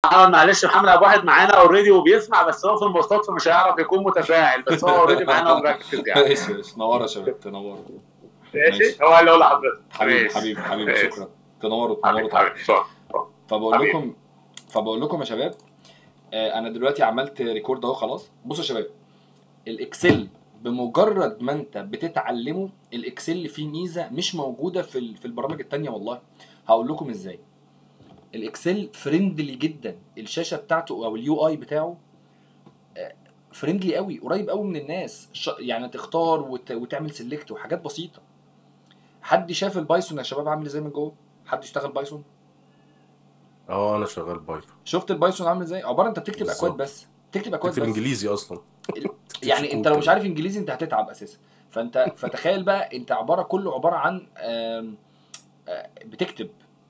محمد معلش محمد ابو واحد معانا اوريدي وبيسمع بس هو في المواصلات فمش هيعرف يكون متفاعل بس هو اوريدي معانا ومركز يعني ماشي ماشي نوروا يا شباب تنوروا ماشي هو اللي اقول لحضرتك حبيبي ماشي. حبيبي حبيبي ماشي. شكرا تنوروا تنوروا حبيبي طبعا حبيبي شكرا. فبقول حبيبي. لكم فبقول لكم يا شباب آه، انا دلوقتي عملت ريكورد اهو خلاص بصوا يا شباب الاكسل بمجرد ما انت بتتعلمه الاكسل فيه ميزه مش موجوده في ال- في البرامج التانية والله هقول لكم ازاي الاكسل فريندلي جدا الشاشه بتاعته او اليو اي بتاعه فريندلي قوي قريب قوي من الناس ش- يعني تختار وت... وتعمل سيلكت وحاجات بسيطه حد شاف البايثون يا شباب عامل ازاي من جوه حد اشتغل بايثون اه انا شغال بايثون شفت البايثون عامل ازاي عباره انت بتكتب بالظبط. اكواد بس تكتب اكواد كنت بس انجليزي اصلا يعني انت لو مش عارف انجليزي انت هتتعب اساسا فانت فتخيل بقى انت عباره كله عباره عن آم، آه، بتكتب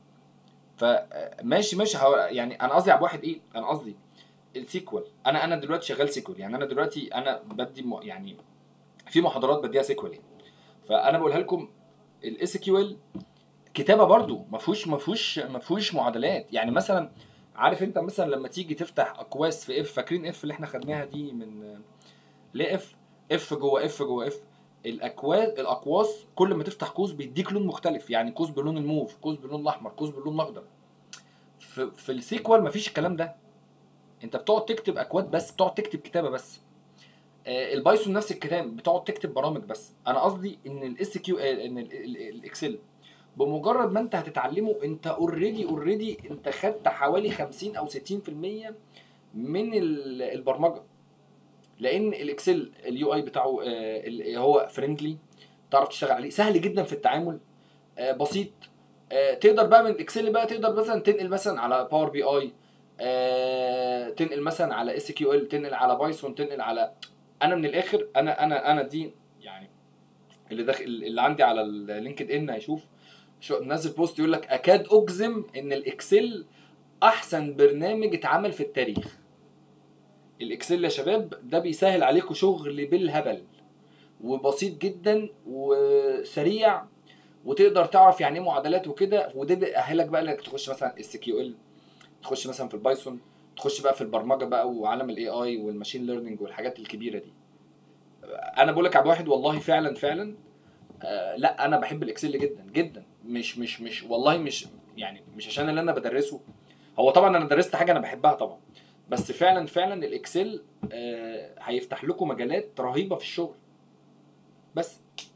فماشي ماشي هو- يعني انا قصدي على واحد ايه انا قصدي السيكوال انا انا دلوقتي شغال سيكوال يعني انا دلوقتي انا بدي م- يعني في محاضرات بديها سيكوال يعني فانا بقولها لكم الاس كيو ال كتابه برضو ما فيهوش ما فيهوش ما فيهوش معادلات يعني مثلا عارف انت مثلا لما تيجي تفتح اقواس في اف فاكرين اف اللي احنا خدناها دي من ليه اف اف جوه اف جوه اف الاكواس الاقواس كل ما تفتح قوس بيديك لون مختلف يعني قوس بلون الموف قوس باللون الاحمر قوس باللون الاخضر في, في السيكوال مفيش الكلام ده انت بتقعد تكتب اكواد بس بتقعد تكتب كتابه بس آه، البايثون نفس الكلام بتقعد تكتب برامج بس انا قصدي ان الاس كيو ان ال- ال- الاكسل بمجرد ما انت هتتعلمه انت اوريدي اوريدي انت خدت حوالي 50 او 60% من ال- البرمجه لان الاكسل اليو اي بتاعه آه، ال- هو فريندلي تعرف تشتغل عليه سهل جدا في التعامل آه، بسيط آه، تقدر بقى من الاكسل بقى تقدر مثلا تنقل مثلا على باور بي اي تنقل مثلا على اس كيو ال تنقل على بايثون تنقل على انا من الاخر انا انا انا دي يعني اللي داخل اللي عندي على اللينكد ان هيشوف شو منزل بوست يقول لك اكاد اجزم ان الاكسل احسن برنامج اتعمل في التاريخ الاكسل يا شباب ده بيسهل عليكم شغل بالهبل وبسيط جدا وسريع وتقدر تعرف يعني ايه معادلات وكده وده بيأهلك بقى انك تخش مثلا اس كيو ال تخش مثلا في البايثون تخش بقى في البرمجه بقى وعالم الاي اي والماشين ليرنينج والحاجات الكبيره دي انا بقول لك على واحد والله فعلا فعلا آه لا انا بحب الاكسل جدا جدا مش مش مش والله مش يعني مش عشان اللي انا بدرسه هو طبعا انا درست حاجه انا بحبها طبعا بس فعلا فعلا الاكسل آه هيفتح لكم مجالات رهيبه في الشغل بس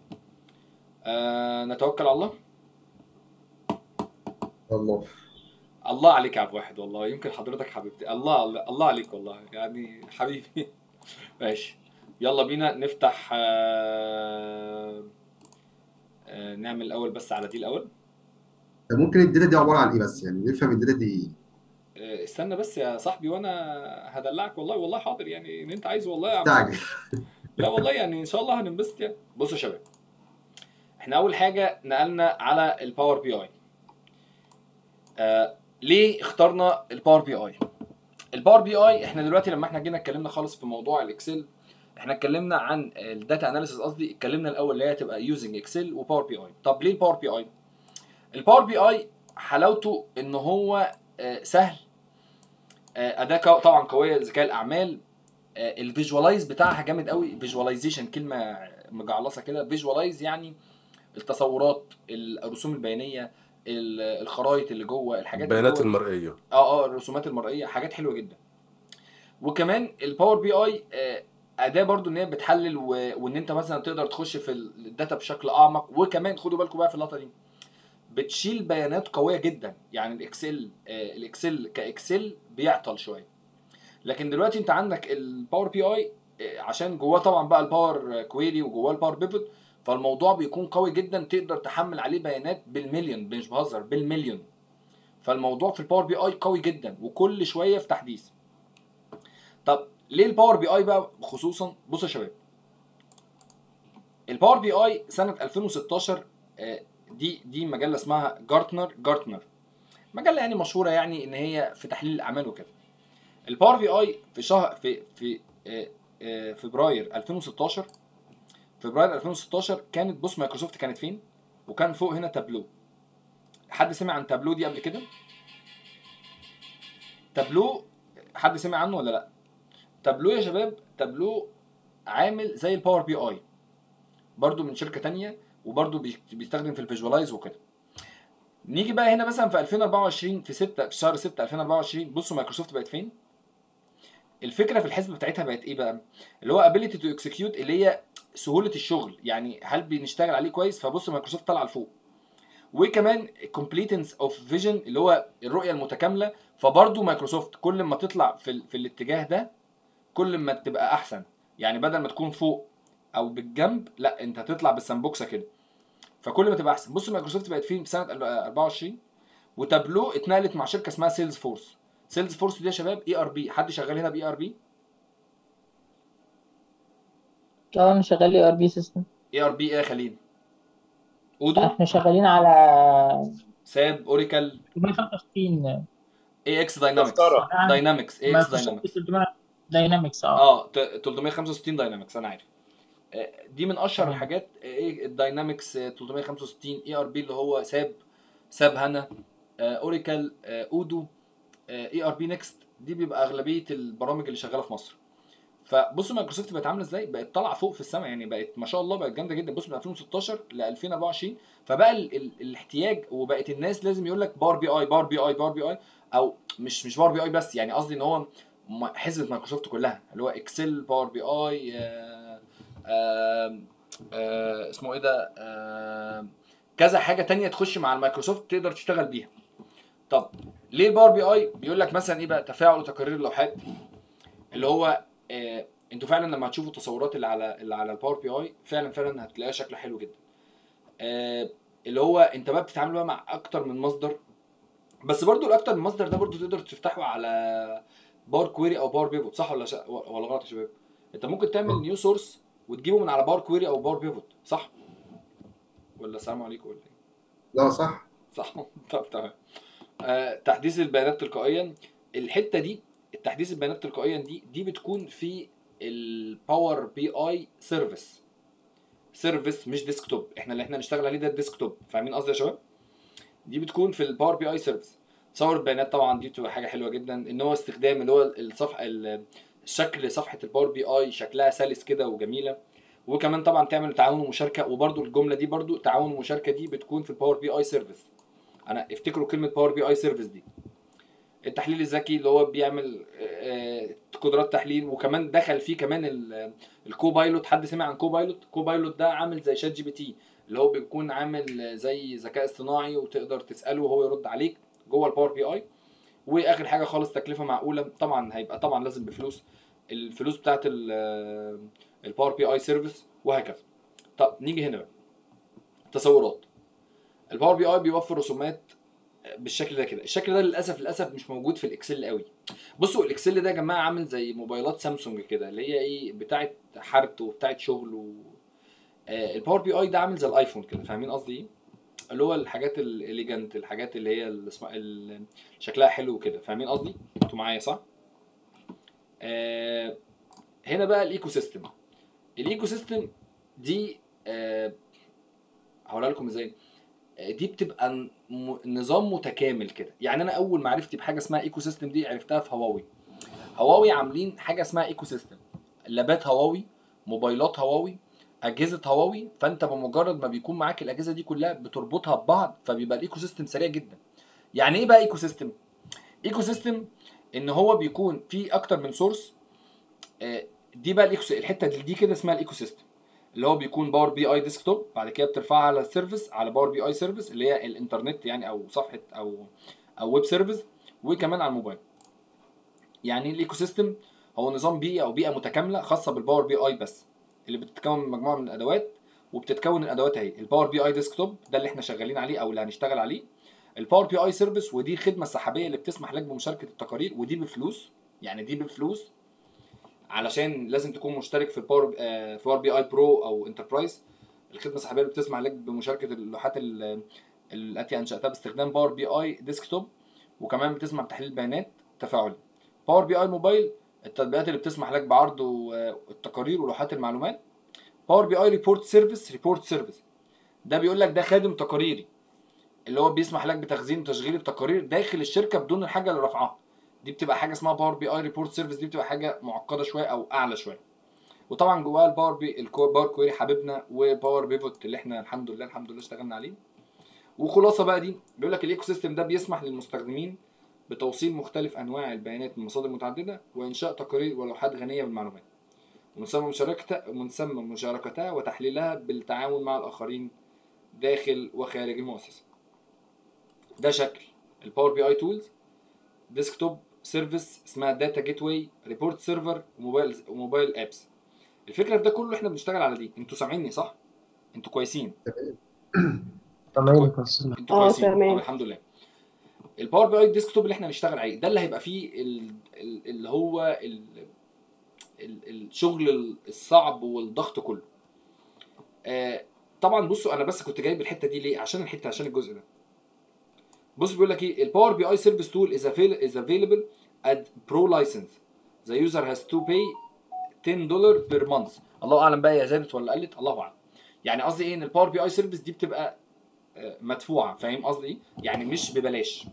آه نتوكل على الله الله الله عليك يا عبد واحد والله يمكن حضرتك حبيبتي الله الله عليك والله يعني حبيبي ماشي يلا بينا نفتح آه آه نعمل الاول بس على دي الاول طب ممكن الداتا دي عباره عن ايه بس يعني نفهم الداتا دي آه استنى بس يا صاحبي وانا هدلعك والله والله حاضر يعني ان انت عايز والله يا عم استعجل لا والله يعني ان شاء الله هننبسط يعني بصوا يا شباب احنا اول حاجه نقلنا على الباور بي اي آه ليه اخترنا الباور بي اي الباور بي اي احنا دلوقتي لما احنا جينا اتكلمنا خالص في موضوع الاكسل احنا اتكلمنا عن الداتا اناليسيس قصدي اتكلمنا الاول اللي هي تبقى يوزنج اكسل وباور بي اي طب ليه الباور بي اي الباور بي اي حلاوته ان هو آه، سهل آه، اداه قو- طبعا قويه ذكاء الاعمال الفيجوالايز بتاعها جامد قوي فيجواليزيشن كلمه مجعلصه كده فيجوالايز يعني التصورات الرسوم البيانيه ال- الخرايط اللي جوه الحاجات اللي البيانات جوه. المرئيه اه اه الرسومات المرئيه حاجات حلوه جدا وكمان الباور بي اي اداه برضو ان هي بتحلل و... وان انت مثلا تقدر تخش في الداتا بشكل اعمق وكمان خدوا بالكم بقى في اللقطه دي بتشيل بيانات قويه جدا يعني الاكسل آه الاكسل كاكسل بيعطل شويه لكن دلوقتي انت عندك الباور بي اي عشان جواه طبعا بقى الباور كويري وجواه الباور بيفوت فالموضوع بيكون قوي جدا تقدر تحمل عليه بيانات بالمليون مش بهزر بالمليون فالموضوع في الباور بي اي قوي جدا وكل شويه في تحديث طب ليه الباور بي اي بقى خصوصا بصوا يا شباب الباور بي اي سنه 2016 آه، دي دي مجله اسمها جارتنر جارتنر مجله يعني مشهوره يعني ان هي في تحليل الاعمال وكده الباور بي اي في شهر في في آه، آه، فبراير 2016 فبراير 2016 كانت بص مايكروسوفت كانت فين وكان فوق هنا تابلو حد سمع عن تابلو دي قبل كده تابلو حد سمع عنه ولا لا تابلو يا شباب تابلو عامل زي الباور بي اي برضو من شركه تانية وبرضو بي- بيستخدم في الفيجوالايز وكده نيجي بقى هنا مثلا في 2024 في 6 في شهر 6 2024 بصوا مايكروسوفت بقت فين الفكره في الحسبه بتاعتها بقت ايه بقى اللي هو ability to execute اللي هي سهوله الشغل يعني هل بنشتغل عليه كويس فبص مايكروسوفت طالعه لفوق وكمان completance of vision اللي هو الرؤيه المتكامله فبرضه مايكروسوفت كل ما تطلع في, ال- في الاتجاه ده كل ما تبقى احسن يعني بدل ما تكون فوق او بالجنب لا انت هتطلع بالسمبوكسه كده فكل ما تبقى احسن بص مايكروسوفت بقت فين في سنه 24 وتابلو اتنقلت مع شركه اسمها سيلز فورس سيلز فورس دي يا شباب اي ار بي حد شغال هنا باي ار بي اه انا شغال اي ار بي سيستم اي ار بي ايه يا خليل اودو احنا شغالين على ساب اوريكل 365 اي اكس داينامكس مسطرة. داينامكس اي اكس مايكروسوفت داينامكس 300 داينامكس اه اه ت- 365 داينامكس انا عارف آه، دي من اشهر تمام. الحاجات ايه الداينامكس آه، 365 اي ار بي اللي هو ساب ساب هانا آه، اوريكل آه، اودو اي ار بي نيكست دي بيبقى اغلبيه البرامج اللي شغاله في مصر فبصوا مايكروسوفت بقت عامله ازاي بقت طالعه فوق في السماء يعني بقت ما شاء الله بقت جامده جدا بص من 2016 ل 2024 فبقى ال ال الاحتياج وبقت الناس لازم يقول لك باور بي اي باور بي اي باور بي اي او مش مش باور بي اي بس يعني قصدي ان هو م- حزمه مايكروسوفت كلها اللي هو اكسل باور بي اي آه، آه، آه، اسمه ايه ده آه، كذا حاجه تانية تخش مع المايكروسوفت تقدر تشتغل بيها طب ليه الباور بي اي بيقول لك مثلا ايه بقى تفاعل وتكرير اللوحات اللي هو آه انتوا فعلا لما هتشوفوا التصورات اللي على اللي على الباور بي اي فعلا فعلا هتلاقيها شكله حلو جدا آه اللي هو انت بقى بتتعامل بقى مع اكتر من مصدر بس برضو الاكتر من مصدر ده برضو تقدر تفتحه على باور كويري او باور بيفوت صح ولا شا... ولا غلط يا شباب انت ممكن تعمل نيو سورس وتجيبه من على باور كويري او باور بيفوت صح ولا السلام عليكم ولا ايه لا صح صح طب تمام آه تحديث البيانات تلقائيا الحته دي التحديث البيانات تلقائيا دي دي بتكون في الباور بي اي سيرفيس سيرفيس مش ديسكتوب احنا اللي احنا نشتغل عليه ده الديسكتوب فاهمين قصدي يا شباب دي بتكون في الباور بي اي سيرفيس تصور البيانات طبعا دي بتبقى حاجه حلوه جدا ان هو استخدام اللي هو الصفحه ال- شكل صفحه الباور بي اي شكلها سلس كده وجميله وكمان طبعا تعمل تعاون ومشاركه وبرده الجمله دي برده تعاون ومشاركه دي بتكون في الباور بي اي سيرفيس انا افتكروا كلمه باور بي اي سيرفيس دي التحليل الذكي اللي هو بيعمل آه، قدرات تحليل وكمان دخل فيه كمان ال- الكوبايلوت حد سمع عن كوبايلوت كوبايلوت ده عامل زي شات جي بي تي اللي هو بيكون عامل زي ذكاء اصطناعي وتقدر تساله وهو يرد عليك جوه الباور بي اي واخر حاجه خالص تكلفه معقوله طبعا هيبقى طبعا لازم بفلوس الفلوس بتاعت ال- الباور بي اي سيرفيس وهكذا طب نيجي هنا بقى تصورات الباور بي اي بيوفر رسومات بالشكل ده كده الشكل ده للاسف للاسف مش موجود في الاكسل قوي بصوا الاكسل ده يا جماعه عامل زي موبايلات سامسونج كده اللي هي ايه بتاعه حرت وبتاعه شغل و... آه الباور بي اي ده عامل زي الايفون كده فاهمين قصدي ايه اللي هو الحاجات الاليجنت الحاجات اللي هي اللي اسمها ال- شكلها حلو كده فاهمين قصدي انتوا معايا صح آه هنا بقى الايكو سيستم الايكو سيستم دي آه هقولها لكم ازاي آه، دي بتبقى ن- م- نظام متكامل كده يعني انا اول ما عرفت بحاجه اسمها ايكو سيستم دي عرفتها في هواوي هواوي عاملين حاجه اسمها ايكو سيستم لابات هواوي موبايلات هواوي اجهزه هواوي فانت بمجرد ما بيكون معاك الاجهزه دي كلها بتربطها ببعض فبيبقى الايكو سيستم سريع جدا يعني ايه بقى ايكو سيستم ايكو سيستم ان هو بيكون في اكتر من سورس دي بقى الايكو الحته دي, دي كده اسمها الايكو سيستم اللي هو بيكون باور بي اي ديسكتوب بعد كده بترفعها على السيرفيس على باور بي اي سيرفيس اللي هي الانترنت يعني او صفحه او او ويب سيرفيس وكمان على الموبايل يعني الايكو سيستم هو نظام بيئه او بيئه متكامله خاصه بالباور بي اي بس اللي بتتكون من مجموعه من الادوات وبتتكون الادوات اهي الباور بي اي ديسكتوب ده اللي احنا شغالين عليه او اللي هنشتغل عليه الباور بي اي سيرفيس ودي الخدمه السحابيه اللي بتسمح لك بمشاركه التقارير ودي بفلوس يعني دي بفلوس علشان لازم تكون مشترك في الباور آه، في باور بي اي برو او انتربرايز الخدمه السحابيه اللي بتسمح لك بمشاركه اللوحات ال- التي انشاتها باستخدام باور بي اي ديسكتوب وكمان بتسمح بتحليل بيانات تفاعلي باور بي اي موبايل التطبيقات اللي بتسمح لك بعرض و- التقارير ولوحات المعلومات باور بي اي ريبورت سيرفيس ريبورت سيرفيس ده بيقول لك ده خادم تقاريري اللي هو بيسمح لك بتخزين وتشغيل التقارير داخل الشركه بدون الحاجه اللي رفعها دي بتبقى حاجه اسمها باور بي اي ريبورت سيرفيس دي بتبقى حاجه معقده شويه او اعلى شويه وطبعا جواها الباور بي الباور كويري حبيبنا وباور بيفوت اللي احنا الحمد لله الحمد لله اشتغلنا عليه وخلاصه بقى دي بيقول لك الايكو سيستم ده بيسمح للمستخدمين بتوصيل مختلف انواع البيانات من مصادر متعدده وانشاء تقارير ولوحات غنيه بالمعلومات ومن ثم مشاركتها ومن ثم مشاركتها وتحليلها بالتعاون مع الاخرين داخل وخارج المؤسسه ده شكل الباور بي اي تولز ديسكتوب سيرفيس اسمها داتا جيت واي ريبورت سيرفر وموبايل وموبايل ابس الفكره في ده كله احنا بنشتغل على دي انتوا سامعيني صح انتوا كويسين تمام كويس انتوا اه كويسين تمام. طب الحمد لله الباور بي اي ديسكتوب اللي احنا هنشتغل عليه ده اللي هيبقى فيه ال- ال- اللي هو ال- ال- الشغل الصعب والضغط كله آه، طبعا بصوا انا بس كنت جايب الحته دي ليه عشان الحته عشان الجزء ده بص بيقول لك ايه الباور بي اي سيرفيس تول از از افيلبل ات برو لايسنس ذا يوزر هاز تو باي 10 دولار بير مانث الله اعلم بقى هي زادت ولا قلت الله اعلم يعني قصدي ايه ان الباور بي اي سيرفيس دي بتبقى آه، مدفوعه فاهم قصدي ايه يعني مش ببلاش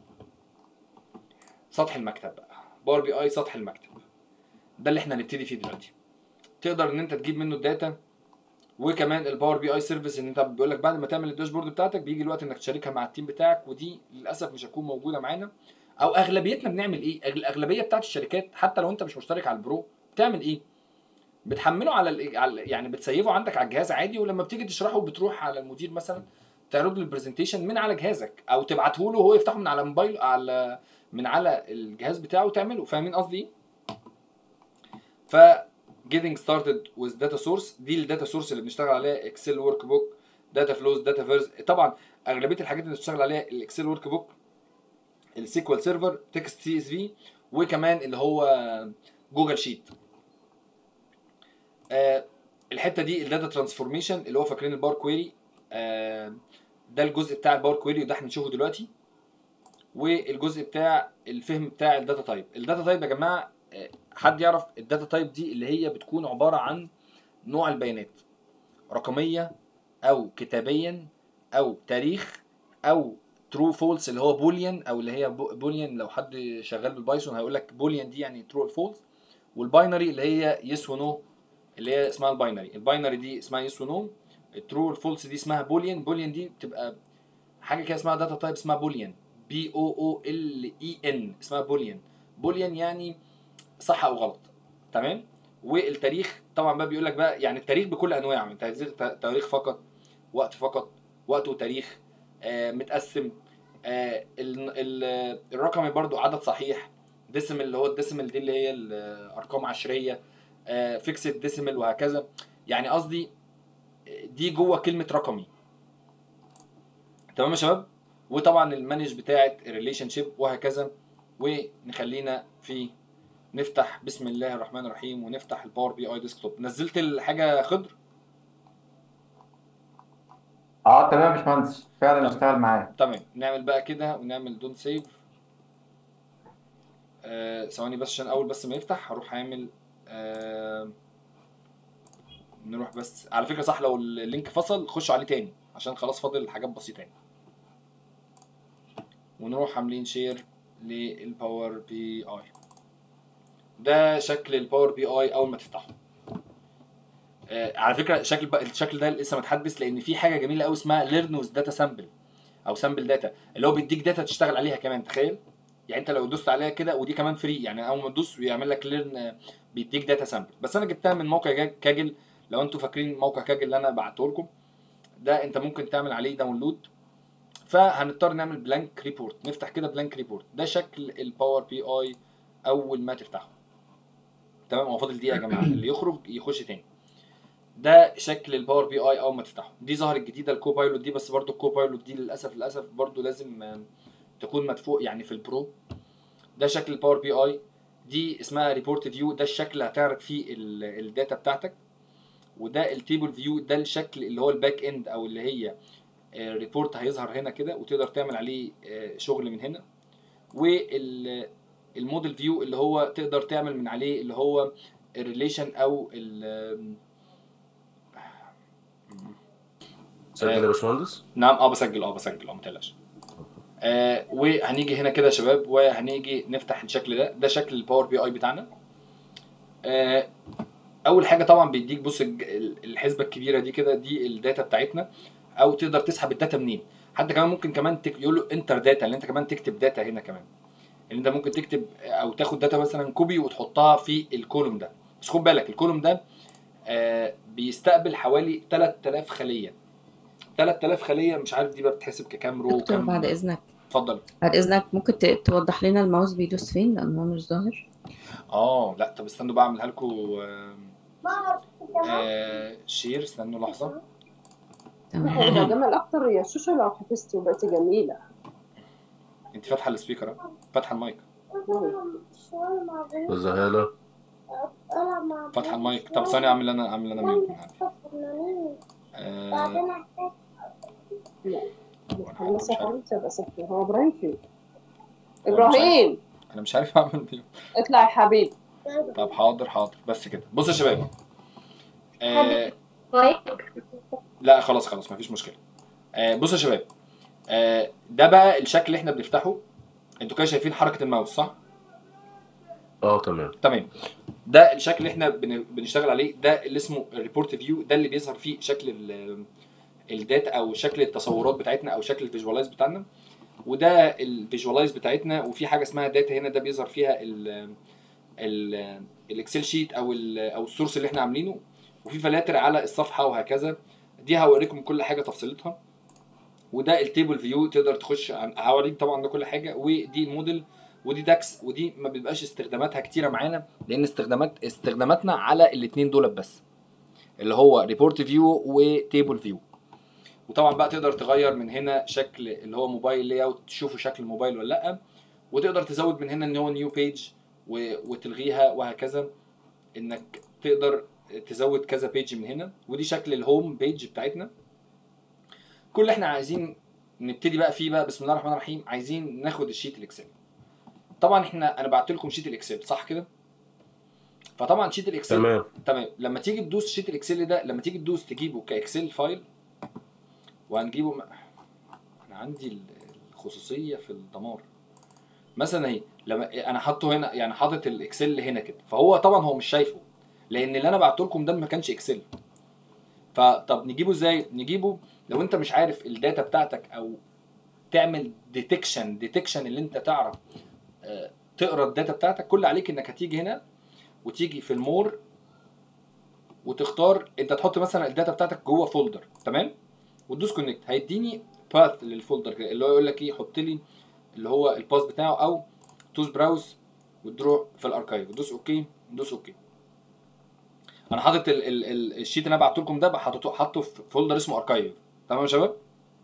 سطح المكتب بقى باور بي اي سطح المكتب ده اللي احنا هنبتدي فيه دلوقتي تقدر ان انت تجيب منه الداتا وكمان الباور بي اي سيرفيس ان انت بيقول لك بعد ما تعمل الداشبورد بتاعتك بيجي الوقت انك تشاركها مع التيم بتاعك ودي للاسف مش هتكون موجوده معانا او اغلبيتنا بنعمل ايه أغل- الاغلبيه بتاعت الشركات حتى لو انت مش مشترك على البرو بتعمل ايه بتحمله على, ال... على يعني بتسيفه عندك على الجهاز عادي ولما بتيجي تشرحه بتروح على المدير مثلا تعرض له البرزنتيشن من على جهازك او تبعته له وهو يفتحه من على موبايل على من على الجهاز بتاعه وتعمله فاهمين قصدي ايه؟ ف getting started with data source دي الداتا سورس اللي بنشتغل عليها اكسل ورك بوك داتا فلوز داتا فيرز طبعا اغلبيه الحاجات اللي بنشتغل عليها الاكسل ورك بوك السيكوال سيرفر تكست سي اس في وكمان اللي هو جوجل شيت آه الحته دي الداتا ترانسفورميشن اللي هو فاكرين الباور كويري آه ده الجزء بتاع الباور كويري وده احنا هنشوفه دلوقتي والجزء بتاع الفهم بتاع الداتا تايب الداتا تايب يا جماعه آه، حد يعرف الداتا تايب دي اللي هي بتكون عباره عن نوع البيانات رقميه او كتابيا او تاريخ او ترو فولس اللي هو بوليان او اللي هي بوليان لو حد شغال بالبايثون هيقول لك بوليان دي يعني ترو فولس والباينري اللي هي يس ونو اللي هي اسمها الباينري الباينري دي اسمها يس ونو الترو والفولس دي اسمها بوليان بوليان دي بتبقى حاجه كده اسمها داتا تايب اسمها بوليان بي او او ال اي ان اسمها بوليان بوليان يعني صح او غلط تمام والتاريخ طبعا بقى بيقول لك بقى يعني التاريخ بكل انواعه انت عايز تاريخ فقط وقت فقط وقت وتاريخ آه متقسم آه ال- ال- الرقمي برضو عدد صحيح ديسيمال اللي هو الديسيمال دي اللي هي الارقام عشريه آه فيكسد ديسيمال وهكذا يعني قصدي دي جوه كلمه رقمي تمام يا شباب وطبعا المانج بتاعه الريليشن شيب وهكذا ونخلينا في نفتح بسم الله الرحمن الرحيم ونفتح الباور بي اي ديسكتوب نزلت الحاجه خضر اه تمام يا باشمهندس فعلا تمام. اشتغل معايا تمام نعمل بقى كده ونعمل دون سيف آه، ثواني بس عشان اول بس ما يفتح هروح اعمل آه نروح بس على فكره صح لو اللينك فصل خشوا عليه تاني عشان خلاص فاضل حاجات بسيطه يعني ونروح عاملين شير للباور بي اي ده شكل الباور بي اي اول ما تفتحه آه على فكره شكل بقى الشكل ده لسه متحدث لان في حاجه جميله قوي اسمها ليرن وذ داتا سامبل او سامبل داتا اللي هو بيديك داتا تشتغل عليها كمان تخيل يعني انت لو دوست عليها كده ودي كمان فري يعني اول ما تدوس بيعمل لك ليرن بيديك داتا سامبل بس انا جبتها من موقع جا- كاجل لو انتوا فاكرين موقع كاجل اللي انا بعته لكم ده انت ممكن تعمل عليه داونلود فهنضطر نعمل بلانك ريبورت نفتح كده بلانك ريبورت ده شكل الباور بي اي اول ما تفتحه تمام هو فاضل دقيقه يا جماعه اللي يخرج يخش تاني ده شكل الباور بي اي اول ما تفتحه دي ظهرت جديده الكو بايلوت دي بس برضو الكو بايلوت دي للاسف للاسف برضو لازم آم، تكون مدفوع يعني في البرو ده شكل الباور بي اي دي اسمها ريبورت فيو ده الشكل اللي هتعرض فيه ال- الداتا بتاعتك وده التيبل فيو ده الشكل اللي هو الباك اند او اللي هي ريبورت هيظهر هنا كده وتقدر تعمل عليه آه، شغل من هنا والموديل فيو اللي هو تقدر تعمل من عليه اللي هو الريليشن او ال سجل يا باشمهندس نعم اه بسجل اه بسجل اه ما تقلقش آه وهنيجي هنا كده يا شباب وهنيجي نفتح الشكل ده ده شكل الباور بي اي بتاعنا آه اول حاجه طبعا بيديك بص الج- الحسبه الكبيره دي كده دي الداتا بتاعتنا او تقدر تسحب الداتا منين حتى كمان ممكن كمان تك... يقول له انتر داتا اللي انت كمان تكتب داتا هنا كمان ان انت ممكن تكتب او تاخد داتا مثلا كوبي وتحطها في الكولوم ده بس خد بالك الكولوم ده آه بيستقبل حوالي 3000 خليه 3000 خليه مش عارف دي بقى بتحسب ككام رو دكتور كام بعد إذنك اتفضل بعد إذنك ممكن ت- توضح لنا الماوس بيدوس فين لأن هو مش ظاهر اه لا طب استنوا بقى اعملها لكم آه آه شير استنوا لحظه تمام هيبقى جمال اكتر يا شوشو لو حفظتي وبقيتي جميله انت فاتحه السبيكر اه فاتحه المايك زهالة فاتحه المايك طب ثانيه اعمل انا اعمل انا ميوت من عندي. آه خلاص يا حبيبتي ابقى سكتي هو ابراهيم فين ابراهيم انا مش عارف اعمل ميوت اطلع يا حبيبي طب حاضر حاضر بس كده بص يا شباب آه لا خلاص خلاص مفيش مشكله آه بص يا شباب آه ده بقى الشكل اللي احنا بنفتحه انتوا كده شايفين حركه الماوس صح اه تمام تمام ده الشكل اللي احنا بن- بنشتغل عليه ده اللي اسمه ريبورت فيو ده اللي بيظهر فيه شكل ال- الداتا او شكل التصورات بتاعتنا او شكل الفيجواليز بتاعنا وده الفيجواليز بتاعتنا وفي حاجه اسمها داتا هنا ده بيظهر فيها ال ال الاكسل شيت او ال او السورس اللي احنا عاملينه وفي فلاتر على الصفحه وهكذا دي هوريكم كل حاجه تفصيلتها وده التيبل فيو تقدر تخش عن- هوريك طبعا ده كل حاجه ودي الموديل ودي داكس ودي ما بيبقاش استخداماتها كتيره معانا لان استخدامات استخداماتنا على الاثنين دول بس اللي هو ريبورت فيو وتيبل فيو وطبعا بقى تقدر تغير من هنا شكل اللي هو موبايل لاي اوت تشوفه شكل الموبايل ولا لا وتقدر تزود من هنا ان هو نيو بيج وتلغيها وهكذا انك تقدر تزود كذا بيج من هنا ودي شكل الهوم بيج بتاعتنا كل اللي احنا عايزين نبتدي بقى فيه بقى بسم الله الرحمن الرحيم عايزين ناخد الشيت الاكسل طبعا احنا انا بعت لكم شيت الاكسل صح كده فطبعا شيت الاكسل تمام تمام لما تيجي تدوس شيت الاكسل ده لما تيجي تدوس تجيبه كاكسل فايل وهنجيبه م... انا عندي ال- الخصوصيه في الدمار مثلا اهي لما انا حاطه هنا يعني حاطط الاكسل هنا كده فهو طبعا هو مش شايفه لان اللي انا بعته لكم ده ما كانش اكسل فطب نجيبه ازاي نجيبه لو انت مش عارف الداتا بتاعتك او تعمل ديتكشن ديتكشن اللي انت تعرف آه، تقرا الداتا بتاعتك كل عليك انك هتيجي هنا وتيجي في المور وتختار انت تحط مثلا الداتا بتاعتك جوه فولدر تمام وتدوس كونكت هيديني باث للفولدر كده اللي هو يقول لك ايه حط لي اللي هو الباث بتاعه او توز براوز وتروح في الاركايف وتدوس اوكي وتدوس اوكي انا حاطط ال ال ال الشيت اللي انا بعته لكم ده حاطه حاطه في فولدر اسمه اركايف تمام يا شباب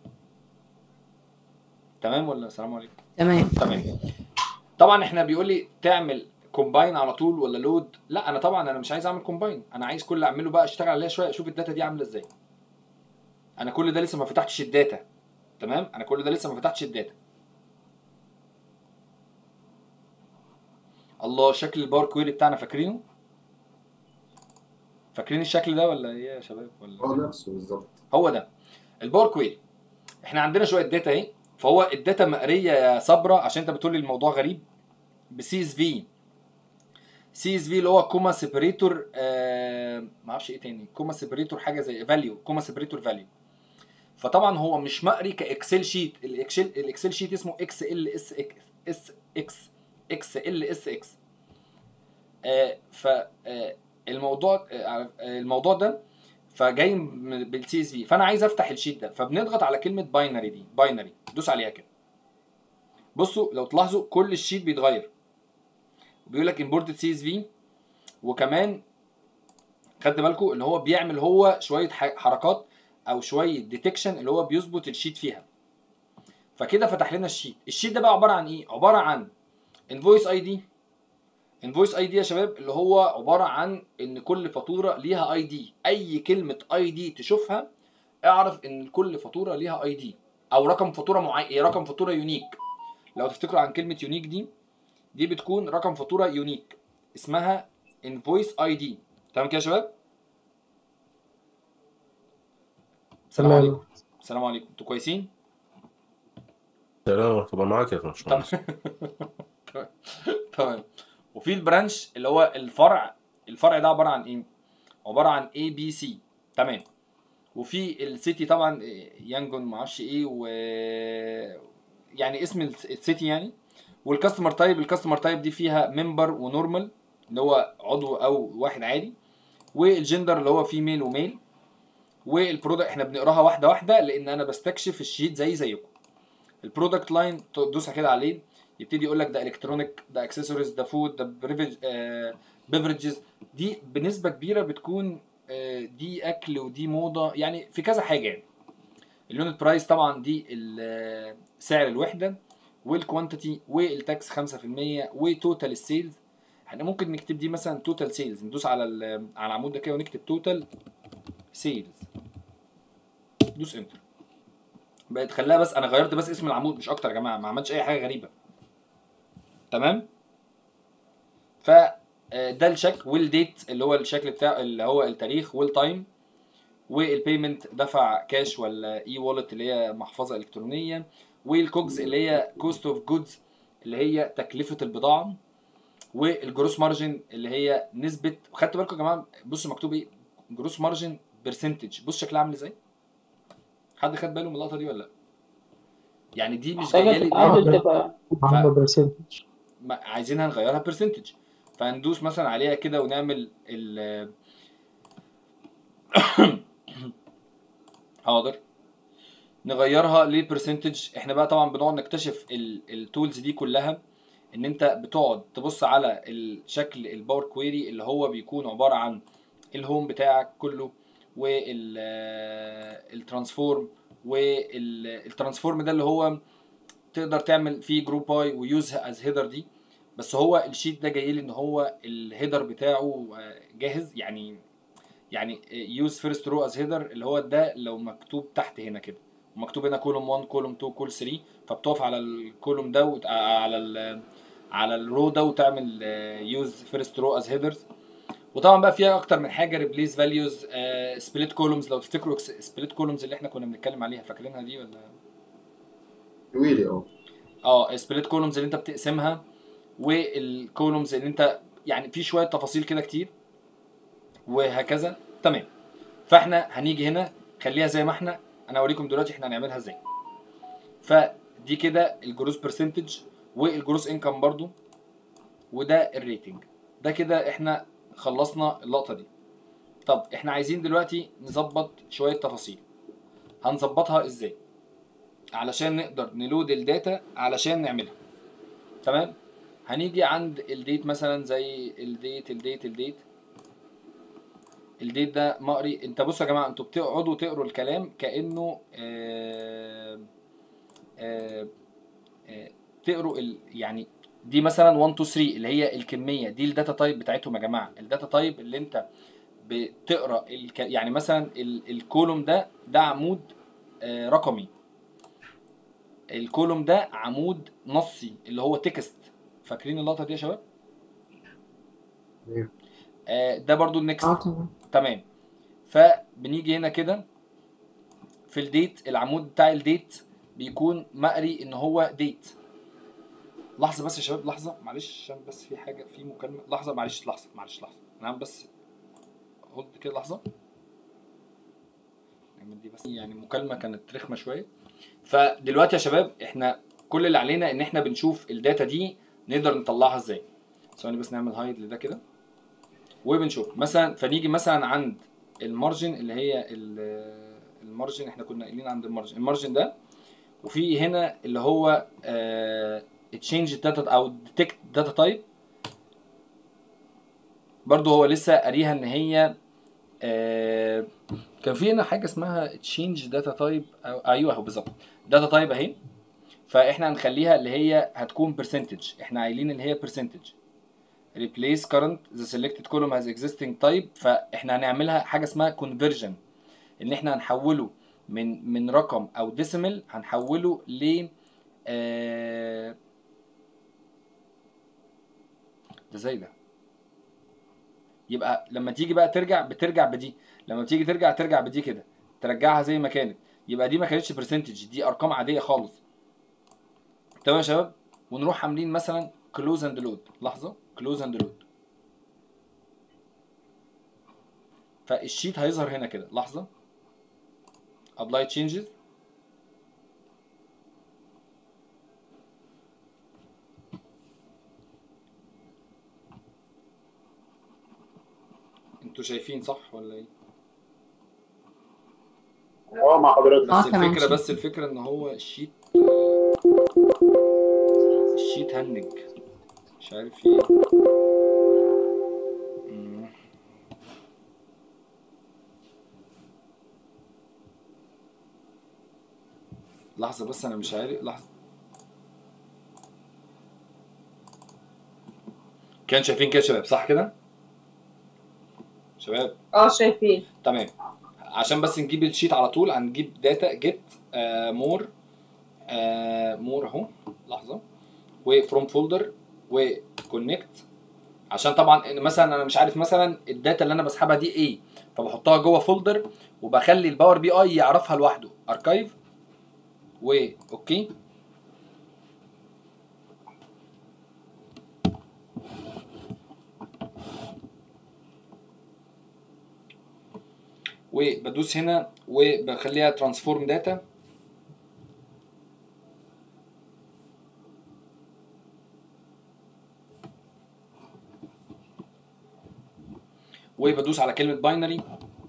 تمام ولا السلام عليكم تمام تمام طبعا احنا بيقول لي تعمل كومباين على طول ولا لود لا انا طبعا انا مش عايز اعمل كومباين انا عايز كل اللي اعمله بقى اشتغل عليها شويه اشوف الداتا دي عامله ازاي انا كل ده لسه ما فتحتش الداتا تمام انا كل ده لسه ما فتحتش الداتا الله شكل الباور كويري بتاعنا فاكرينه فاكرين الشكل ده ولا ايه يا شباب ولا هو نفسه بالظبط هو ده الباور كويري احنا عندنا شويه داتا اهي فهو الداتا مقريه يا صبرا عشان انت بتقول لي الموضوع غريب بسي اس في سي اس في اللي هو كوما سيبريتور آه ما اعرفش ايه تاني كوما سيبريتور حاجه زي فاليو كوما سيبريتور فاليو فطبعا هو مش مقري كاكسل شيت الاكسل الاكسل شيت اسمه اكس ال اس اس اكس اكس ال اس اكس ف آه، الموضوع آه، الموضوع ده فجاي بالسي اس في فانا عايز افتح الشيت ده فبنضغط على كلمه باينري دي باينري دوس عليها كده بصوا لو تلاحظوا كل الشيت بيتغير بيقول لك امبورتد سي اس في وكمان خدت بالكم ان هو بيعمل هو شويه ح- حركات او شويه ديتكشن اللي هو بيظبط الشيت فيها فكده فتح لنا الشيت الشيت ده بقى عباره عن ايه عباره عن انفويس اي دي انفويس اي دي يا شباب اللي هو عباره عن ان كل فاتوره ليها اي دي اي كلمه اي دي تشوفها اعرف ان كل فاتوره ليها اي دي او رقم فاتوره معين رقم فاتوره يونيك لو تفتكروا عن كلمه يونيك دي دي بتكون رقم فاتوره يونيك اسمها انفويس اي دي تمام كده يا شباب السلام تمام. عليكم السلام عليكم انتوا كويسين سلام طبعا معاك يا باشمهندس تمام وفي البرانش اللي هو الفرع الفرع ده عباره عن ايه عباره عن اي بي سي تمام وفي السيتي طبعا يانجون ما اعرفش ايه و يعني اسم الس- السيتي يعني والكاستمر تايب الكاستمر تايب دي فيها ممبر ونورمال اللي هو عضو او واحد عادي والجندر اللي هو فيميل وميل والبرودكت احنا بنقراها واحده واحده لان انا بستكشف الشيت زي زيكم البرودكت لاين تدوس كده عليه يبتدي يقول لك ده الكترونيك ده اكسسوارز ده فود ده بيفرجز دي بنسبه كبيره بتكون آه، دي اكل ودي موضه يعني في كذا حاجه يعني اليونت برايس طبعا دي ال- سعر الوحده والكوانتيتي والتاكس 5% وتوتال السيلز احنا ممكن نكتب دي مثلا توتال سيلز ندوس على ال- على العمود ده كده ونكتب توتال سيلز دوس انتر بقت خلاها بس انا غيرت بس اسم العمود مش اكتر يا جماعه ما عملتش اي حاجه غريبه تمام ف آه، ده الشك والديت اللي هو الشكل بتاع اللي هو التاريخ والتايم والبيمنت دفع كاش ولا اي والت اللي هي محفظه الكترونيه والكوجز اللي هي كوست اوف جودز اللي هي تكلفه البضاعه والجروس مارجن اللي هي نسبه خدتوا بالكم يا جماعه بصوا مكتوب ايه جروس مارجن برسنتج بص شكلها عامل ازاي حد خد باله من اللقطه دي ولا لا يعني دي مش جايه محتاجة لي تتعدل تبقى محمد برسنتج ما- عايزينها نغيرها برسنتج فندوس مثلا عليها كده ونعمل ال حاضر نغيرها لبرسنتج احنا بقى طبعا بنقعد نكتشف التولز دي كلها ان انت بتقعد تبص على الشكل الباور كويري اللي هو بيكون عباره عن الهوم بتاعك كله والترانسفورم والترانسفورم ده اللي هو تقدر تعمل فيه جروب باي ويوز از هيدر دي بس هو الشيت ده جاي لي ان هو الهيدر بتاعه آه، جاهز يعني يعني يوز فيرست رو از هيدر اللي هو ده لو مكتوب تحت هنا كده ومكتوب هنا كولوم 1 كولوم 2 كول 3 فبتقف على الكولوم ده وت... آه، على ال على الرو ده وتعمل يوز فيرست رو از هيدرز وطبعا بقى فيها اكتر من حاجه ريبليس فاليوز سبليت كولومز لو تفتكروا سبليت كولومز اللي احنا كنا بنتكلم عليها فاكرينها دي ولا ويلي اه اه سبليت كولومز اللي انت بتقسمها والكولومز اللي انت يعني في شويه تفاصيل كده كتير وهكذا تمام فاحنا هنيجي هنا خليها زي ما احنا انا اوريكم دلوقتي احنا هنعملها ازاي فدي كده الجروس برسنتج والجروس انكم برضو وده الريتنج ده كده احنا خلصنا اللقطه دي طب احنا عايزين دلوقتي نظبط شويه تفاصيل هنظبطها ازاي علشان نقدر نلود الداتا علشان نعملها تمام هنيجي عند الديت مثلا زي الديت الديت الديت الديت ده مقري انت بصوا يا جماعه انتوا بتقعدوا تقروا الكلام كانه آه آه آه تقروا ال يعني دي مثلا 1 2 3 اللي هي الكميه دي الداتا تايب بتاعتهم يا جماعه الداتا تايب اللي انت بتقرا الك... يعني مثلا ال... الكولوم ده ده عمود آه رقمي الكولوم ده عمود نصي اللي هو تكست فاكرين اللقطه دي يا شباب تمام. آه ده برضو اه النكست طبعا تمام فبنيجي هنا كده في الديت العمود بتاع الديت بيكون مقري ان هو ديت لحظه بس يا شباب لحظه معلش عشان بس في حاجه في مكالمه لحظه معلش لحظه معلش لحظه انا عم بس هولد كده لحظه نعمل دي بس يعني مكالمه كانت رخمه شويه فدلوقتي يا شباب احنا كل اللي علينا ان احنا بنشوف الداتا دي نقدر نطلعها ازاي ثواني بس نعمل هايد لده كده وبنشوف مثلا فنيجي مثلا عند المارجن اللي هي ال- المارجن احنا كنا قايلين عند المارجن المارجن ده وفي هنا اللي هو تشينج داتا او ديتكت داتا تايب برضو هو لسه قاريها ان هي آه، كان في هنا حاجه اسمها تشينج داتا تايب ايوه اهو بالظبط داتا تايب اهي فاحنا هنخليها اللي هي هتكون برسنتج احنا قايلين اللي هي برسنتج replace current the selected column has existing type فاحنا هنعملها حاجه اسمها conversion ان احنا هنحوله من من رقم او ديسيمال هنحوله ل آه، ده زي ده يبقى لما تيجي بقى ترجع بترجع بدي لما تيجي ترجع ترجع بدي كده ترجعها زي ما كانت يبقى دي ما كانتش برسنتج دي ارقام عاديه خالص تمام يا شباب ونروح عاملين مثلا كلوز اند لود لحظه كلوز اند لود فالشيت هيظهر هنا كده لحظه ابلاي تشينجز انتوا شايفين صح ولا ايه اه مع حضرتك اه بس تمام الفكره بس الفكره ان هو الشيت الشيت هنج مش عارف في ايه مم. لحظه بس انا مش عارف لحظه كان شايفين كده يا شباب صح كده شباب اه شايفين تمام عشان بس نجيب الشيت على طول هنجيب داتا جيت مور مور اهو لحظه وفروم فولدر وكونكت عشان طبعا إن مثلا انا مش عارف مثلا الداتا اللي انا بسحبها دي ايه فبحطها جوه فولدر وبخلي الباور بي اي يعرفها لوحده اركايف واوكي وبدوس هنا وبخليها ترانسفورم داتا وبدوس على كلمة باينري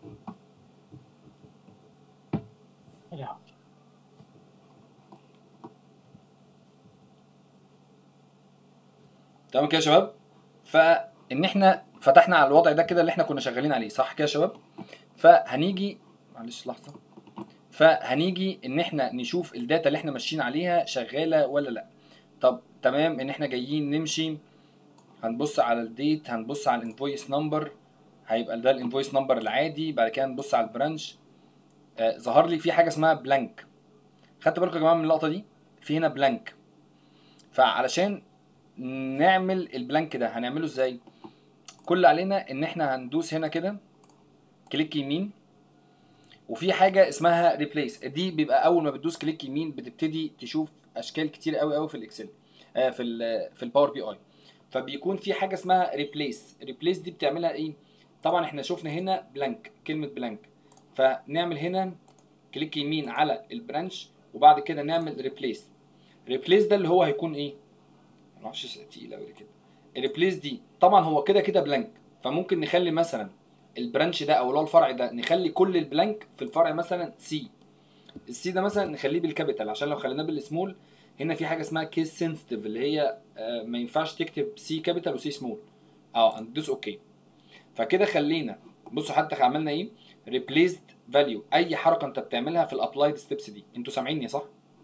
تمام كده يا شباب فان احنا فتحنا على الوضع ده كده اللي احنا كنا شغالين عليه صح كده يا شباب فهنيجي معلش لحظه فهنيجي ان احنا نشوف الداتا اللي احنا ماشيين عليها شغاله ولا لا طب تمام ان احنا جايين نمشي هنبص على الديت هنبص على الانفويس نمبر هيبقى ده الانفويس نمبر العادي بعد كده نبص على البرانش آه ظهر لي في حاجه اسمها بلانك خدت بالكم يا جماعه من اللقطه دي في هنا بلانك فعلشان نعمل البلانك ده هنعمله ازاي كل اللي علينا ان احنا هندوس هنا كده كليك يمين وفي حاجه اسمها ريبليس دي بيبقى اول ما بتدوس كليك يمين بتبتدي تشوف اشكال كتير قوي قوي في الاكسل آه في ال في الباور بي اي فبيكون في حاجه اسمها ريبليس ريبليس دي بتعملها ايه طبعا احنا شفنا هنا بلانك كلمه بلانك فنعمل هنا كليك يمين على البرانش وبعد كده نعمل ريبليس ريبليس ده اللي هو هيكون ايه معرفش تقيل قوي كده الريبليس دي طبعا هو كده كده بلانك فممكن نخلي مثلا البرانش ده او اللي هو الفرع ده نخلي كل البلانك في الفرع مثلا سي السي ده مثلا نخليه بالكابيتال عشان لو خليناه بالسمول هنا في حاجه اسمها كيس سنسيتيف اللي هي آه ما ينفعش تكتب سي كابيتال وسي سمول اه هندوس اوكي فكده خلينا بصوا حتى عملنا ايه ريبليسد فاليو اي حركه انت بتعملها في الابلايد ستيبس دي انتوا سامعيني صح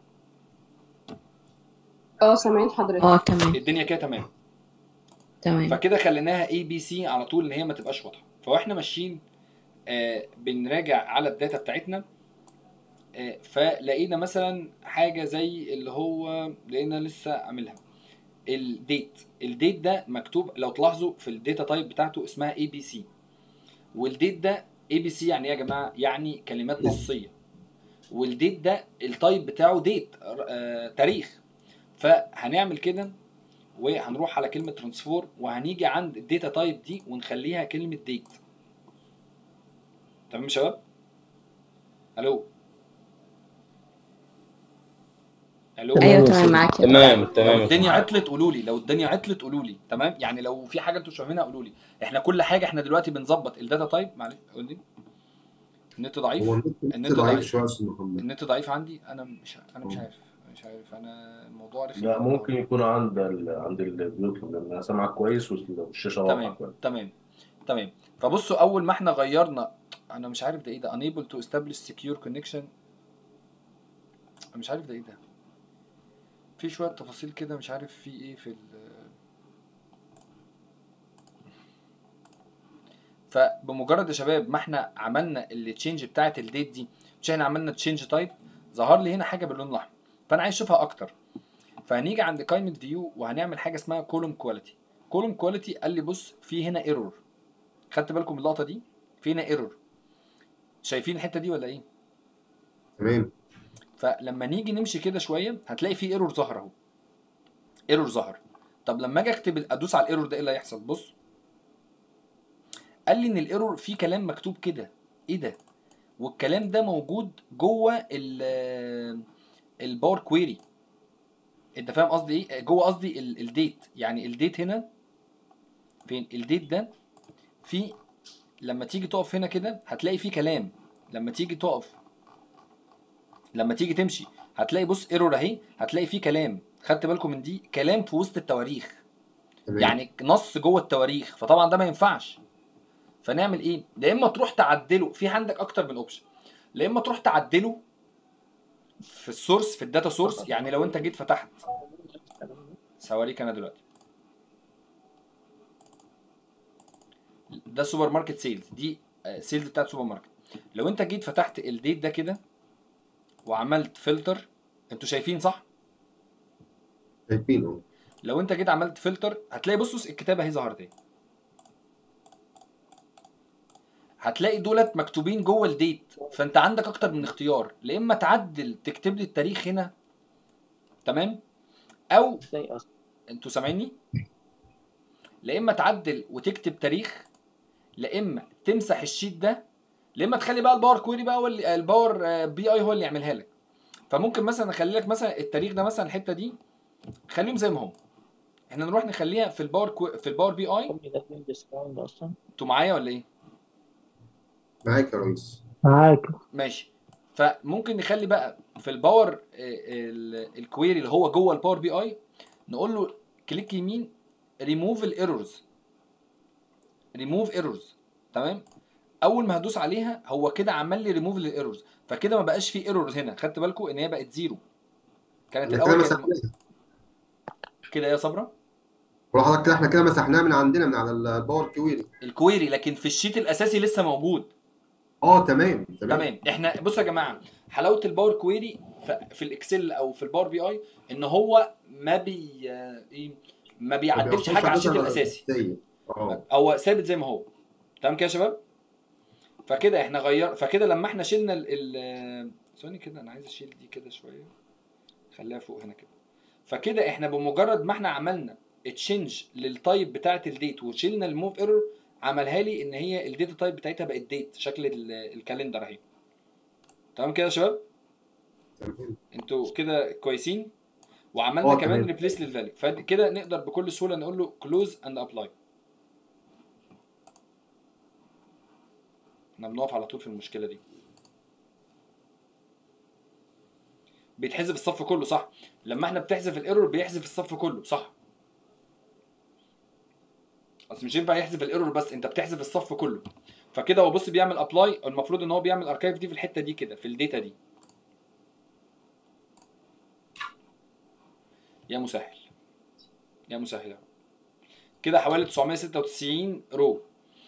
اه سامعين حضرتك اه تمام الدنيا كده تمام تمام فكده خليناها اي بي سي على طول ان هي ما تبقاش واضحه فاحنا ماشيين آه بنراجع على الداتا بتاعتنا آه فلقينا مثلا حاجه زي اللي هو لقينا لسه عاملها الديت الديت ده مكتوب لو تلاحظوا في الداتا تايب بتاعته اسمها اي بي سي والديت ده اي بي سي يعني ايه يا جماعه يعني كلمات نصيه والديت ده التايب بتاعه ديت آه تاريخ فهنعمل كده وهنروح على كلمه ترانسفور وهنيجي عند الداتا تايب دي ونخليها كلمه ديت تمام يا شباب الو الو ايوه تمام معاك تمام لو تمام الدنيا عطلت قولوا لي لو الدنيا عطلت قولوا لي تمام يعني لو في حاجه انتوا مش فاهمينها قولوا لي احنا كل حاجه احنا دلوقتي بنظبط الداتا تايب معلش قول لي النت ضعيف هو النت النت ضعيف ضعيف. شويه يا استاذ محمد النت ضعيف عندي انا مش انا مش عارف مش عارف انا الموضوع رخم لا ممكن يكون عند ال... عند اللي بيطلب لان انا سامعك كويس والشاشه واضحه تمام كويس تمام تمام فبصوا اول ما احنا غيرنا انا مش عارف ده ايه ده unable to establish secure connection أنا مش عارف ده ايه ده في شويه تفاصيل كده مش عارف في ايه في ال فبمجرد يا شباب ما احنا عملنا التشينج بتاعت الديت دي مش احنا عملنا تشينج تايب ظهر لي هنا حاجه باللون الاحمر فانا عايز اشوفها اكتر فهنيجي عند قائمه فيو وهنعمل حاجه اسمها كولوم كواليتي كولوم كواليتي قال لي بص في هنا ايرور خدت بالكم من اللقطه دي في هنا ايرور شايفين الحته دي ولا ايه تمام فلما نيجي نمشي كده شويه هتلاقي في ايرور ظهر اهو ايرور ظهر طب لما اجي اكتب ادوس على الايرور ده ايه اللي هيحصل بص قال لي ان الايرور فيه كلام مكتوب كده ايه ده والكلام ده موجود جوه ال الباور كويري انت فاهم قصدي ايه جوه قصدي ال- الديت يعني الديت هنا فين الديت ده في لما تيجي تقف هنا كده هتلاقي فيه كلام لما تيجي تقف لما تيجي تمشي هتلاقي بص ايرور اهي هتلاقي فيه كلام خدت بالكم من دي كلام في وسط التواريخ تمام. يعني نص جوه التواريخ فطبعا ده ما ينفعش فنعمل ايه يا اما تروح تعدله في عندك اكتر من اوبشن يا اما تروح تعدله في السورس في الداتا سورس يعني لو انت جيت فتحت سواريك انا دلوقتي ده سوبر ماركت سيلز دي سيلز بتاعت سوبر ماركت لو انت جيت فتحت الديت ده كده وعملت فلتر انتوا شايفين صح شايفين اهو لو انت جيت عملت فلتر هتلاقي بص الكتابه اهي ظهرت اهي هتلاقي دولت مكتوبين جوه الديت فانت عندك اكتر من اختيار لا اما تعدل تكتب لي التاريخ هنا تمام او ازاي اصلا انتوا سامعيني لا اما تعدل وتكتب تاريخ لا اما تمسح الشيت ده لا اما تخلي بقى الباور كويري بقى هو اللي الباور آه، بي اي هو اللي يعملها لك فممكن مثلا اخلي لك مثلا التاريخ ده مثلا الحته دي خليهم زي ما هم احنا نروح نخليها في الباور كو... في الباور بي اي كوبي ده فين ديسكاونت اصلا انتوا معايا ولا ايه معاك يا ريس معاك ماشي فممكن نخلي بقى في الباور آه، ال- الكويري اللي هو جوه الباور بي اي نقول له كليك يمين ريموف الايرورز ريموف ايرورز تمام اول ما هدوس عليها هو كده عمل لي ريموف للايرورز فكده ما بقاش في ايرورز هنا خدت بالكم ان هي بقت زيرو كانت احنا كده الاول كانت مسحناها كده يا صبرا ولا حضرتك كده احنا كده مسحناها من عندنا من على الباور كويري الكويري لكن في الشيت الاساسي لسه موجود اه تمام تمام تمام احنا بصوا يا جماعه حلاوه الباور كويري ف- في الاكسل او في الباور بي اي ان هو ما بي ايه ما بيعدلش حاجه على الشيت الاساسي الأساسي. اه هو ثابت زي ما هو تمام كده يا شباب فكده احنا غير فكده لما احنا شلنا ال ال ثواني كده انا عايز اشيل دي كده شويه خليها فوق هنا كده فكده احنا بمجرد ما احنا عملنا تشينج للتايب بتاعه الديت وشلنا الموف ايرور عملها لي ان هي الداتا تايب بتاعتها بقت ديت شكل ال- الكالندر اهي تمام كده يا شباب تمام انتوا كده كويسين وعملنا اه، كمان تمام. ريبليس للفاليو فكده نقدر بكل سهوله نقول له كلوز اند ابلاي احنا بنقف على طول في المشكله دي بيتحذف الصف كله صح لما احنا بتحذف الايرور بيحذف الصف كله صح اصل مش ينفع يحذف الايرور بس انت بتحذف الصف كله فكده هو بص بيعمل ابلاي المفروض ان هو بيعمل اركايف دي في الحته دي كده في الداتا دي يا مسهل يا مسهل يا رب. كده حوالي 996 رو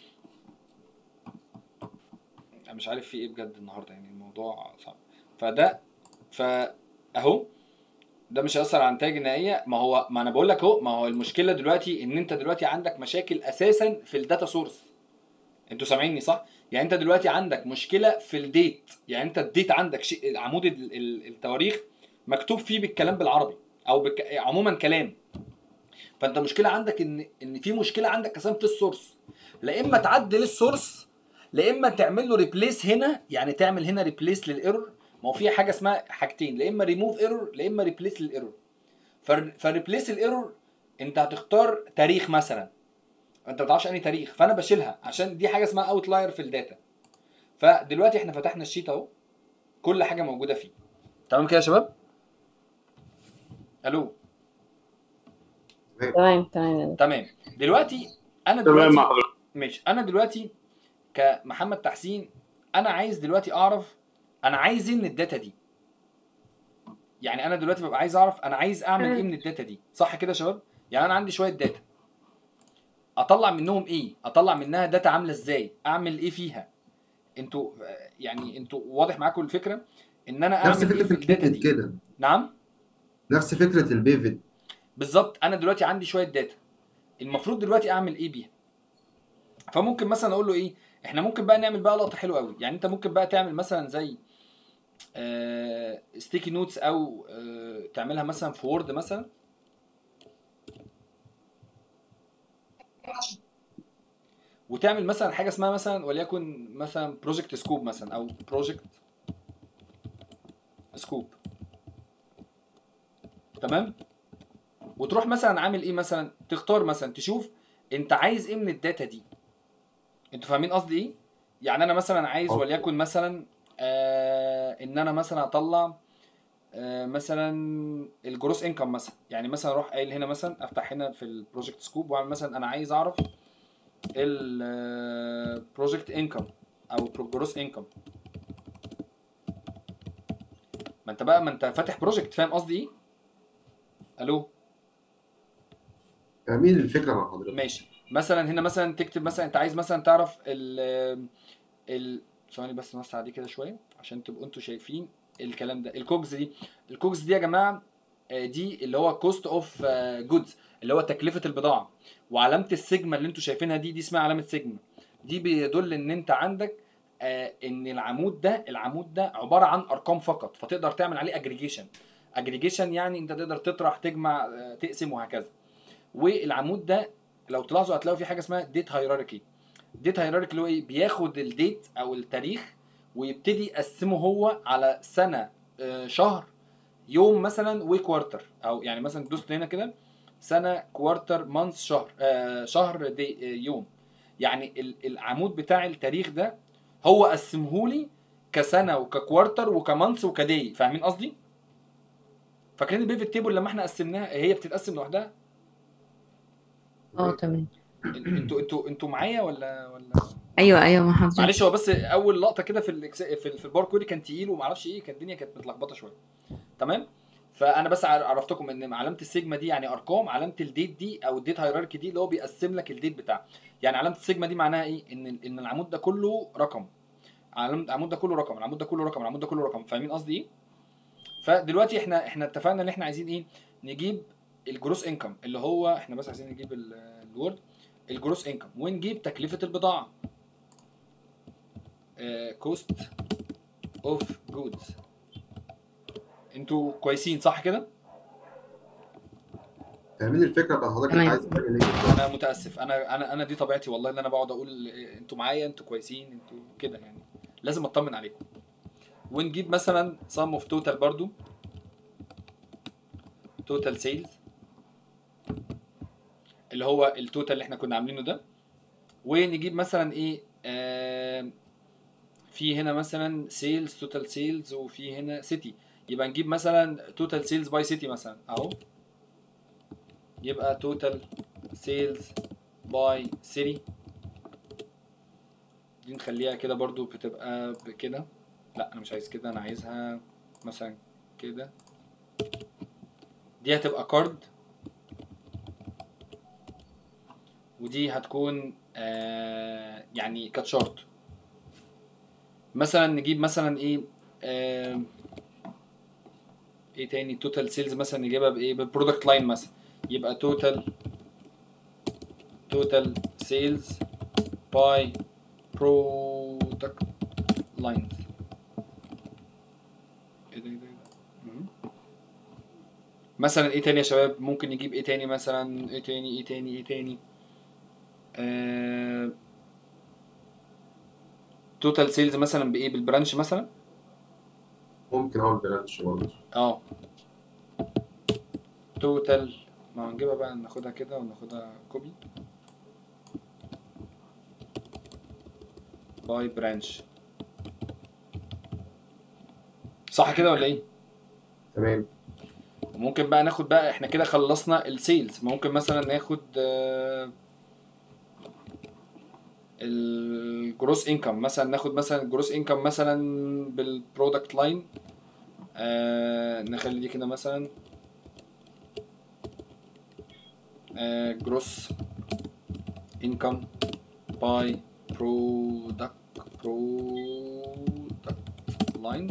انا مش عارف في ايه بجد النهارده يعني الموضوع صعب فده فاهو ده مش هيأثر على النتائج النهائيه ما هو ما انا بقول لك اهو ما هو المشكله دلوقتي ان انت دلوقتي عندك مشاكل اساسا في الداتا سورس انتوا سامعيني صح يعني انت دلوقتي عندك مشكله في الديت يعني انت الديت عندك شيء عمود ال- ال- التواريخ مكتوب فيه بالكلام بالعربي او بك... عموما كلام فانت مشكله عندك ان ان في مشكله عندك اساسا في السورس لا اما تعدل السورس لا اما تعمل له ريبليس هنا يعني تعمل هنا ريبليس للايرور ما هو في حاجه اسمها حاجتين لا اما ريموف ايرور لا اما ريبليس للايرور فريبليس الايرور انت هتختار تاريخ مثلا انت ما تعرفش انهي تاريخ فانا بشيلها عشان دي حاجه اسمها اوتلاير في الداتا فدلوقتي احنا فتحنا الشيت اهو كل حاجه موجوده فيه تمام كده يا شباب الو تمام تمام تمام دلوقتي انا تمام دلوقتي مع حضرتك ماشي انا دلوقتي كمحمد تحسين انا عايز دلوقتي اعرف انا عايز ايه من الداتا دي يعني انا دلوقتي ببقى عايز اعرف انا عايز اعمل ايه من الداتا دي صح كده يا شباب يعني انا عندي شويه داتا اطلع منهم ايه اطلع منها داتا عامله ازاي اعمل ايه فيها انتوا يعني انتوا واضح معاكم الفكره ان انا نفس اعمل ايه في فكره الداتا البيفت دي كده نعم نفس فكره البيفت بالظبط انا دلوقتي عندي شويه داتا المفروض دلوقتي اعمل ايه بيها فممكن مثلا اقول له ايه احنا ممكن بقى نعمل بقى لقطه حلوه قوي يعني انت ممكن بقى تعمل مثلا زي ستيكي نوتس او آه، تعملها مثلا في وورد مثلا وتعمل مثلا حاجه اسمها مثلا وليكن مثلا بروجكت سكوب مثلا او بروجكت سكوب تمام وتروح مثلا عامل ايه مثلا تختار مثلا تشوف انت عايز ايه من الداتا دي انتوا فاهمين قصدي ايه يعني انا مثلا عايز أوكي. وليكن مثلا آه ان انا مثلا اطلع آه مثلا الجروس انكم مثلا يعني مثلا اروح قايل هنا مثلا افتح هنا في البروجكت سكوب واعمل مثلا انا عايز اعرف البروجكت انكم او جروس انكم ما انت بقى ما انت فاتح بروجكت فاهم قصدي ايه الو فاهمين الفكره مع حضرتك ماشي مثلا هنا مثلا تكتب مثلا انت عايز مثلا تعرف ال ال ثواني بس نوسع دي كده شويه عشان تبقوا انتوا شايفين الكلام ده الكوكس دي الكوكس دي يا جماعه آه، دي اللي هو كوست اوف جودز اللي هو تكلفه البضاعه وعلامه السيجما اللي انتوا شايفينها دي دي اسمها علامه سيجما دي بيدل ان انت عندك آه، ان العمود ده العمود ده عباره عن ارقام فقط فتقدر تعمل عليه اجريجيشن اجريجيشن يعني انت تقدر تطرح تجمع آه، تقسم وهكذا والعمود ده لو تلاحظوا هتلاقوا في حاجه اسمها ديت هيراركي ديت هيراركي اللي هو ايه بياخد الديت او التاريخ ويبتدي يقسمه هو على سنه آه، شهر يوم مثلا وكوارتر او يعني مثلا دوست هنا كده سنه كوارتر مانث شهر آه شهر دي آه يوم يعني ال- العمود بتاع التاريخ ده هو قسمهولي كسنه وككوارتر وكمانث وكدي فاهمين قصدي؟ فاكرين البيفت تيبل لما احنا قسمناها هي بتتقسم لوحدها؟ اه تمام انتوا انتوا انتوا معايا ولا ولا ايوه ايوه ما حضرتك معلش هو بس اول لقطه كده في الإكس- في, ال- في البار كوري كان تقيل وما اعرفش ايه كانت الدنيا كانت متلخبطه شويه تمام فانا بس عر- عرفتكم ان علامه السيجما دي يعني ارقام علامه الديت دي او الديت هيراركي دي اللي هو بيقسم لك الديت بتاعه يعني علامه السيجما دي معناها ايه ان ال- ان العمود ده كله رقم علامه العمود ده كله رقم العمود ده كله رقم العمود ده كله رقم فاهمين قصدي ايه فدلوقتي احنا احنا اتفقنا ان احنا عايزين ايه نجيب الجروس انكم اللي هو احنا بس عايزين نجيب ال- الوورد الجروس انكم ونجيب تكلفه البضاعه كوست اوف جودز انتوا كويسين صح كده فاهمين الفكره بتاعت حضرتك انت تمام. عايز تعمل ايه انا متاسف انا انا انا دي طبيعتي والله ان انا بقعد اقول إيه، انتوا معايا انتوا كويسين انتوا كده يعني لازم اطمن عليكم ونجيب مثلا sum اوف توتال برضو توتال سيلز اللي هو التوتال اللي احنا كنا عاملينه ده ونجيب مثلا ايه آه في هنا مثلا سيلز توتال سيلز وفي هنا سيتي يبقى نجيب مثلا توتال سيلز باي سيتي مثلا اهو يبقى توتال سيلز باي سيتي دي نخليها كده برضو بتبقى بكده لا انا مش عايز كده انا عايزها مثلا كده دي هتبقى كارد ودي هتكون آه يعني كاتشارت مثلا نجيب مثلا ايه آه ايه تاني توتال سيلز مثلا نجيبها بايه بالبرودكت لاين مثلا يبقى توتال توتال سيلز باي برودكت لاينز ايه ده ايه ده إيه ده؟ مم. مثلا ايه تاني يا شباب ممكن نجيب ايه تاني مثلا ايه تاني ايه تاني ايه تاني آه... توتال سيلز مثلا بايه بالبرانش مثلا ممكن اعمل برانش برضه اه توتال ما هنجيبها بقى ناخدها كده وناخدها كوبي باي برانش صح كده ولا ايه تمام ممكن بقى ناخد بقى احنا كده خلصنا السيلز ممكن مثلا ناخد آه، الجروس انكم مثلا ناخد مثلا الجروس انكم مثلا بالبرودكت لاين نخلي دي كده مثلا جروس انكم باي برودكت برودكت لاينز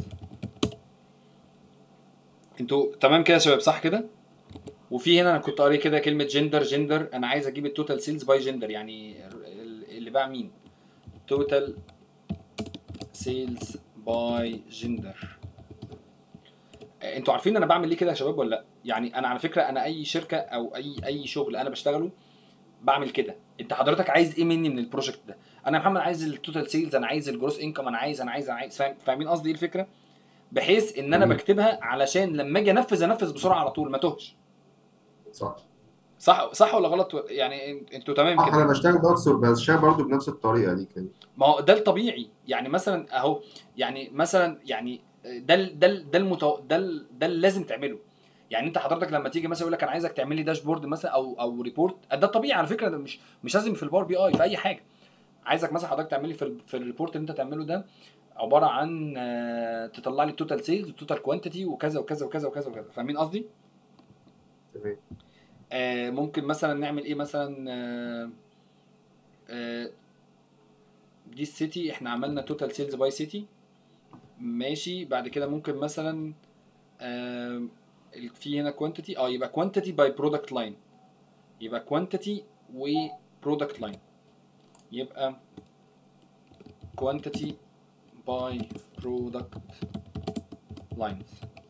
انتوا تمام كده يا شباب صح كده وفي هنا انا كنت قاري كده كلمه جندر جندر انا عايز اجيب التوتال سيلز باي جندر يعني ال- اللي باع مين توتال سيلز باي جندر انتوا عارفين انا بعمل ليه كده يا شباب ولا لا يعني انا على فكره انا اي شركه او اي اي شغل انا بشتغله بعمل كده انت حضرتك عايز ايه مني من البروجكت ده انا يا محمد عايز التوتال سيلز انا عايز الجروس انكم انا عايز انا عايز انا عايز فاهم فاهمين قصدي ايه الفكره بحيث ان انا مم. بكتبها علشان لما اجي انفذ انفذ بسرعه على طول ما توهش صح صح صح ولا غلط يعني انت- انتوا تمام صح كده انا بشتغل بكسر بشتغل برضه بنفس الطريقه دي كده ما هو ده الطبيعي يعني مثلا اهو يعني مثلا يعني ده ال- ده ال- ده المتو... ده ال- ده اللي لازم تعمله يعني انت حضرتك لما تيجي مثلا يقول لك انا عايزك تعمل لي داشبورد مثلا او او ريبورت ده الطبيعي على فكره ده مش مش لازم في الباور بي اي في اي حاجه عايزك مثلا حضرتك تعمل لي في ال- في الريبورت اللي انت تعمله ده عباره عن آه، تطلع لي التوتال سيلز والتوتال كوانتيتي وكذا وكذا وكذا وكذا وكذا فاهمين قصدي؟ تمام آه، ممكن مثلا نعمل ايه مثلا آه، آه، دي السيتي احنا عملنا توتال سيلز باي سيتي ماشي بعد كده ممكن مثلا آه، ال- في هنا كوانتيتي اه يبقى كوانتيتي باي برودكت لاين يبقى كوانتيتي وبرودكت لاين يبقى كوانتيتي باي برودكت لاينز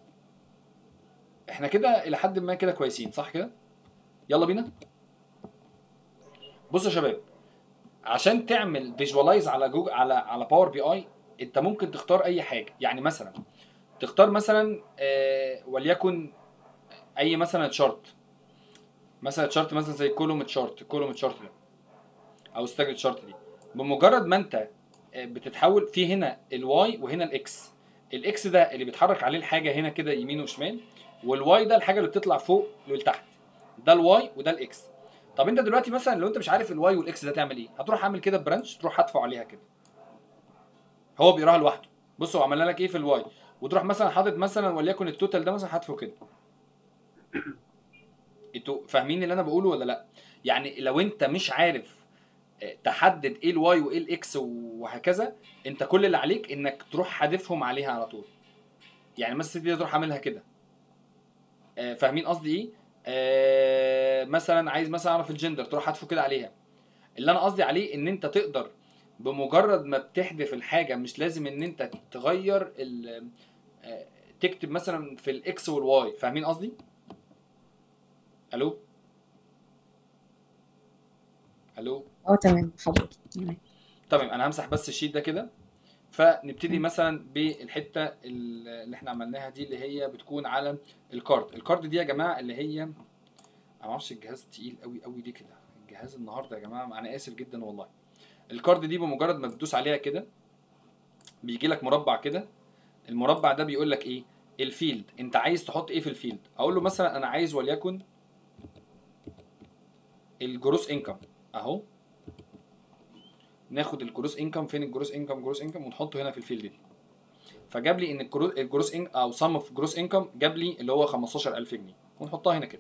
احنا كده الى حد ما كده كويسين صح كده يلا بينا بصوا يا شباب عشان تعمل فيجوالايز على جوجل على على باور بي اي انت ممكن تختار اي حاجه يعني مثلا تختار مثلا آه وليكن اي مثلا تشارت مثلا تشارت مثلا زي كولوم تشارت كولوم تشارت ده او ستاجر تشارت دي بمجرد ما انت آه، بتتحول في هنا الواي وهنا الاكس الاكس ده اللي بيتحرك عليه الحاجه هنا كده يمين وشمال والواي ده الحاجه اللي بتطلع فوق لتحت ده الواي وده الاكس طب انت دلوقتي مثلا لو انت مش عارف الواي والاكس ده تعمل ايه هتروح عامل كده برانش تروح هدفع عليها كده هو بيقراها لوحده بص هو عمل لك ايه في الواي وتروح مثلا حاطط مثلا وليكن التوتال ده مثلا هدفه كده انتوا فاهمين اللي انا بقوله ولا لا يعني لو انت مش عارف اه، تحدد ايه الواي وايه الاكس وهكذا انت كل اللي عليك انك تروح حادفهم عليها على طول يعني مثلا دي تروح عاملها كده اه، فاهمين قصدي ايه آه، مثلا عايز مثلا اعرف الجندر تروح حادفه كده عليها اللي انا قصدي عليه ان انت تقدر بمجرد ما بتحذف الحاجه مش لازم ان انت تغير ال آه، تكتب مثلا في الاكس والواي فاهمين قصدي الو الو اه تمام حضرتك تمام تمام انا همسح بس الشيت ده كده فنبتدي مثلا بالحته اللي احنا عملناها دي اللي هي بتكون على الكارد الكارد دي يا جماعه اللي هي انا ما اعرفش الجهاز تقيل قوي قوي ليه كده الجهاز النهارده يا جماعه انا اسف جدا والله الكارد دي بمجرد ما بتدوس عليها كده بيجي لك مربع كده المربع ده بيقول لك ايه الفيلد انت عايز تحط ايه في الفيلد اقول له مثلا انا عايز وليكن الجروس انكم اهو ناخد الجروس انكم فين الجروس انكم جروس انكم ونحطه هنا في الفيلد دي فجاب لي ان الجروس الجروس إن او سم اوف جروس انكم جاب لي اللي هو 15000 جنيه ونحطها هنا كده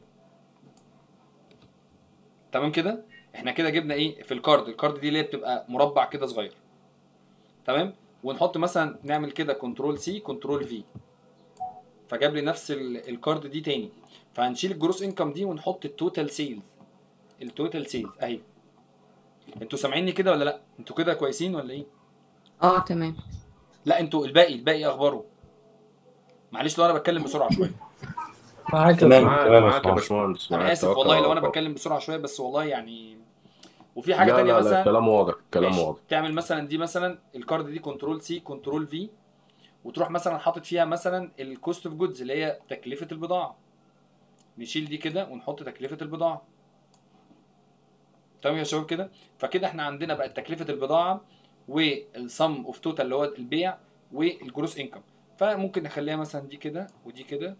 تمام كده احنا كده جبنا ايه في الكارد الكارد دي اللي هي بتبقى مربع كده صغير تمام ونحط مثلا نعمل كده كنترول سي كنترول في فجاب لي نفس ال- الكارد دي تاني فهنشيل الجروس انكم دي ونحط التوتال سيلز التوتال سيلز اهي انتوا سامعيني كده ولا لا انتوا كده كويسين ولا ايه اه تمام لا انتوا الباقي الباقي إيه اخباره معلش لو انا بتكلم بسرعه شويه معاك يا تمام فندم. تمام معاك يا يا باشمهندس انا معاك، اسف توكل والله على لو انا الله. بتكلم بسرعه شويه بس والله يعني وفي حاجه لا تانية لا لا مثلا كلام واضح كلام ماشي. واضح تعمل مثلا دي مثلا الكارد دي كنترول سي كنترول في وتروح مثلا حاطط فيها مثلا الكوست اوف جودز اللي هي تكلفه البضاعه نشيل دي كده ونحط تكلفه البضاعه تمام يا شباب كده فكده احنا عندنا بقى تكلفه البضاعه والسم اوف توتال اللي هو البيع والجروس انكم فممكن نخليها مثلا دي كده ودي كده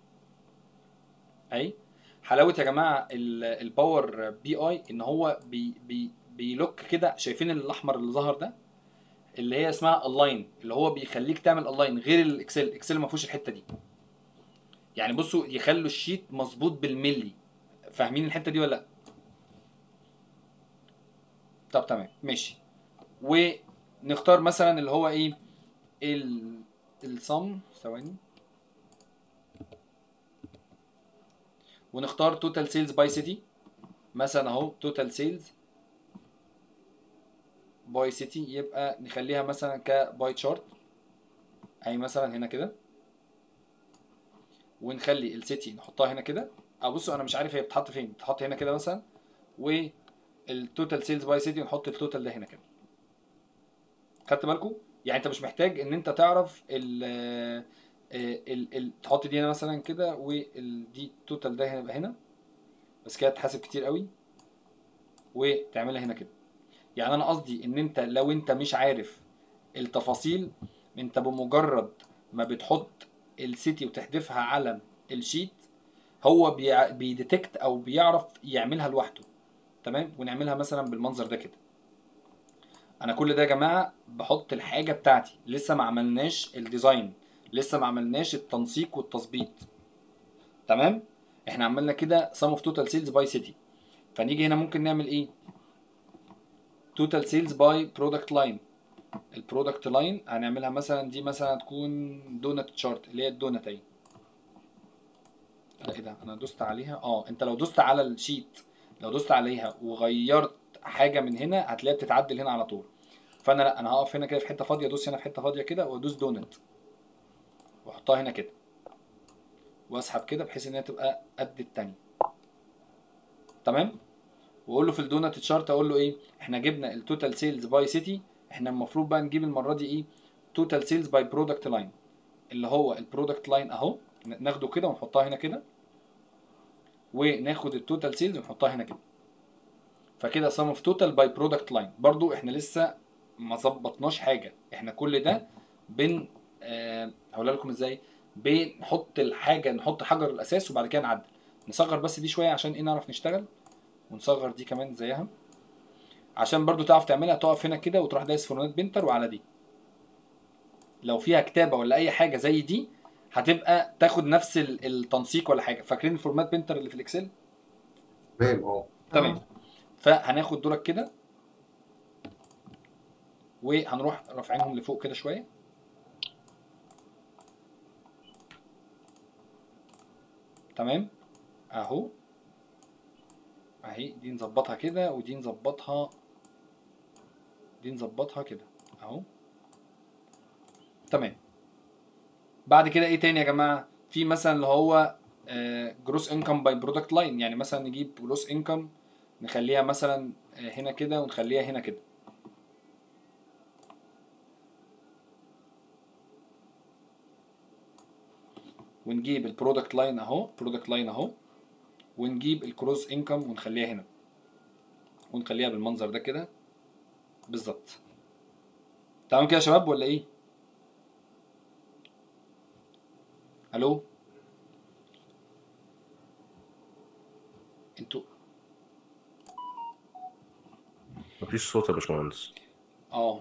اهي حلاوه يا جماعه ال- الباور بي اي ان هو بي بي بيلوك كده شايفين الاحمر اللي ظهر ده اللي هي اسمها الاين اللي هو بيخليك تعمل الاين غير الاكسل الاكسل ما فيهوش الحته دي يعني بصوا يخلوا الشيت مظبوط بالملي فاهمين الحته دي ولا لا طب تمام ماشي ونختار مثلا اللي هو ايه ال الصم ثواني ونختار توتال سيلز باي سيتي مثلا اهو توتال سيلز باي سيتي يبقى نخليها مثلا كباي تشارت اي مثلا هنا كده ونخلي السيتي نحطها هنا كده او بصوا انا مش عارف هي بتتحط فين بتتحط هنا كده مثلا و التوتال سيلز باي سيتي ونحط التوتال ده هنا كده خدت بالكم يعني انت مش محتاج ان انت تعرف ال ال ال تحط دي هنا مثلا كده ودي التوتال ده هيبقى هنا بس كده تحاسب كتير قوي وتعملها هنا كده يعني انا قصدي ان انت لو انت مش عارف التفاصيل انت بمجرد ما بتحط السيتي وتحذفها على الشيت هو بيع- بيديتكت او بيعرف يعملها لوحده تمام ونعملها مثلا بالمنظر ده كده انا كل ده يا جماعه بحط الحاجه بتاعتي لسه ما عملناش الديزاين لسه ما عملناش التنسيق والتظبيط تمام احنا عملنا كده sum of total sales by city فنيجي هنا ممكن نعمل ايه total sales by product line البرودكت لاين هنعملها مثلا دي مثلا تكون دونت تشارت اللي هي الدونت اهي لا ايه ده انا دوست عليها اه انت لو دوست على الشيت لو دوست عليها وغيرت حاجه من هنا هتلاقيها بتتعدل هنا على طول فانا لا انا هقف هنا كده في حته فاضيه ادوس هنا في حته فاضيه كده وادوس دونت واحطها هنا كده واسحب كده بحيث ان هي تبقى قد التانية تمام واقول له في الدونت تشارت اقول له ايه احنا جبنا التوتال سيلز باي سيتي احنا المفروض بقى نجيب المره دي ايه توتال سيلز باي برودكت لاين اللي هو البرودكت لاين اهو ن- ناخده كده ونحطها هنا كده وناخد التوتال سيلز ونحطها هنا كده فكده sum of total by product line برضو احنا لسه ما ظبطناش حاجه احنا كل ده بن آه هقولها لكم ازاي بنحط الحاجه نحط حجر الاساس وبعد كده نعدل نصغر بس دي شويه عشان ايه نعرف نشتغل ونصغر دي كمان زيها عشان برضو تعرف تعملها تقف هنا كده وتروح دايس فورمات بنتر وعلى دي لو فيها كتابه ولا اي حاجه زي دي هتبقى تاخد نفس ال- التنسيق ولا حاجه فاكرين الفورمات بنتر اللي في الاكسل تمام اه تمام فهناخد دولك كده وهنروح رافعينهم لفوق كده شويه تمام اهو اهي دي نظبطها كده ودي نظبطها دي نظبطها كده اهو تمام بعد كده ايه تاني يا جماعه في مثلا اللي هو جروس انكم باي برودكت لاين يعني مثلا نجيب جروس انكم نخليها مثلا آه، هنا كده ونخليها هنا كده ونجيب البرودكت لاين اهو برودكت لاين اهو ونجيب الكروس انكم ونخليها هنا ونخليها بالمنظر ده كده بالظبط تمام كده يا شباب ولا ايه الو انتوا مفيش صوت يا باشمهندس اه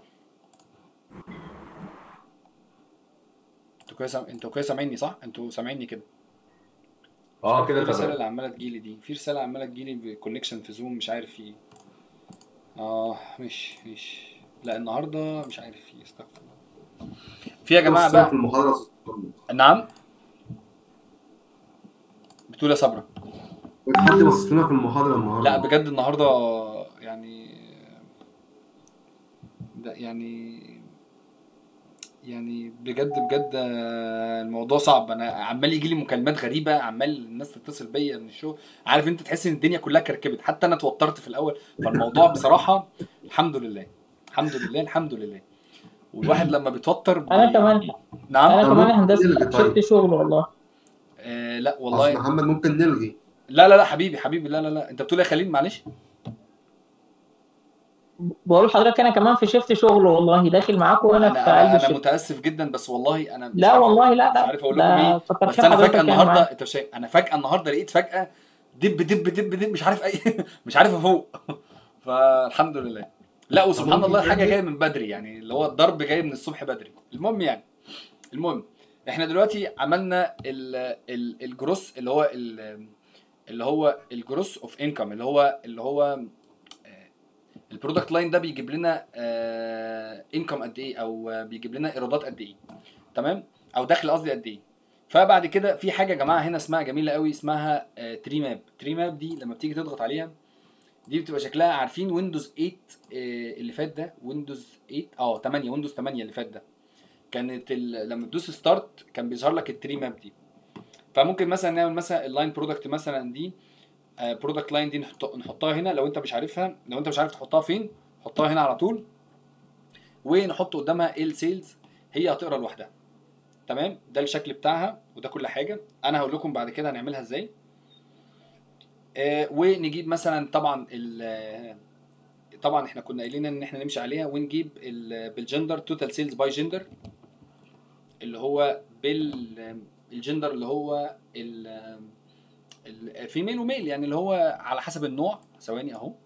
انتوا كويس انتوا كويس سامعيني صح؟ انتوا سامعيني كده اه كده ايه الرساله تمام اللي عماله تجيلي دي؟ في رساله عماله تجيلي بكونكشن في زوم مش عارف في ايه اه مش مش لا النهارده مش عارف في ايه استغفر الله في يا جماعه بص في بقى المحاضرة يا أستاذ محمد. نعم بتقول يا صبرا حد بص لنا في المحاضرة النهاردة لا بجد النهارده يعني ده يعني يعني بجد بجد آه، الموضوع صعب انا عمال يجي لي مكالمات غريبه عمال الناس تتصل بيا من الشغل عارف انت تحس ان الدنيا كلها كركبت حتى انا اتوترت في الاول فالموضوع بصراحه الحمد لله الحمد لله الحمد لله والواحد لما بيتوتر بي... انا كمان نعم انا طب كمان ممكن هندسه نلغي طيب. شفت شغل والله آه لا أصل والله محمد ممكن نلغي لا لا لا حبيبي حبيبي لا لا لا انت بتقول إيه يا خليل معلش بقول لحضرتك انا كمان في شفت شغل والله داخل معاكم وانا في انا قلب انا, أنا الشفت متاسف جدا بس والله انا مش لا عارف- والله لا مش لا عارف اقول لكم ده ايه كتر بس خير انا حضرتك فجاه يعني النهارده معايا. انت شايف انا فجاه النهارده لقيت فجاه دب دب دب دب مش عارف اي مش عارف افوق فالحمد لله لا وسبحان ممكن الله الحاجه تعمل- جايه من بدري يعني اللي هو الضرب جاي من الصبح بدري المهم يعني المهم احنا دلوقتي عملنا ال ال الجروس اللي هو ال اللي هو الجروس اوف انكم اللي هو اللي هو البرودكت لاين ده بيجيب لنا انكم قد ايه او آه، بيجيب لنا ايرادات قد ايه تمام او دخل قصدي قد ايه فبعد كده في حاجه يا جماعه هنا اسمها جميله قوي اسمها تري ماب تري ماب دي لما بتيجي تضغط عليها دي بتبقى شكلها عارفين ويندوز 8 آه، اللي فات ده ويندوز 8 اه 8 ويندوز 8 اللي فات ده كانت ال... لما تدوس ستارت كان بيظهر لك التري ماب دي فممكن مثلا نعمل مثلا اللاين برودكت مثلا دي برودكت لاين دي نحط- نحطها هنا لو انت مش عارفها لو انت مش عارف تحطها فين حطها هنا على طول ونحط قدامها السيلز هي هتقرا لوحدها تمام ده الشكل بتاعها وده كل حاجه انا هقول لكم بعد كده هنعملها ازاي آه ونجيب مثلا طبعا ال طبعا احنا كنا قايلين ان احنا نمشي عليها ونجيب ال- بالجندر توتال سيلز باي جندر اللي هو بالجندر اللي هو الفيميل وميل يعني اللي هو على حسب النوع ثواني اهو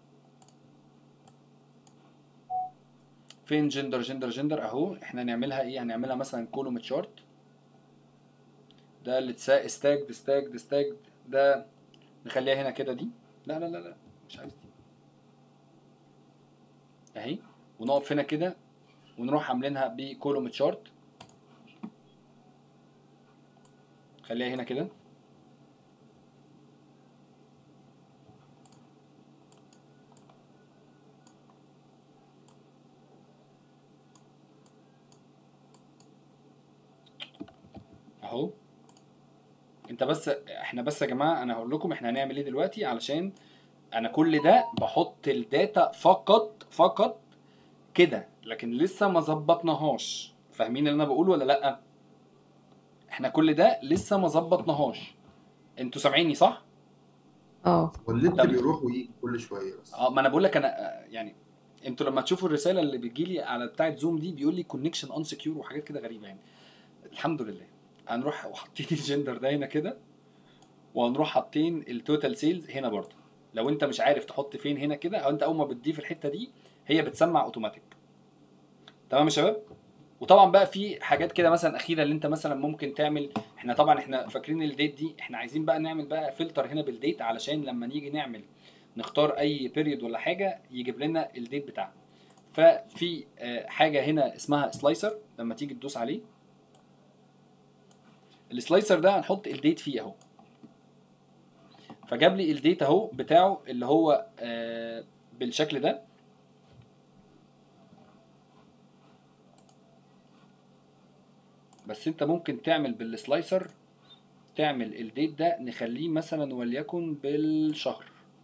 فين جندر جندر جندر اهو احنا هنعملها ايه هنعملها مثلا كولوم تشارت ده اللي ستاجد ستاجد ستاجد ده نخليها هنا كده دي لا لا لا لا مش عايز دي اهي ونقف هنا كده ونروح عاملينها بكولوم تشارت خليها هنا كده اهو انت بس احنا بس يا جماعه انا هقول لكم احنا هنعمل ايه دلوقتي علشان انا كل ده بحط الداتا فقط فقط كده لكن لسه ما ظبطناهاش فاهمين اللي انا بقوله ولا لا احنا كل ده لسه ما ظبطناهاش انتوا سامعيني صح اه والنت طب- بيروح ويجي كل شويه بس اه ما انا بقول لك انا آه، يعني انتوا لما تشوفوا الرساله اللي بتجي لي على بتاعه زوم دي بيقول لي كونكشن ان سكيور وحاجات كده غريبه يعني الحمد لله هنروح وحاطين الجندر ده هنا كده وهنروح حاطين التوتال سيلز هنا برضه لو انت مش عارف تحط فين هنا كده او انت اول ما بتضيف الحته دي هي بتسمع اوتوماتيك تمام يا شباب وطبعا بقى في حاجات كده مثلا اخيره اللي انت مثلا ممكن تعمل احنا طبعا احنا فاكرين الديت دي احنا عايزين بقى نعمل بقى فلتر هنا بالديت علشان لما نيجي نعمل نختار اي بيريود ولا حاجه يجيب لنا الديت بتاعها ففي آه، حاجه هنا اسمها سلايسر لما تيجي تدوس عليه السلايسر ده هنحط الديت فيه اهو فجاب لي الديت اهو بتاعه اللي هو آه، بالشكل ده بس انت ممكن تعمل بالسلايسر تعمل الديت ده نخليه مثلا وليكن بالشهر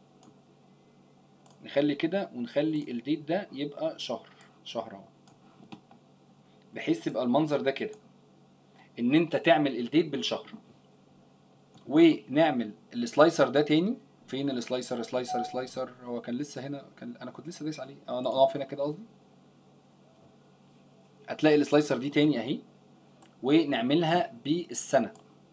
نخلي كده ونخلي الديت ده يبقى شهر شهر اهو بحيث يبقى المنظر ده كده ان انت تعمل الديت بالشهر ونعمل السلايسر ده تاني فين السلايسر سلايسر سلايسر هو كان لسه هنا كان انا كنت لسه دايس عليه اه انا اقف هنا كده قصدي هتلاقي السلايسر دي تاني اهي ونعملها بالسنه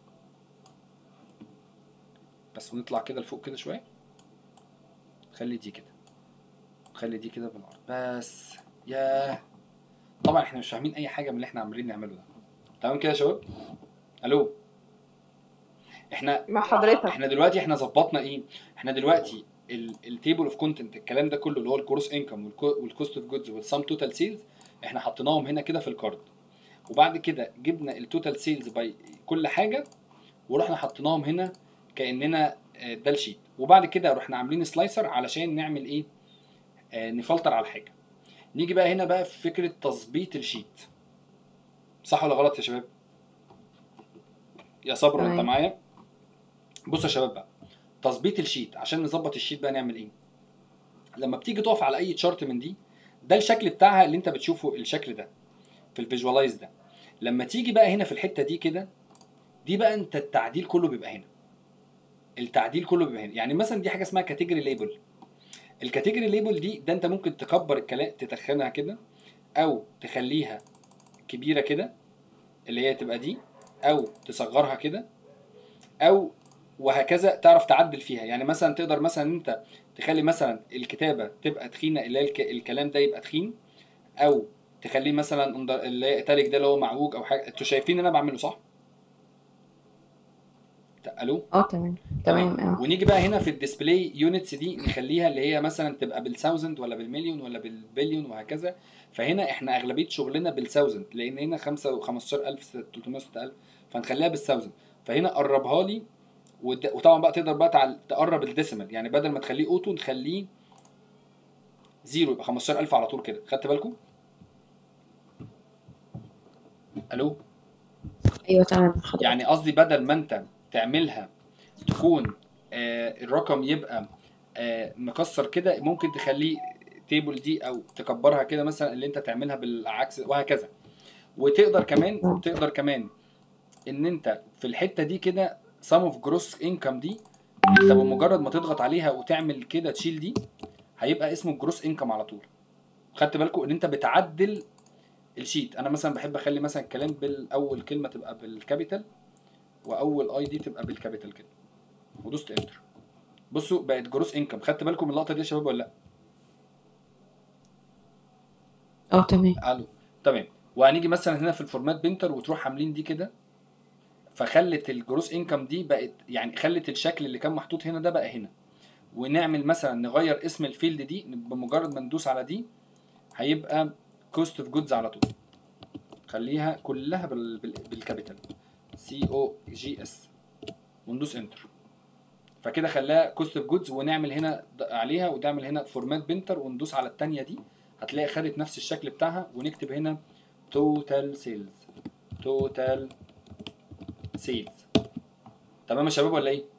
بس ونطلع كده لفوق كده شويه خلي دي كده خلي دي كده بالعرض بس ياه طبعا احنا مش فاهمين اي حاجه من اللي احنا عمالين نعمله ده تمام كده يا شباب الو احنا مع حضرتك احنا دلوقتي احنا ظبطنا ايه احنا دلوقتي التيبل اوف كونتنت الكلام ده كله اللي هو الكروس انكم والكوست اوف جودز والسام توتال سيلز احنا حطيناهم هنا كده في الكارد وبعد كده جبنا التوتال سيلز باي كل حاجه ورحنا حطيناهم هنا كاننا آه، ده الشيت وبعد كده رحنا عاملين سلايسر علشان نعمل ايه آه، نفلتر على الحاجه نيجي بقى هنا بقى في فكره تظبيط الشيت صح ولا غلط يا شباب يا صبر انت تمام. معايا بصوا يا شباب بقى تظبيط الشيت عشان نظبط الشيت بقى نعمل ايه لما بتيجي تقف على اي تشارت من دي ده الشكل بتاعها اللي انت بتشوفه الشكل ده في الفيجوالايز ده لما تيجي بقى هنا في الحته دي كده دي بقى انت التعديل كله بيبقى هنا التعديل كله بيبقى هنا يعني مثلا دي حاجه اسمها كاتيجوري ليبل الكاتيجوري ليبل دي ده انت ممكن تكبر الكلام تتخنها كده او تخليها كبيره كده اللي هي تبقى دي او تصغرها كده او وهكذا تعرف تعدل فيها يعني مثلا تقدر مثلا انت تخلي مثلا الكتابه تبقى تخينه اللي هي الك... الكلام ده يبقى تخين او تخليه مثلا under- اللي هي ايتاليك ده اللي هو معوج او حاجه انتوا شايفين ان انا بعمله صح؟ الو اه تمام تمام اه ونيجي بقى هنا في الديسبلاي يونتس دي نخليها اللي هي مثلا تبقى بالثاوزند ولا بالمليون ولا بالبليون وهكذا فهنا احنا اغلبيه شغلنا بالثاوزند لان هنا 5 15000 306000 فنخليها بالثاوزند فهنا قربها لي ود- وطبعا بقى تقدر بقى تعل- تقرب الديسيمال يعني بدل ما تخليه اوتو نخليه زيرو يبقى 15000 على طول كده خدت بالكم؟ الو ايوه تمام حضرتك يعني قصدي بدل ما انت تعملها تكون آه الرقم يبقى آه مكسر كده ممكن تخليه تيبل دي او تكبرها كده مثلا اللي انت تعملها بالعكس وهكذا وتقدر كمان تقدر كمان ان انت في الحته دي كده سم اوف جروس انكم دي انت بمجرد ما تضغط عليها وتعمل كده تشيل دي هيبقى اسمه جروس انكم على طول خدت بالكم ان انت بتعدل الشيت انا مثلا بحب اخلي مثلا الكلام بالاول كلمه تبقى بالكابيتال واول اي دي تبقى بالكابيتال كده ودوست انتر بصوا بقت جروس انكم خدت بالكم من اللقطه دي يا شباب ولا لا اه تمام الو تمام وهنيجي مثلا هنا في الفورمات بنتر وتروح عاملين دي كده فخلت الجروس انكم دي بقت يعني خلت الشكل اللي كان محطوط هنا ده بقى هنا ونعمل مثلا نغير اسم الفيلد دي بمجرد ما ندوس على دي هيبقى كوست اوف جودز على طول خليها كلها بال... بال... بالكابيتال سي او جي اس وندوس انتر فكده خلاها كوست اوف جودز ونعمل هنا د- عليها ونعمل هنا فورمات بنتر وندوس على التانية دي هتلاقي خدت نفس الشكل بتاعها ونكتب هنا توتال سيلز توتال سيلز تمام يا شباب ولا ايه؟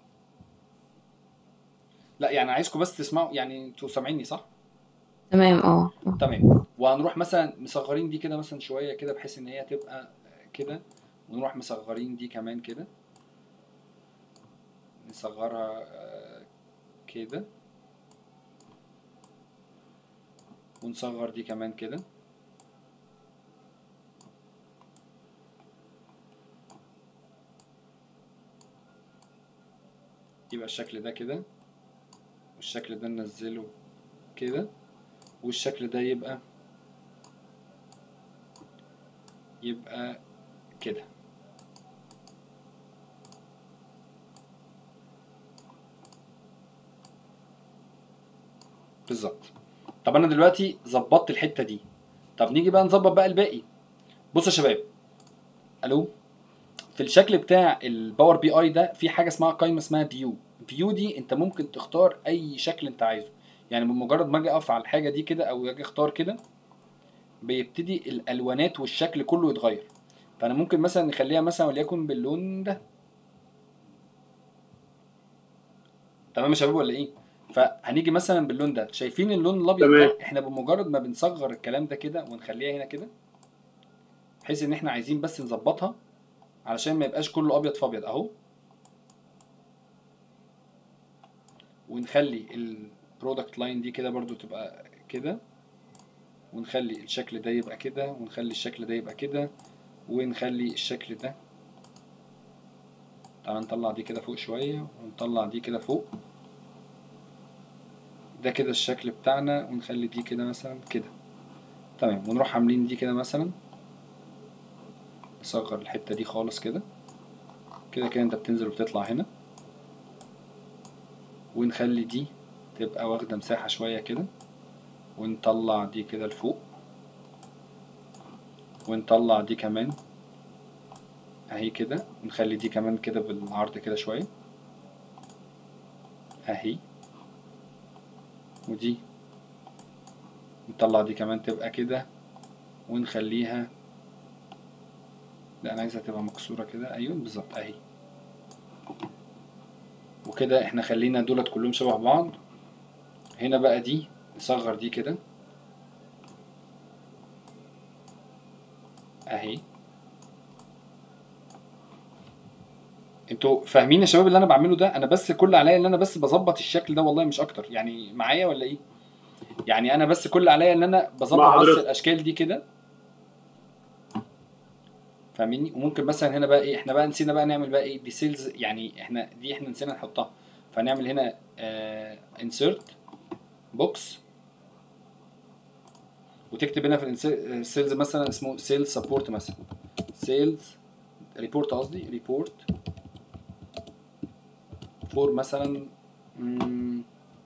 لا يعني عايزكم بس تسمعوا يعني انتوا سامعيني صح؟ تمام اه آه. تمام وهنروح مثلا مصغرين دي كده مثلا شويه كده بحيث ان هي تبقى كده ونروح مصغرين دي كمان كده نصغرها آه، كده ونصغر دي كمان كده يبقى الشكل ده كده والشكل ده ننزله كده والشكل ده يبقى يبقى كده بالظبط طب انا دلوقتي ظبطت الحته دي طب نيجي بقى نظبط بقى الباقي بصوا يا شباب الو في الشكل بتاع الباور بي اي ده في حاجه اسمها قائمه اسمها فيو فيو دي انت ممكن تختار اي شكل انت عايزه يعني بمجرد ما اجي اقف على الحاجه دي كده او اجي اختار كده بيبتدي الالوانات والشكل كله يتغير فانا ممكن مثلا نخليها مثلا وليكن باللون ده تمام يا شباب ولا ايه فهنيجي مثلا باللون ده شايفين اللون الابيض تمام. ده احنا بمجرد ما بنصغر الكلام ده كده ونخليها هنا كده بحيث ان احنا عايزين بس نظبطها علشان ما يبقاش كله ابيض في ابيض اهو ونخلي البرودكت لاين دي كده برضو تبقى كده ونخلي الشكل ده يبقى كده ونخلي الشكل ده يبقى كده ونخلي الشكل ده تعالى نطلع دي كده فوق شوية ونطلع دي كده فوق ده كده الشكل بتاعنا ونخلي دي كده مثلا كده تمام ونروح عاملين دي كده مثلا نصغر الحتة دي خالص كده كده كده انت بتنزل وبتطلع هنا ونخلي دي تبقى واخدة مساحة شوية كده ونطلع دي كده لفوق ونطلع دي كمان اهي كده ونخلي دي كمان كده بالعرض كده شوية اهي ودي نطلع دي كمان تبقى كده ونخليها لا انا عايزها تبقى مكسورة كده ايوه بالظبط اهي وكده احنا خلينا دولت كلهم شبه بعض هنا بقى دي نصغر دي كده اهي انتوا فاهمين يا شباب اللي انا بعمله ده انا بس كل عليا ان انا بس بظبط الشكل ده والله مش اكتر يعني معايا ولا ايه يعني انا بس كل عليا ان انا بظبط مع بس حضرتك. الاشكال دي كده فاهميني وممكن مثلا هنا بقى ايه احنا بقى نسينا بقى نعمل بقى ايه دي سيلز يعني احنا دي احنا نسينا نحطها فنعمل هنا آه insert بوكس وتكتب هنا في السيلز مثلا اسمه سيلز سبورت مثلا سيلز ريبورت قصدي ريبورت فور مثلا مم،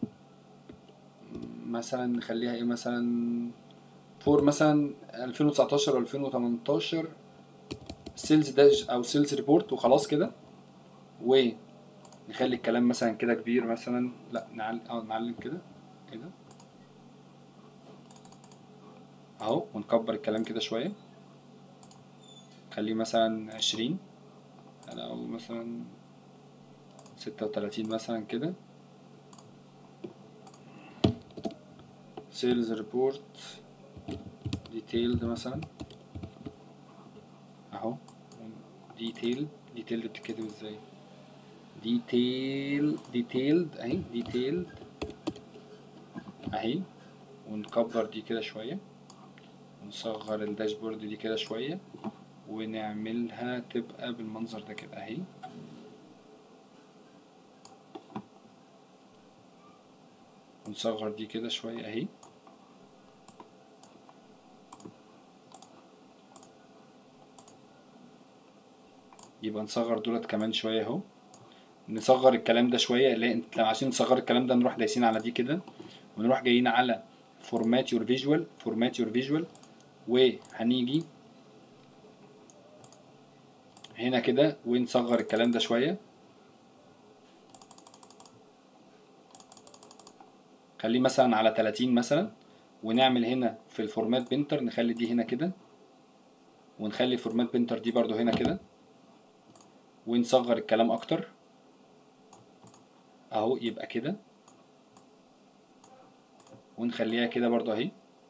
مثلا نخليها ايه مثلا فور مثلا 2019 و 2018 سيلز داش او سيلز ريبورت وخلاص كده ونخلي الكلام مثلا كده كبير مثلا لا نعلم اه نعلم كده ايه ده اهو ونكبر الكلام كده شويه خليه مثلا عشرين او مثلا ستة وتلاتين مثلا كده سيلز ريبورت ديتيلد مثلا اهو ديتيل ديتيلد بتتكتب ازاي ديتيل ديتيلد اهي ديتيلد اهي ونكبر دي كده شوية ونصغر الداشبورد دي كده شوية ونعملها تبقى بالمنظر ده كده اهي ونصغر دي كده شوية اهي يبقى نصغر دولت كمان شوية اهو نصغر الكلام ده شوية اللي انت لو عايزين نصغر الكلام ده نروح دايسين على دي كده ونروح جايين على فورمات يور فيجوال فورمات يور فيجوال وهنيجي هنا كده ونصغر الكلام ده شوية خليه مثلا على 30 مثلا ونعمل هنا في الفورمات بنتر نخلي دي هنا كده ونخلي فورمات بنتر دي برضو هنا كده ونصغر الكلام اكتر اهو يبقى كده ونخليها كده برضو اهي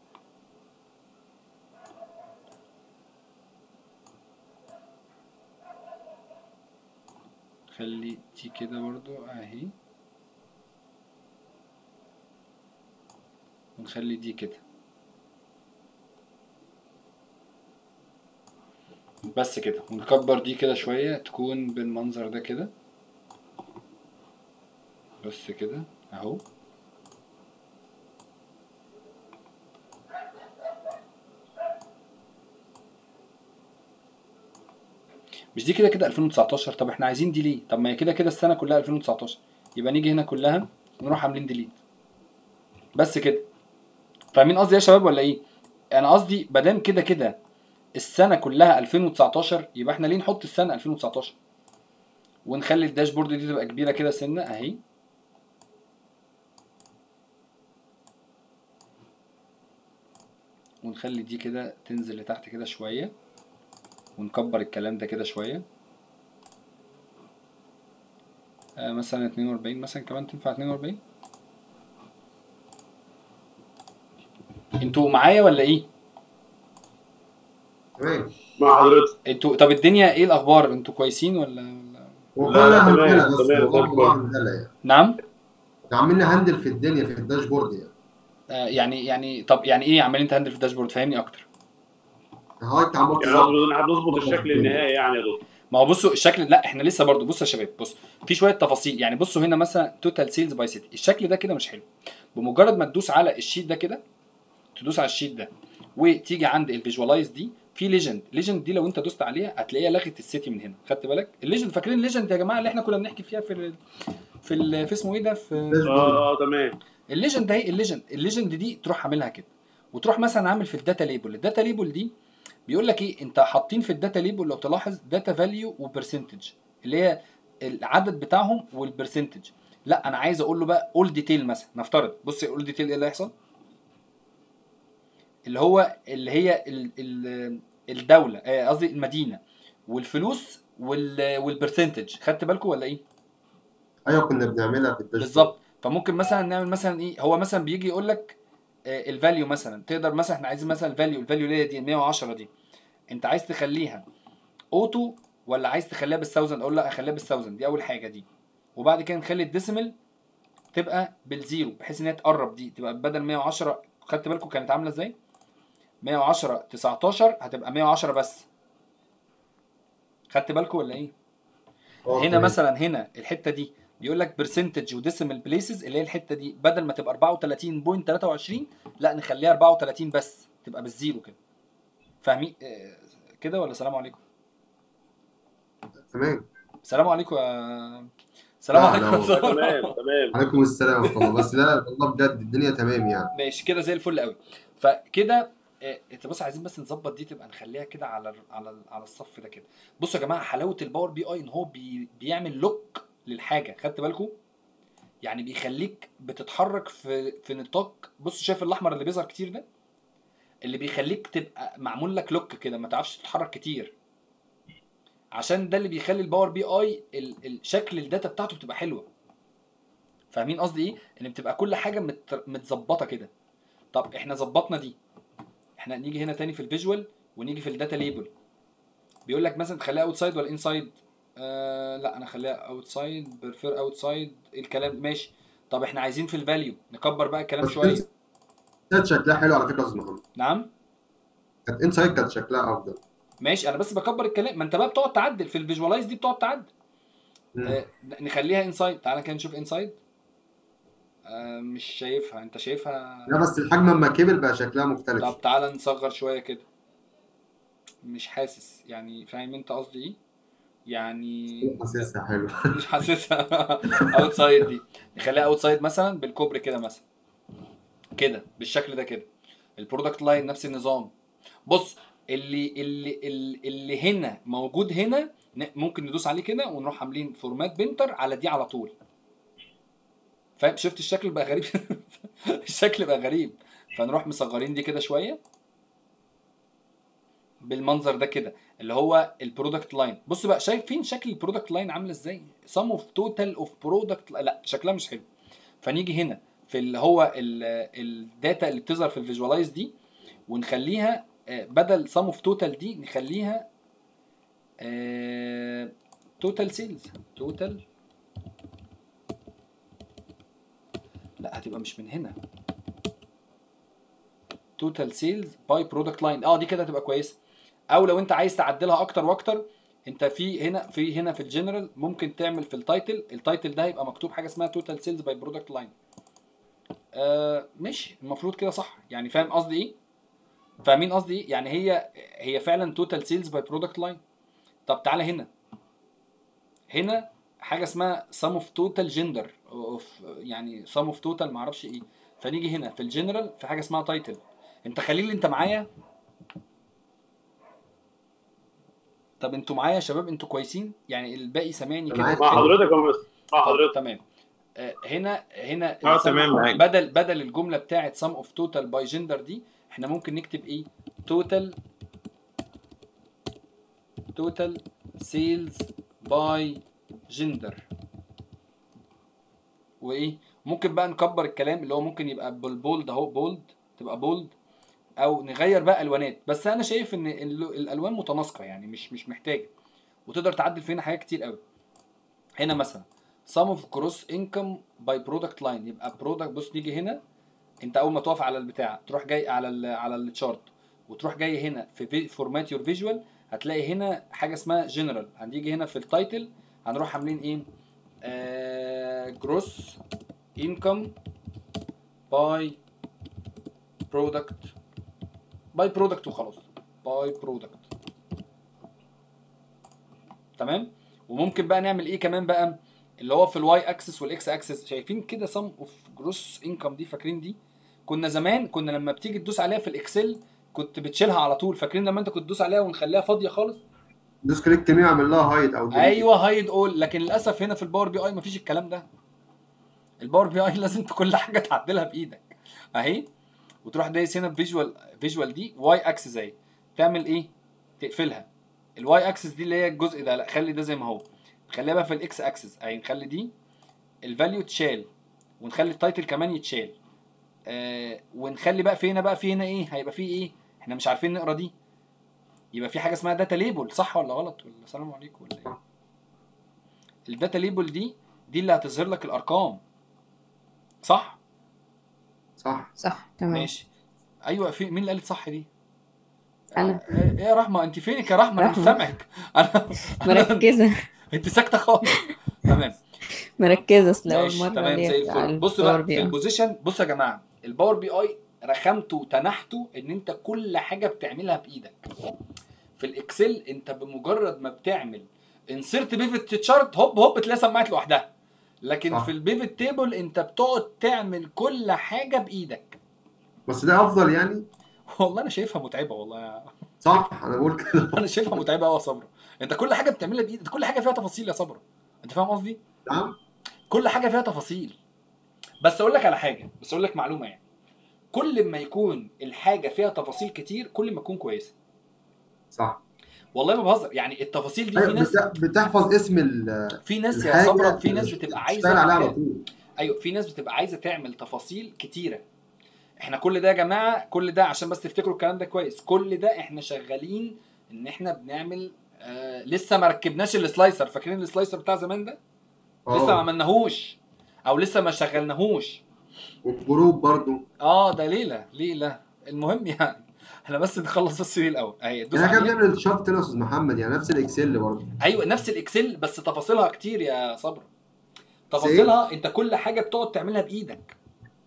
خلي دي كده برضو اهي ونخلي دي كده بس كده ونكبر دي كده شوية تكون بالمنظر ده كده بس كده اهو مش دي كده كده 2019 طب احنا عايزين دي ليه طب ما هي كده كده السنه كلها 2019 يبقى نيجي هنا كلها ونروح عاملين ديليت بس كده فاهمين قصدي يا شباب ولا ايه انا قصدي مادام كده كده السنه كلها 2019 يبقى احنا ليه نحط السنه 2019 ونخلي الداشبورد دي تبقى كبيره كده سنه اهي ونخلي دي كده تنزل لتحت كده شويه ونكبر الكلام ده كده شويه آه مثلا 42 مثلا كمان تنفع 42 انتوا معايا ولا ايه تمام مع حضرتك انتوا طب الدنيا ايه الاخبار انتوا كويسين ولا ولا لا، لا، وكلها تمام، هندلة بس تمام، والله زي الفل. والله هندلة يعني نعم عاملين هندل في الدنيا في الداشبورد يعني آه يعني يعني طب يعني ايه عمالين تهندل في الداشبورد فهمني اكتر هو انت عمال يعني تظبط احنا بنظبط الشكل النهائي يعني يا دكتور ما هو بصوا الشكل لا احنا لسه برضو بصوا يا شباب بص في شويه تفاصيل يعني بصوا هنا مثلا توتال سيلز باي سيتي الشكل ده كده مش حلو بمجرد ما تدوس على الشيت ده كده تدوس على الشيت ده وتيجي عند الفيجوالايز دي في ليجند ليجند دي لو انت دوست عليها هتلاقيها لغت السيتي من هنا خدت بالك الليجند فاكرين الليجند يا جماعه اللي احنا كنا بنحكي فيها في ال في ال في اسمه ايه ده في داشبورد اه اه تمام الليجند اهي الليجند الليجند دي تروح عاملها كده وتروح مثلا عامل في الداتا ليبل الداتا ليبل دي بيقول لك ايه انت حاطين في الداتا ليبل لو تلاحظ داتا فاليو وبرسنتج اللي هي العدد بتاعهم والبرسنتج لا انا عايز اقول له بقى اول ديتيل مثلا نفترض بص اول ديتيل ايه اللي هيحصل اللي هو اللي هي ال ال الدوله آه، قصدي المدينه والفلوس وال والبرسنتج خدت بالكم ولا ايه ايوه كنا بنعملها في الداشبورد بالظبط فممكن مثلا نعمل مثلا ايه هو مثلا بيجي يقول لك الفاليو مثلا تقدر مثلا احنا عايزين مثلا الفاليو الفاليو اللي هي دي 110 دي انت عايز تخليها اوتو ولا عايز تخليها بالثاوزند اقول لا اخليها بالثاوزند دي اول حاجه دي وبعد كده نخلي الديسيمل تبقى بالزيرو بحيث ان هي تقرب دي تبقى بدل 110 خدت بالكم كانت عامله ازاي 110 19 هتبقى 110 بس خدت بالكم ولا ايه اه، هنا تمام. مثلا هنا الحته دي بيقول لك برسنتج وديسيمال بليسز اللي هي الحته دي بدل ما تبقى 34.23 لا نخليها 34 بس تبقى بالزيرو كده فاهمين آه، كده ولا سلام عليكم تمام سلام عليكم يا سلام لا، عليكم لا، تمام تمام عليكم السلام ورحمه الله بس لا والله بجد الدنيا تمام يعني ماشي كده زي الفل قوي فكده آه، انت بص عايزين بس نظبط دي تبقى نخليها كده على ال- على ال- على الصف ده كده بصوا يا جماعه حلاوه الباور بي اي ان هو بي بيعمل لوك للحاجه خدت بالكم يعني بيخليك بتتحرك في في نطاق بص شايف الاحمر اللي بيظهر كتير ده اللي بيخليك تبقى معمول لك لوك كده ما تعرفش تتحرك كتير عشان ده اللي بيخلي الباور بي اي ال- ال- شكل الداتا بتاعته بتبقى حلوه فاهمين قصدي ايه ان بتبقى كل حاجه مت- متظبطه كده طب احنا ظبطنا دي احنا نيجي هنا تاني في الفيجوال ونيجي في الداتا ليبل بيقول لك مثلا تخليها اوتسايد ولا انسايد آه لا انا خليها اوتسايد بريفير اوتسايد الكلام ماشي طب احنا عايزين في الفاليو نكبر بقى الكلام بس شويه كانت شكلها حلو على فكره يا استاذ محمد نعم كانت انسايد كانت شكلها افضل ماشي انا بس بكبر الكلام ما انت بقى بتقعد تعدل في الفيجوالايز دي بتقعد تعدل مم. آه نخليها انسايد تعالى كده نشوف انسايد آه مش شايفها انت شايفها لا بس الحجم لما كبر بقى شكلها مختلف طب تعالى نصغر شويه كده مش حاسس يعني فاهم انت قصدي ايه يعني حاسسها حلو مش حاسسها اوتسايد دي نخليها اوتسايد مثلا بالكوبري كده مثلا كده بالشكل ده كده البرودكت لاين نفس النظام بص اللي اللي اللي, اللي هنا موجود هنا ن- ممكن ندوس عليه كده ونروح عاملين فورمات بنتر على دي على طول فاهم شفت الشكل بقى غريب الشكل بقى غريب فنروح مصغرين دي كده شويه بالمنظر ده كده اللي هو البرودكت لاين بص بقى شايفين شكل البرودكت لاين عامله ازاي سم اوف توتال اوف برودكت لا شكلها مش حلو فنيجي هنا في اللي هو الداتا اللي بتظهر في الفيجوالايز دي ونخليها آه، بدل سم اوف توتال دي نخليها توتال سيلز توتال لا هتبقى مش من هنا توتال سيلز باي برودكت لاين اه دي كده هتبقى كويسه او لو انت عايز تعدلها اكتر واكتر انت في هنا في هنا في الجنرال ممكن تعمل في التايتل التايتل ده هيبقى مكتوب حاجه اسمها توتال سيلز باي برودكت لاين آه ماشي المفروض كده صح يعني فاهم قصدي ايه فاهمين قصدي ايه يعني هي هي فعلا توتال سيلز باي برودكت لاين طب تعالى هنا هنا حاجه اسمها سم اوف توتال جندر اوف يعني سم اوف توتال معرفش ايه فنيجي هنا في الجنرال في حاجه اسمها تايتل انت خليل انت معايا طب انتوا معايا يا شباب انتوا كويسين يعني الباقي سامعني كده معاك. مع حضرتك يا مستر مع طب حضرتك تمام آه، هنا هنا اه السم- تمام معاك بدل بدل الجمله بتاعت sum of total by gender دي احنا ممكن نكتب ايه total total sales by gender وايه ممكن بقى نكبر الكلام اللي هو ممكن يبقى بالبولد اهو بولد تبقى بولد او نغير بقى الوانات بس انا شايف ان ال- الالوان متناسقه يعني مش مش محتاجه وتقدر تعدل فينا حاجات كتير قوي هنا مثلا sum of gross income by product line يبقى product بص نيجي هنا انت اول ما تقف على البتاع تروح جاي على ال على الشارت وتروح جاي هنا في فورمات يور فيجوال هتلاقي هنا حاجه اسمها جنرال هنيجي هنا في التايتل هنروح عاملين ايه آه gross income by product by product وخلاص by product تمام وممكن بقى نعمل ايه كمان بقى اللي هو في الواي اكسس والاكس اكسس شايفين كده سم اوف جروس انكم دي فاكرين دي كنا زمان كنا لما بتيجي تدوس عليها في الاكسل كنت بتشيلها على طول فاكرين لما انت كنت تدوس عليها ونخليها فاضيه خالص دوس كليك يمين اعمل لها هايد او delete. ايوه هايد اول لكن للاسف هنا في الباور بي اي مفيش الكلام ده الباور بي اي لازم كل حاجه تعدلها بايدك اهي وتروح دايس هنا فيجوال فيجوال دي واي اكسس اهي تعمل ايه تقفلها الواي اكسس دي اللي هي الجزء ده لا خلي ده زي ما هو خليها بقى في الاكس اكسس اهي نخلي دي الفاليو تشال ونخلي التايتل كمان يتشال آه ونخلي بقى في هنا بقى في هنا ايه هيبقى في ايه احنا مش عارفين نقرا دي يبقى في حاجه اسمها داتا ليبل صح ولا غلط ولا السلام عليكم ولا ايه الداتا ليبل دي دي اللي هتظهر لك الارقام صح صح صح تمام ماشي ايوه في مين اللي قالت صح دي أنا. ايه يا رحمه انت فينك يا رحمه انا مش رحمة. سامعك انا مركزة انت ساكته خالص تمام مركزة اصل أول ماشي مرة تمام ليا زي في الفل بص الباور بقى بي في آي. البوزيشن بص يا جماعه الباور بي اي رخامته وتنحته ان انت كل حاجه بتعملها بايدك في الاكسل انت بمجرد ما بتعمل انسرت بيفت تشارت هوب هوب تلاقيها سمعت لوحدها لكن صح. في البيفت تيبل انت بتقعد تعمل كل حاجه بايدك بس ده افضل يعني والله انا شايفها متعبه والله صح انا بقول كده انا شايفها متعبه قوي يا صبرا انت كل حاجه بتعملها بايدك كل حاجه فيها تفاصيل يا صبرا انت فاهم قصدي نعم كل حاجه فيها تفاصيل بس اقول لك على حاجه بس اقول لك معلومه يعني كل ما يكون الحاجه فيها تفاصيل كتير كل ما تكون كويسه صح والله ما بهزر يعني التفاصيل دي في أيوة ناس بت- بتحفظ اسم ال- في ناس يا الحاجه صبرا في ناس بتبقى تشتغل عليها على عايزه طول ايوه في ناس بتبقى عايزه تعمل تفاصيل كتيره احنا كل ده يا جماعه كل ده عشان بس تفتكروا الكلام ده كويس كل ده احنا شغالين ان احنا بنعمل آه لسه ما ركبناش السلايسر فاكرين السلايسر بتاع زمان ده لسه ما اه عملناهوش او لسه ما شغلناهوش والجروب برضو اه ده ليله ليله المهم يعني احنا بس نخلص بس دي الاول اهي دوس يعني احنا عليها بنعمل الشارت تاني يا استاذ محمد يعني نفس الاكسل برضو ايوه نفس الاكسل بس تفاصيلها كتير يا صبرا تفاصيلها انت كل حاجه بتقعد تعملها بايدك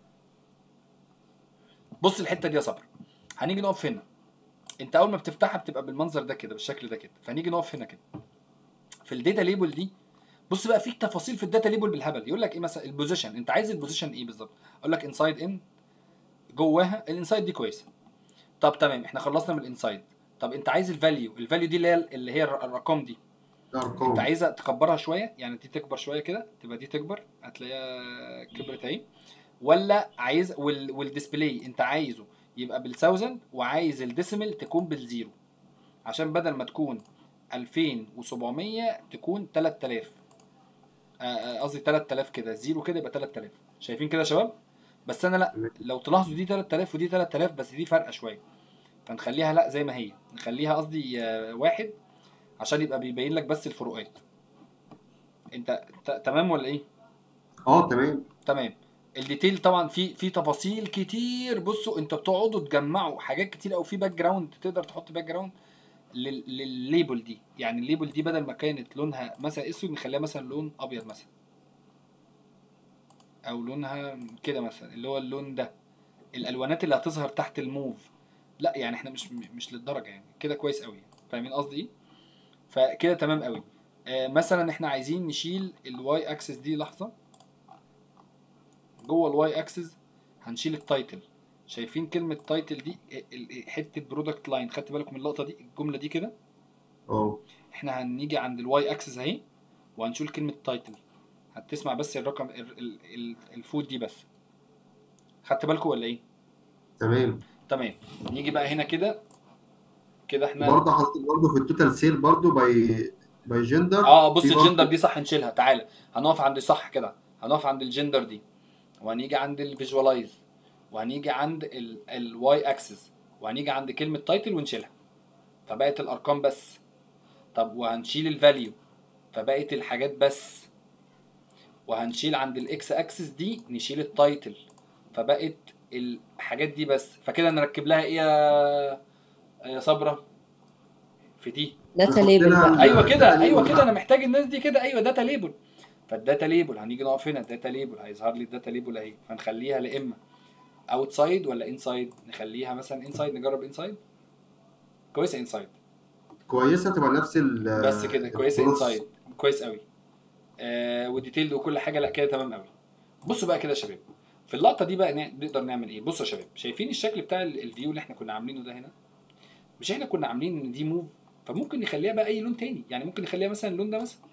بص الحته دي يا صبرا هنيجي نقف هنا انت اول ما بتفتحها بتبقى بالمنظر ده كده بالشكل ده كده فنيجي نقف هنا كده في الداتا ليبل دي بص بقى في تفاصيل في الداتا ليبل بالهبل يقول لك ايه مثلا البوزيشن انت عايز البوزيشن ايه بالظبط اقول لك انسايد ان جواها الانسايد دي كويسه طب تمام احنا خلصنا من الانسايد طب انت عايز الفاليو الفاليو دي اللي هي اللي هي الارقام دي ارقام انت عايزها تكبرها شويه يعني دي تكبر شويه كده تبقى دي تكبر هتلاقيها كبرت اهي ولا عايز وال والديسبلاي انت عايزه يبقى بالثاوزند وعايز الديسيمل تكون بالزيرو عشان بدل ما تكون 2700 تكون 3000 آه، آه، قصدي 3000 كده زيرو كده يبقى 3000 شايفين كده يا شباب بس انا لا لو تلاحظوا دي 3000 ودي 3000 بس دي فارقه شويه فنخليها لا زي ما هي نخليها قصدي آه، واحد عشان يبقى بيبين لك بس الفروقات انت ت- تمام ولا ايه اه تمام تمام الديتيل طبعا في في تفاصيل كتير بصوا انتوا بتقعدوا تجمعوا حاجات كتير قوي في باك جراوند تقدر تحط باك جراوند لل- للليبل دي يعني الليبل دي بدل ما كانت لونها مثلا اسود نخليها مثلا لون ابيض مثلا او لونها كده مثلا اللي هو اللون ده الالوانات اللي هتظهر تحت الموف لا يعني احنا مش مش للدرجه يعني كده كويس قوي فاهمين قصدي ايه فكده تمام قوي آه مثلا احنا عايزين نشيل الواي اكسس دي لحظه جوه الواي اكسس هنشيل التايتل شايفين كلمه تايتل دي ال- ال- حته برودكت لاين خدت بالكم من اللقطه دي الجمله دي كده اه احنا هنيجي عند الواي اكسس اهي وهنشيل كلمه تايتل هتسمع بس الرقم ال- ال- ال- الفود دي بس خدت بالكم ولا ايه تمام تمام نيجي بقى هنا كده كده احنا برضه حضرتك برضه في التوتال سيل برضه باي باي جندر اه بص في برضه- الجندر دي صح نشيلها تعالى هنقف عند صح كده هنقف عند الجندر دي وهنيجي عند الفيجوالايز وهنيجي عند الواي اكسس وهنيجي عند كلمه تايتل ونشيلها فبقت الارقام بس طب وهنشيل الفاليو فبقت الحاجات بس وهنشيل عند الاكس اكسس دي نشيل التايتل فبقت الحاجات دي بس فكده نركب لها ايه يا يا صبره في دي داتا نحط ليبل لها بقى ايوه كده داتا ايوه ليبل. كده انا محتاج الناس دي كده ايوه داتا ليبل فالداتا ليبل هنيجي نقف هنا الداتا ليبل هيظهر لي الداتا ليبل اهي فنخليها لا اما اوتسايد ولا انسايد نخليها مثلا انسايد نجرب انسايد كويسه انسايد كويسه تبقى نفس ال بس كده كويسه الكروس. انسايد كويس قوي آه وديتيلد وكل حاجه لا كده تمام قوي بصوا بقى كده يا شباب في اللقطه دي بقى نع- نقدر نعمل ايه بصوا يا شباب شايفين الشكل بتاع ال- الفيو اللي احنا كنا عاملينه ده هنا مش احنا كنا عاملين ان دي موف فممكن نخليها بقى اي لون تاني يعني ممكن نخليها مثلا اللون ده مثلا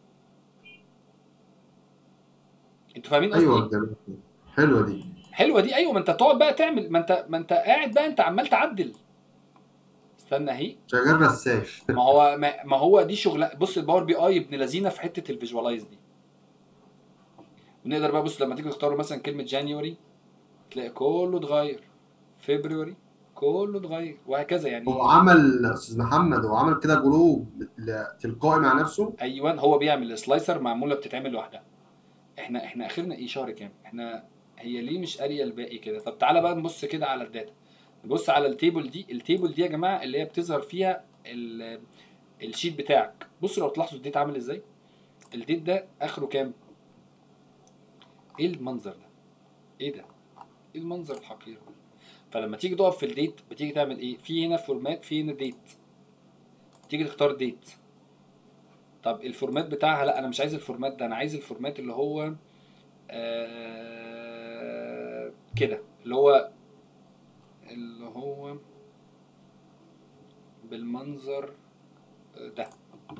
انتوا فاهمين قصدي ايوه ايه؟ جميل. حلوه دي حلوه دي ايوه ما انت تقعد بقى تعمل ما انت ما انت قاعد بقى انت عمال تعدل استنى اهي شغال رسام ما هو ما, ما هو دي شغل بص الباور بي اي ابن لذينه في حته الفيجوالايز دي ونقدر بقى بص لما تيجي تختاروا مثلا كلمه جانيوري تلاقي كله اتغير فبراير كله اتغير وهكذا يعني هو عمل استاذ محمد هو عمل كده جروب ل- تلقائي مع نفسه ايوه هو بيعمل سلايسر معموله بتتعمل لوحدها احنا احنا اخرنا ايه شهر كام احنا هي ليه مش قاريه الباقي كده طب تعالى بقى نبص كده على الداتا نبص على التيبل دي التيبل دي يا جماعه اللي هي بتظهر فيها ال- الشيت بتاعك بصوا لو تلاحظوا الديت عامل ازاي الديت ده اخره كام ايه المنظر ده ايه ده ايه المنظر الحقير ده فلما تيجي تقف في الديت بتيجي تعمل ايه في هنا فورمات في هنا ديت تيجي تختار ديت طب الفورمات بتاعها لا انا مش عايز الفورمات ده انا عايز الفورمات اللي هو آه كده اللي هو اللي هو بالمنظر ده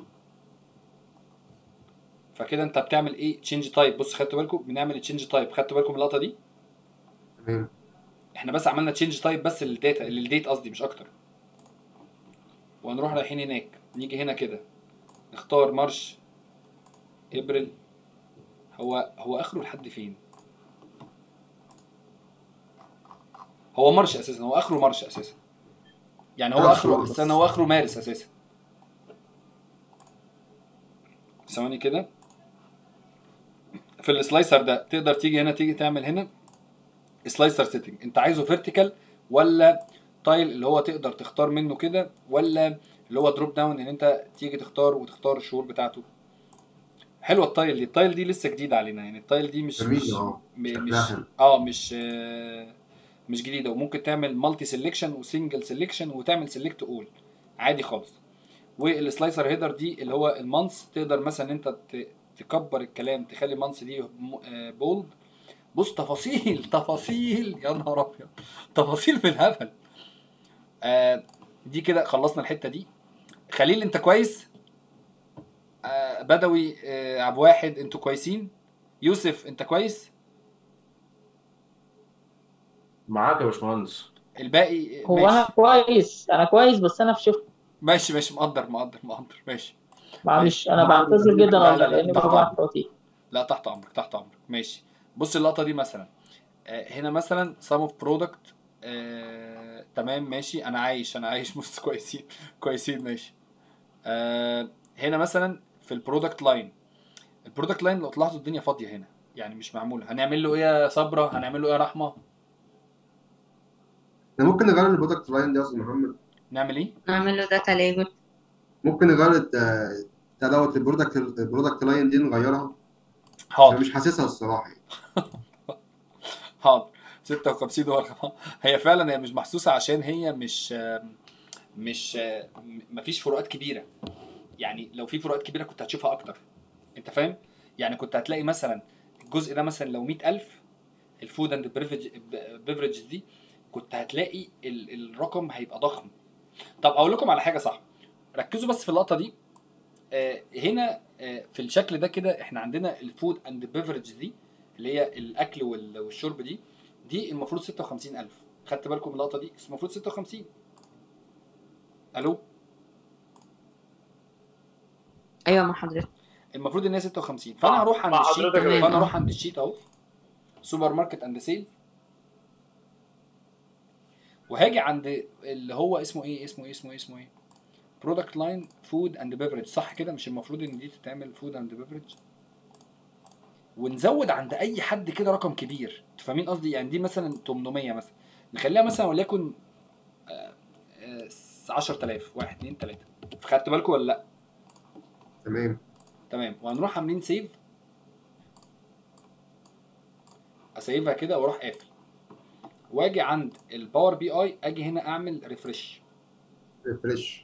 فكده انت بتعمل ايه تشينج تايب بص خدتوا بالكم بنعمل تشينج تايب خدتوا بالكم من اللقطه دي تمام احنا بس عملنا تشينج تايب بس للداتا للديت قصدي مش اكتر وهنروح رايحين هناك نيجي هنا كده نختار مارش ابريل هو هو اخره لحد فين هو مارش اساسا هو اخره مارش اساسا يعني هو آخره اخره بس. استنى هو اخره مارس اساسا ثواني كده في السلايسر ده تقدر تيجي هنا تيجي تعمل هنا سلايسر سيتنج انت عايزه فيرتيكال ولا تايل اللي هو تقدر تختار منه كده ولا اللي هو دروب داون ان انت تيجي تختار وتختار الشهور بتاعته حلوه التايل دي التايل دي لسه جديده علينا يعني التايل دي مش جميل مش اه م- شكلها مش حلو. اه مش آه، مش جديده وممكن تعمل مالتي سيلكشن وسنجل سيلكشن وتعمل سيلكت اول عادي خالص والسلايسر هيدر دي اللي هو المانس تقدر مثلا انت ت- تكبر الكلام تخلي مانس دي بولد بص تفاصيل تفاصيل يا نهار ابيض تفاصيل في الهبل آه دي كده خلصنا الحته دي خليل انت كويس آه بدوي آه عبد واحد انتوا كويسين يوسف انت كويس معاك يا باشمهندس الباقي هو انا ماشي كويس انا كويس بس انا في شفت ماشي ماشي مقدر مقدر مقدر ماشي معلش انا بعتذر جدا لا، لا، لا، لاني تحت بضيع أمرك. وقتي لا تحت امرك تحت امرك ماشي بص اللقطه دي مثلا آه، هنا مثلا سم اوف برودكت تمام ماشي انا عايش انا عايش بص كويسين كويسين ماشي آه، هنا مثلا في البرودكت لاين البرودكت لاين لو تلاحظوا الدنيا فاضيه هنا يعني مش معموله هنعمل له ايه يا صبره هنعمل له ايه يا رحمه احنا ممكن نغير البرودكت لاين دي يا استاذ محمد نعمل ايه نعمل له داتا ليبل ممكن نغير الت- بتاع دوت البرودكت البرودكت لاين دي نغيرها انا حاضر مش حاسسها الصراحه يعني. حاضر 56 ورقم هي فعلا هي مش محسوسه عشان هي مش مش مفيش فروقات كبيره يعني لو في فروقات كبيره كنت هتشوفها اكتر انت فاهم يعني كنت هتلاقي مثلا الجزء ده مثلا لو 100000 الفود اند بيفرج دي كنت هتلاقي ال- الرقم هيبقى ضخم طب اقول لكم على حاجه صح ركزوا بس في اللقطه دي آه، هنا آه، في الشكل ده كده احنا عندنا الفود اند بيفرج دي اللي هي الاكل وال- والشرب دي دي المفروض 56000 خدت بالكم من اللقطه دي المفروض 56 الو ايوه مع حضرتك المفروض ان هي 56 فانا هروح عند مع الشيت حضرتك يا باشا. فانا اروح عند الشيت اهو سوبر ماركت اند سيل وهاجي عند اللي هو اسمه ايه اسمه ايه اسمه ايه اسمه ايه برودكت لاين فود اند بيفرج صح كده مش المفروض ان دي تتعمل فود اند بيفرج ونزود عند اي حد كده رقم كبير انتوا فاهمين قصدي يعني دي مثلا 800 مثلا نخليها مثلا وليكن آه، آه، 10000 1 2 3 خدت بالكم ولا لا تمام تمام وهنروح عاملين سيف اسيفها كده واروح قافل واجي عند الباور بي اي اجي هنا اعمل ريفرش ريفرش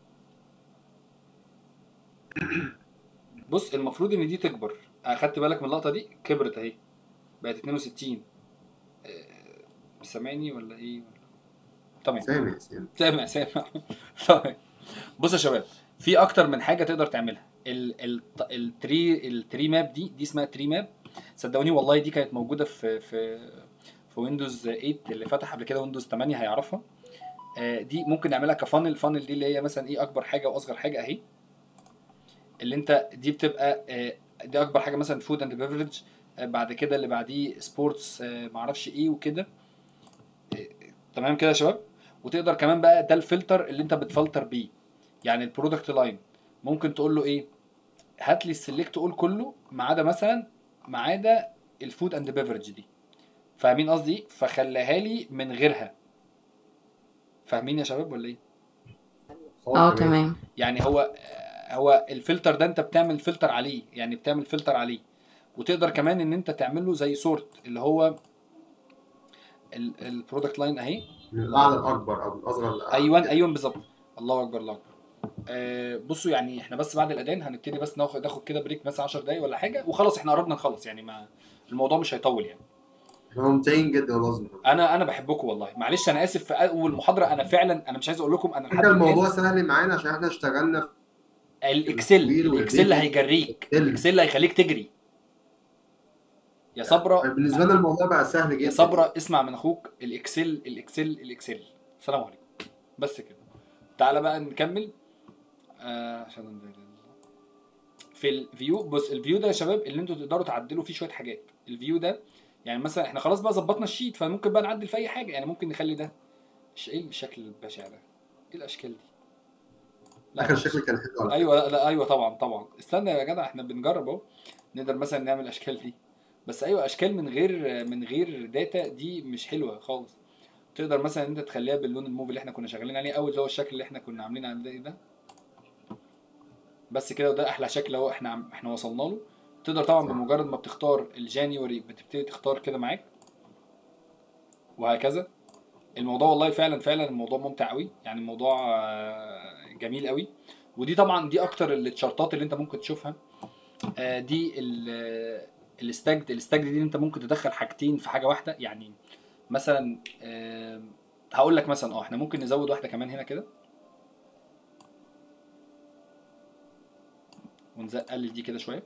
بص المفروض ان دي تكبر اخدت بالك من اللقطه دي كبرت اهي بقت 62 آه، سامعني ولا ايه تمام سامع سامع سامع سامع طيب بص يا شباب في اكتر من حاجه تقدر تعملها ال ال التري التري ماب دي دي اسمها تري ماب صدقوني والله دي كانت موجوده في في في ويندوز 8 اللي فتح قبل كده ويندوز 8 هيعرفها آه، دي ممكن نعملها كفانل فانل دي اللي هي مثلا ايه اكبر حاجه واصغر حاجه اهي اللي انت دي بتبقى آه، دي اكبر حاجه مثلا فود اند بيفرج بعد كده اللي بعديه سبورتس معرفش ايه وكده آه، تمام كده يا شباب وتقدر كمان بقى ده الفلتر اللي انت بتفلتر بيه يعني البرودكت لاين ممكن تقول له ايه هات لي السلكت اول كله ما عدا مثلا ما عدا الفود اند بيفرج دي فاهمين قصدي ايه فخليها لي من غيرها فاهمين يا شباب ولا ايه اه تمام يعني هو هو الفلتر ده انت بتعمل فلتر عليه يعني بتعمل فلتر عليه وتقدر كمان ان انت تعمل له زي سورت اللي هو البرودكت لاين اهي من الاعلى الاكبر او الاصغر للاعلى ايوه ايوه بالظبط الله اكبر الله اكبر آه بصوا يعني احنا بس بعد الاذان هنبتدي بس ناخد ناخد كده بريك مثلا 10 دقايق ولا حاجه وخلاص احنا قربنا نخلص يعني ما الموضوع مش هيطول يعني احنا ممتعين جدا والله لازم انا انا بحبكم والله معلش انا اسف في اول محاضره انا فعلا انا مش عايز اقول لكم انا لحد كده الآن الموضوع سهل معانا عشان احنا اشتغلنا في الاكسل التصوير الاكسل والفيديو. هيجريك الإكسل. الاكسل هيخليك تجري يا صبره بالنسبه لنا الموضوع بقى سهل جدا يا صبره اسمع من اخوك الاكسل الاكسل الاكسل السلام عليكم بس كده تعالى بقى نكمل آه، عشان ال- في الفيو بص الفيو ده يا شباب اللي انتوا تقدروا تعدلوا فيه شويه حاجات الفيو ده يعني مثلا احنا خلاص بقى ظبطنا الشيت فممكن بقى نعدل في اي حاجه يعني ممكن نخلي ده ش- ايه الشكل البشع ده ايه الاشكال دي اخر شكل كان حلو على ايوه لا, لا ايوه طبعا طبعا استنى يا جدع احنا بنجرب اهو نقدر مثلا نعمل الاشكال دي بس ايوه اشكال من غير من غير داتا دي مش حلوه خالص تقدر مثلا انت تخليها باللون الموف اللي احنا كنا شغالين عليه او اللي هو الشكل اللي احنا كنا عاملين عليه ده بس كده وده احلى شكل اهو احنا عم- احنا وصلنا له تقدر طبعا صح. بمجرد ما بتختار الجانيوري بتبتدي تختار كده معاك وهكذا الموضوع والله فعلا فعلا الموضوع ممتع قوي يعني الموضوع آه، جميل قوي ودي طبعا دي اكتر التشارتات اللي انت ممكن تشوفها آه، دي ال- الستاجد الستاجد دي انت ممكن تدخل حاجتين في حاجه واحده يعني مثلا آه، هقول لك مثلا اه احنا ممكن نزود واحده كمان هنا كده ونقلل دي كده شويه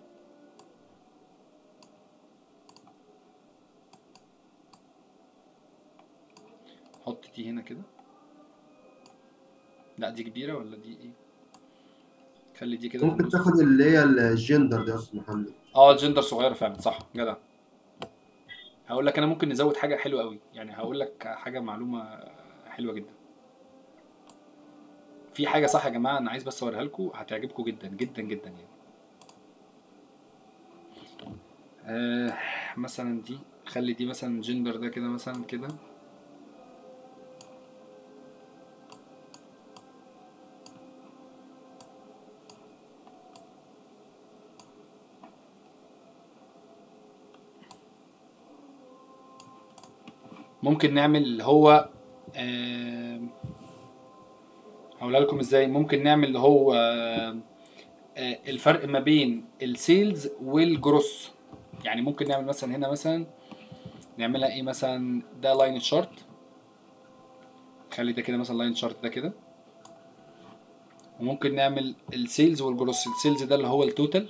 حط دي هنا كده لا دي كبيره ولا دي ايه خلي دي كده في ممكن النص. تاخد اللي هي الجندر دي يا استاذ محمد اه الجندر صغيره فعلا صح جدع هقول لك انا ممكن نزود حاجه حلوه قوي يعني هقول لك حاجه معلومه حلوه جدا في حاجه صح يا جماعه انا عايز بس اوريها لكم هتعجبكم جدا جدا جدا يعني آه مثلا دي خلي دي مثلا جندر ده كده مثلا كده ممكن نعمل اللي هو آم، هقولها لكم ازاي ممكن نعمل اللي هو آم، آه، الفرق ما بين السيلز والجروس يعني ممكن نعمل مثلا هنا مثلا نعملها ايه مثلا ده لاين شارت خلي ده كده مثلا لاين شارت ده كده وممكن نعمل السيلز والجروس السيلز ده اللي هو التوتال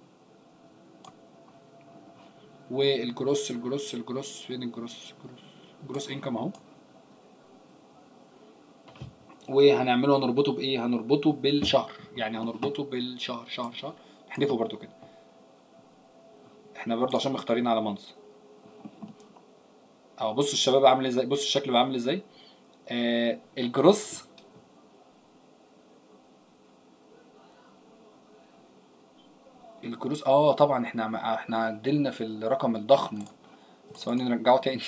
والجروس الجروس الجروس فين الجروس جروس جروس انكم اهو وهنعمله هنربطه بايه هنربطه بالشهر يعني هنربطه بالشهر شهر شهر نحذفه برضو كده احنا برضو عشان مختارين على منص اهو بصوا الشباب عامل ازاي بصوا الشكل بقى عامل ازاي آه الجروس الجروس اه طبعا احنا عم- احنا عدلنا في الرقم الضخم ثواني نرجعه تاني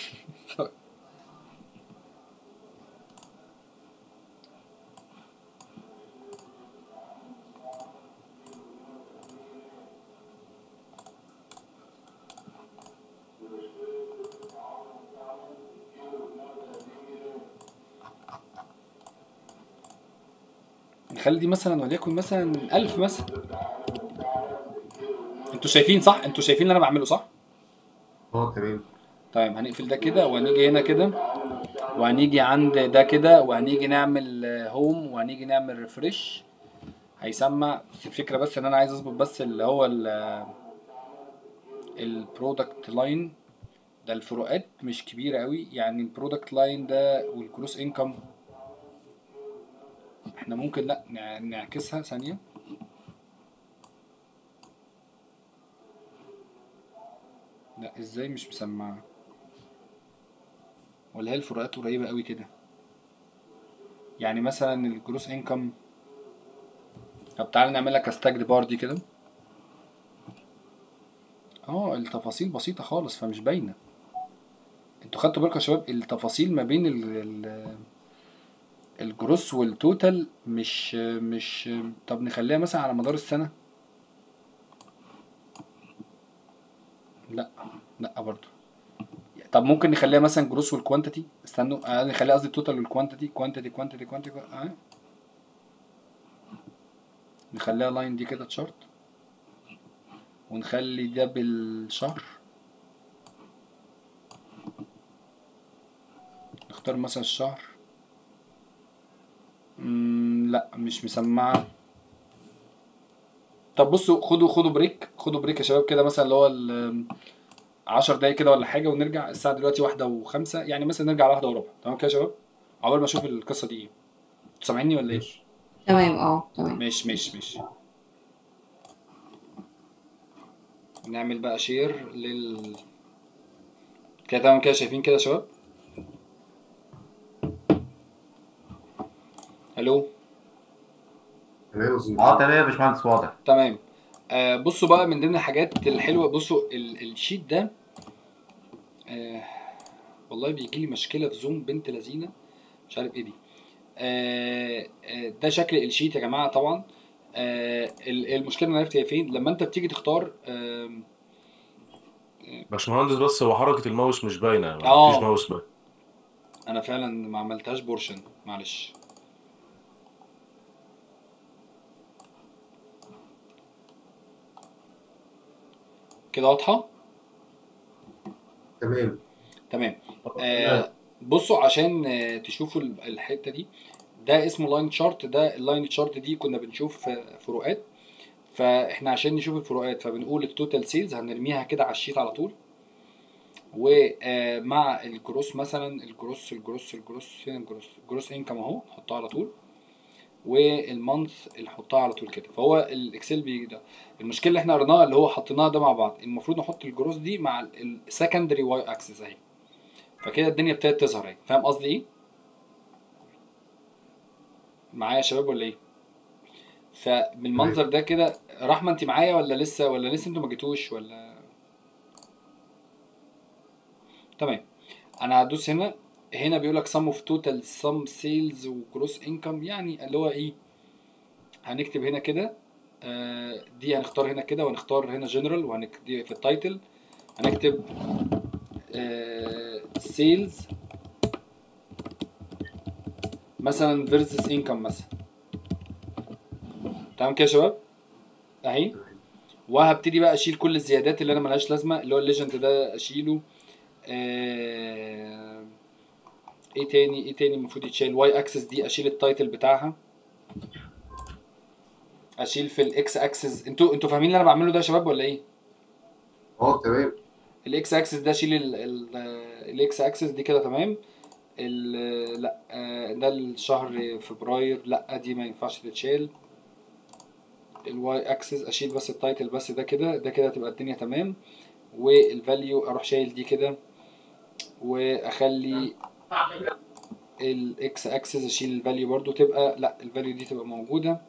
نخلي دي مثلا وليكن مثلا ألف مثلا انتوا شايفين صح انتوا شايفين اللي انا بعمله صح اه تمام طيب هنقفل ده كده وهنيجي هنا كده وهنيجي عند ده كده وهنيجي نعمل هوم وهنيجي نعمل ريفرش هيسمع بس الفكره بس ان انا عايز اظبط بس اللي هو البرودكت لاين ده الفروقات مش كبيره قوي يعني البرودكت لاين ده والكروس انكم احنا ممكن لا نع- نعكسها ثانيه لا ازاي مش مسمعه ولا هي الفروقات قريبه قوي كده يعني مثلا الجروس انكم طب تعالى نعملها كستاجد بار دي كده اه التفاصيل بسيطه خالص فمش باينه انتوا خدتوا بالكم يا شباب التفاصيل ما بين ال ال الجروس والتوتال مش مش طب نخليها مثلا على مدار السنه لا لا برضو طب ممكن نخليها مثلا جروس والكوانتيتي استنوا آه نخليها قصدي التوتال والكوانتيتي كوانتيتي كوانتيتي كوانتيتي اه نخليها لاين دي كده تشارت ونخلي ده بالشهر نختار مثلا الشهر مم لا مش مسمعة طب بصوا خدوا خدوا بريك خدوا بريك يا شباب كده مثلا اللي هو ال 10 دقايق كده ولا حاجة ونرجع الساعة دلوقتي واحدة وخمسة يعني مثلا نرجع على واحدة وربع تمام كده يا شباب عقبال ما اشوف القصة دي ايه انتوا سامعيني ولا ايه؟ تمام اه تمام ماشي ماشي ماشي نعمل بقى شير لل كده تمام كده شايفين كده يا شباب الو تمام يا أستاذ اه تمام يا باشمهندس واضح تمام آه بصوا بقى من ضمن الحاجات الحلوه بصوا ال- الشيت ده آه والله بيجي لي مشكله في زوم بنت لذينه مش عارف ايه دي آه آه ده شكل الشيت يا جماعه طبعا آه ال- المشكله انا عرفت هي فين لما انت بتيجي تختار آه باشمهندس بس هو حركة الماوس مش باينة آه. مفيش ماوس باين انا فعلا ما عملتهاش بورشن معلش كده واضحه تمام تمام آه بصوا عشان آه تشوفوا ال- الحته دي ده اسمه لاين شارت ده اللاين شارت دي كنا بنشوف آه، فروقات فاحنا عشان نشوف الفروقات فبنقول التوتال سيلز هنرميها كده على الشيت على طول ومع الجروس مثلا الجروس الجروس الجروس فين الجروس الجروس انكم اهو نحطها على طول والمانث اللي نحطها على طول كده فهو الاكسل بي ده المشكله اللي احنا قريناها اللي هو حطيناها ده مع بعض المفروض نحط الجروس دي مع السكندري واي اكسس اهي فكده الدنيا ابتدت تظهر اهي فاهم قصدي ايه معايا يا شباب ولا ايه فمن المنظر ده كده رحمه انت معايا ولا لسه ولا لسه انتوا ما جيتوش ولا تمام انا هدوس هنا هنا بيقول لك sum of total sum sales و gross income يعني اللي هو ايه هنكتب هنا كده آه، دي هنختار هنا كده وهنختار هنا general وهنكتب في التايتل هنكتب آه، sales مثلا versus income مثلا تمام كده يا شباب اهي وهبتدي بقى اشيل كل الزيادات اللي انا ملهاش لازمه اللي هو الليجند ده اشيله آه، ايه تاني ايه تاني المفروض يتشال واي اكسس دي اشيل التايتل بتاعها اشيل في الاكس اكسس انتوا انتوا فاهمين اللي انا بعمله ده يا شباب ولا ايه اه تمام الاكس اكسس ده اشيل ال- ال- الاكس اكسس دي كده تمام ال- لا آه، ده الشهر فبراير لا دي ما ينفعش تتشال الواي اكسس اشيل بس التايتل بس ده كده ده كده تبقى الدنيا تمام والفاليو اروح شايل دي كده واخلي الاكس اكسس اشيل الفاليو برضو تبقى لا الفاليو دي تبقى موجوده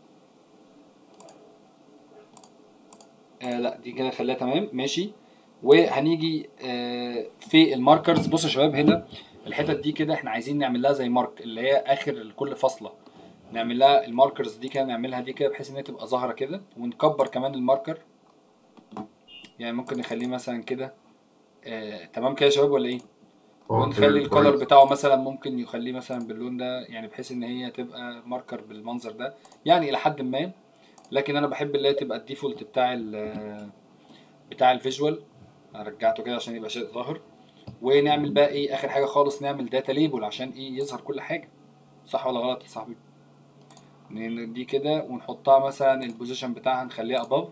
آه لا دي كده خليها تمام ماشي وهنيجي آه في الماركرز بصوا يا شباب هنا الحتت دي كده احنا عايزين نعمل لها زي مارك اللي هي اخر كل فصله نعمل لها الماركرز دي كده نعملها دي كده بحيث ان هي تبقى ظاهره كده ونكبر كمان الماركر يعني ممكن نخليه مثلا كده آه تمام كده يا شباب ولا ايه اه ونخلي تمام الكولر كويس بتاعه مثلا ممكن يخليه مثلا باللون ده يعني بحيث ان هي تبقى ماركر بالمنظر ده يعني الى حد ما لكن انا بحب اللي هي تبقى الديفولت بتاع ال بتاع الفيجوال انا رجعته كده عشان يبقى شيء ظاهر ونعمل بقى ايه اخر حاجه خالص نعمل داتا ليبل عشان ايه يظهر كل حاجه صح ولا غلط يا صاحبي ن- دي كده ونحطها مثلا البوزيشن بتاعها نخليها above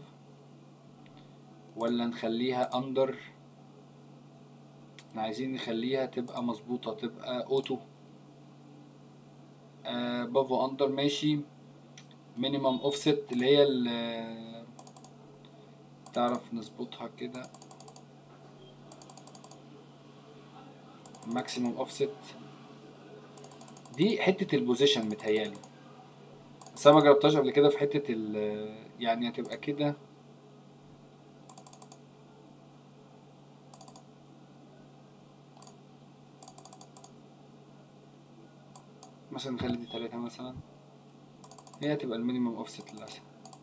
ولا نخليها under احنا عايزين نخليها تبقى مظبوطة تبقى اوتو above و under ماشي minimum offset اللي هي ال تعرف نظبطها كده maximum offset دي حتة البوزيشن متهيالي بس انا ما جربتهاش قبل كده في حتة ال يعني هتبقى كده مثلا نخلي دي تلاتة مثلا هي هتبقى المينيمم اوفست للأسف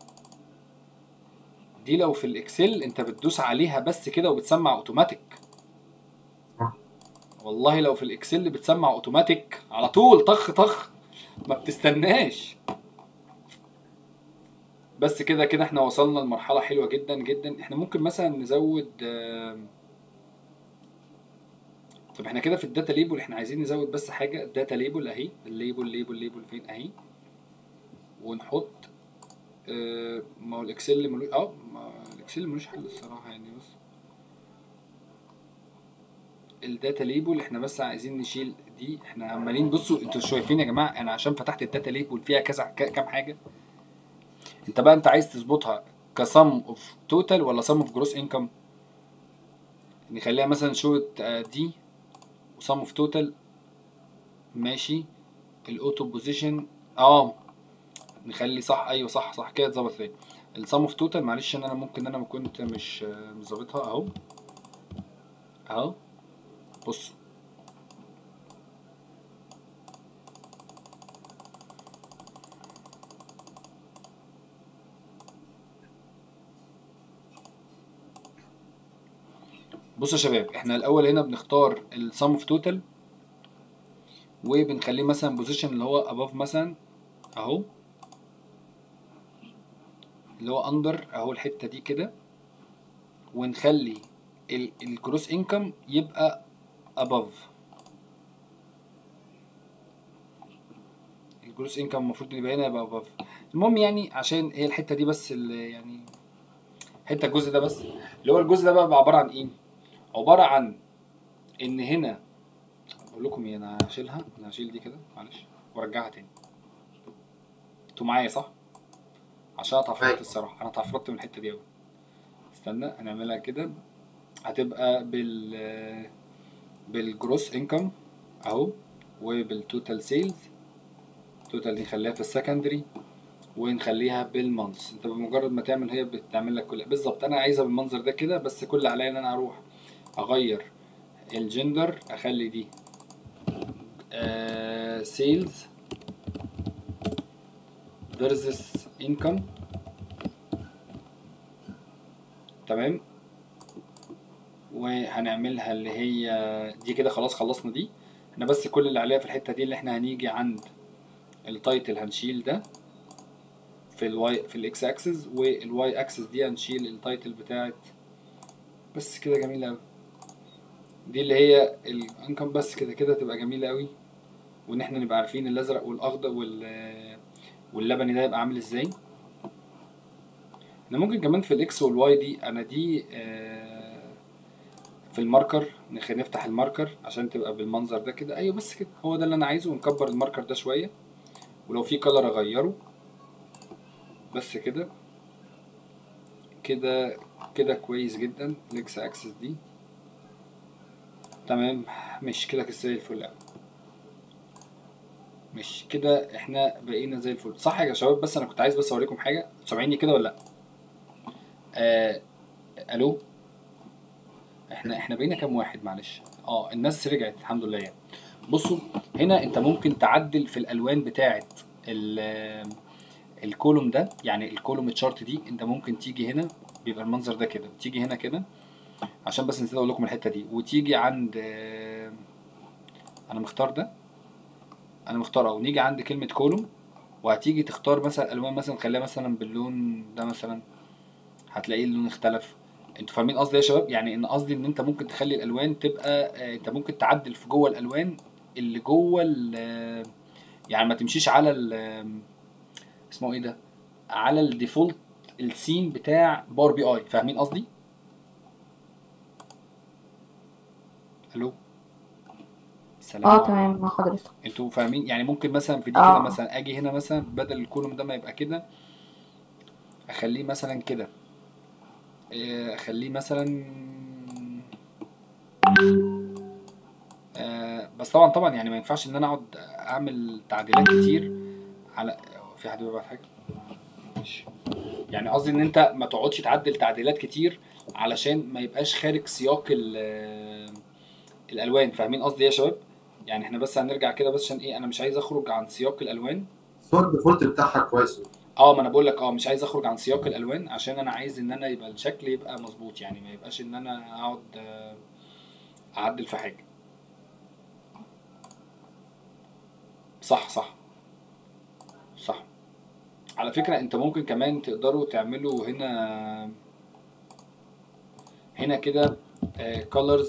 دي لو في الاكسل انت بتدوس عليها بس كده وبتسمع اوتوماتيك صح. والله لو في الاكسل بتسمع اوتوماتيك على طول طخ طخ ما بتستناش بس كده كده احنا وصلنا لمرحلة حلوة جدا جدا احنا ممكن مثلا نزود آم، طب احنا كده في الداتا ليبل احنا عايزين نزود بس حاجة الداتا ليبل اهي الليبل ليبل ليبل فين اهي ونحط اه ما هو الاكسل ملوش اه ما الاكسل ملوش حل الصراحة يعني بس الداتا ليبل احنا بس عايزين نشيل دي احنا عمالين بصوا انتوا شايفين يا جماعه انا عشان فتحت الداتا ليبل فيها كذا ك- كام حاجه انت بقى انت عايز تظبطها كسم اوف توتال ولا سم اوف جروس انكم نخليها مثلا شوت دي وسم اوف توتال ماشي الاوتو بوزيشن اه نخلي صح ايوه صح صح كده اتظبط ليه السم اوف توتال معلش ان انا ممكن انا ما كنت مش آه، مش ظابطها اهو اهو بص بصوا يا شباب احنا الاول هنا بنختار السم اوف توتال وبنخليه مثلا بوزيشن اللي هو above مثلا اهو اللي هو اندر اهو الحته دي كده ونخلي الجروس انكم يبقى above الجروس انكم المفروض يبقى هنا يبقى above المهم يعني عشان هي الحته دي بس اللي يعني حته الجزء ده بس اللي هو الجزء ده بقى, بقى عباره عن ايه عباره عن ان هنا اقول لكم ايه انا هشيلها انا هشيل دي كده معلش وارجعها تاني انتوا معايا صح عشان اتعفرت أيوة. الصراحه انا اتعفرت من الحته دي قوي استنى هنعملها كده هتبقى بال بالجروس انكم اهو وبالتوتال سيلز توتال دي نخليها في السكندري ونخليها بالمانثs انت بمجرد ما تعمل هي بتعمل لك كل بالظبط انا عايزها بالمنظر ده كده بس كل اللي عليا ان انا اروح اغير الجندر اخلي دي سيلز versus income تمام وهنعملها اللي هي دي كده خلاص خلصنا دي احنا بس كل اللي عليها في الحته دي اللي احنا هنيجي عند التايتل هنشيل ده في الواي في الاكس اكسس والواي اكسس دي هنشيل التايتل بتاعت بس كده جميله قوي دي اللي هي الانكم بس كده كده تبقى جميله قوي وان احنا نبقى عارفين الازرق والاخضر وال واللبني ده يبقى عامل ازاي احنا ممكن كمان في الاكس والواي دي انا دي آه، في الماركر نخ- نفتح الماركر عشان تبقى بالمنظر ده كده ايوه بس كده هو ده اللي انا عايزه ونكبر الماركر ده شويه ولو في كلر اغيره بس كده كده كده كويس جدا الاكس اكسس دي تمام مش كده زي الفل أوي. مش كده احنا بقينا زي الفل صح يا شباب بس انا كنت عايز بس اوريكم حاجه سامعيني كده ولا لا آه الو احنا احنا بقينا كام واحد معلش اه الناس رجعت الحمد لله يعني بصوا هنا انت ممكن تعدل في الالوان بتاعه ال- الكولوم ده يعني الكولوم تشارت دي انت ممكن تيجي هنا بيبقى المنظر ده كده تيجي هنا كده عشان بس نسيت اقول لكم الحته دي وتيجي عند آه، انا مختار ده انا مختار او نيجي عند كلمه كولوم وهتيجي تختار مثلا الوان مثلا خليها مثلا باللون ده مثلا هتلاقيه اللون اختلف انتوا فاهمين قصدي يا شباب يعني ان قصدي ان انت ممكن تخلي الالوان تبقى آه، انت ممكن تعدل في جوه الالوان اللي جوه ال- يعني ما تمشيش على ال اسمه ايه ده على الديفولت السين بتاع باور بي اي فاهمين قصدي الو سلام اه تمام مع حضرتك انتوا فاهمين يعني ممكن مثلا في دي آه. كده مثلا اجي هنا مثلا بدل الكولوم ده ما يبقى كده اخليه مثلا كده إيه، اخليه مثلا آه، بس طبعا طبعا يعني ما ينفعش ان انا اقعد اعمل تعديلات كتير على في حد بيبعت حاجه ماشي يعني قصدي ان انت ما تقعدش تعدل تعديلات كتير علشان ما يبقاش خارج سياق ال- الالوان فاهمين قصدي إيه يا شباب يعني احنا بس هنرجع كده بس عشان ايه انا مش عايز اخرج عن سياق الالوان الصوت الديفولت بتاعها كويس اه ما انا بقول لك اه مش عايز اخرج عن سياق الالوان عشان انا عايز ان انا يبقى الشكل يبقى مظبوط يعني ما يبقاش ان انا اقعد آه، اعدل في حاجه صح صح صح على فكره انت ممكن كمان تقدروا تعملوا هنا هنا كده آه، colors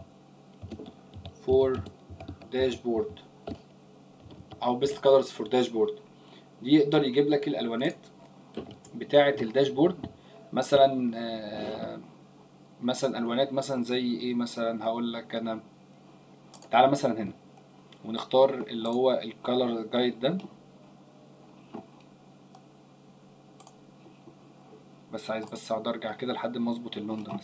for dashboard او best colors for dashboard دي يقدر يجيب لك الالوانات بتاعه الداشبورد مثلا آه، مثلا الوانات مثلا زي ايه مثلا هقول لك انا تعالى مثلا هنا ونختار اللي هو الكالر جايد ده بس عايز بس اقعد ارجع كده لحد ما اظبط اللون ده بس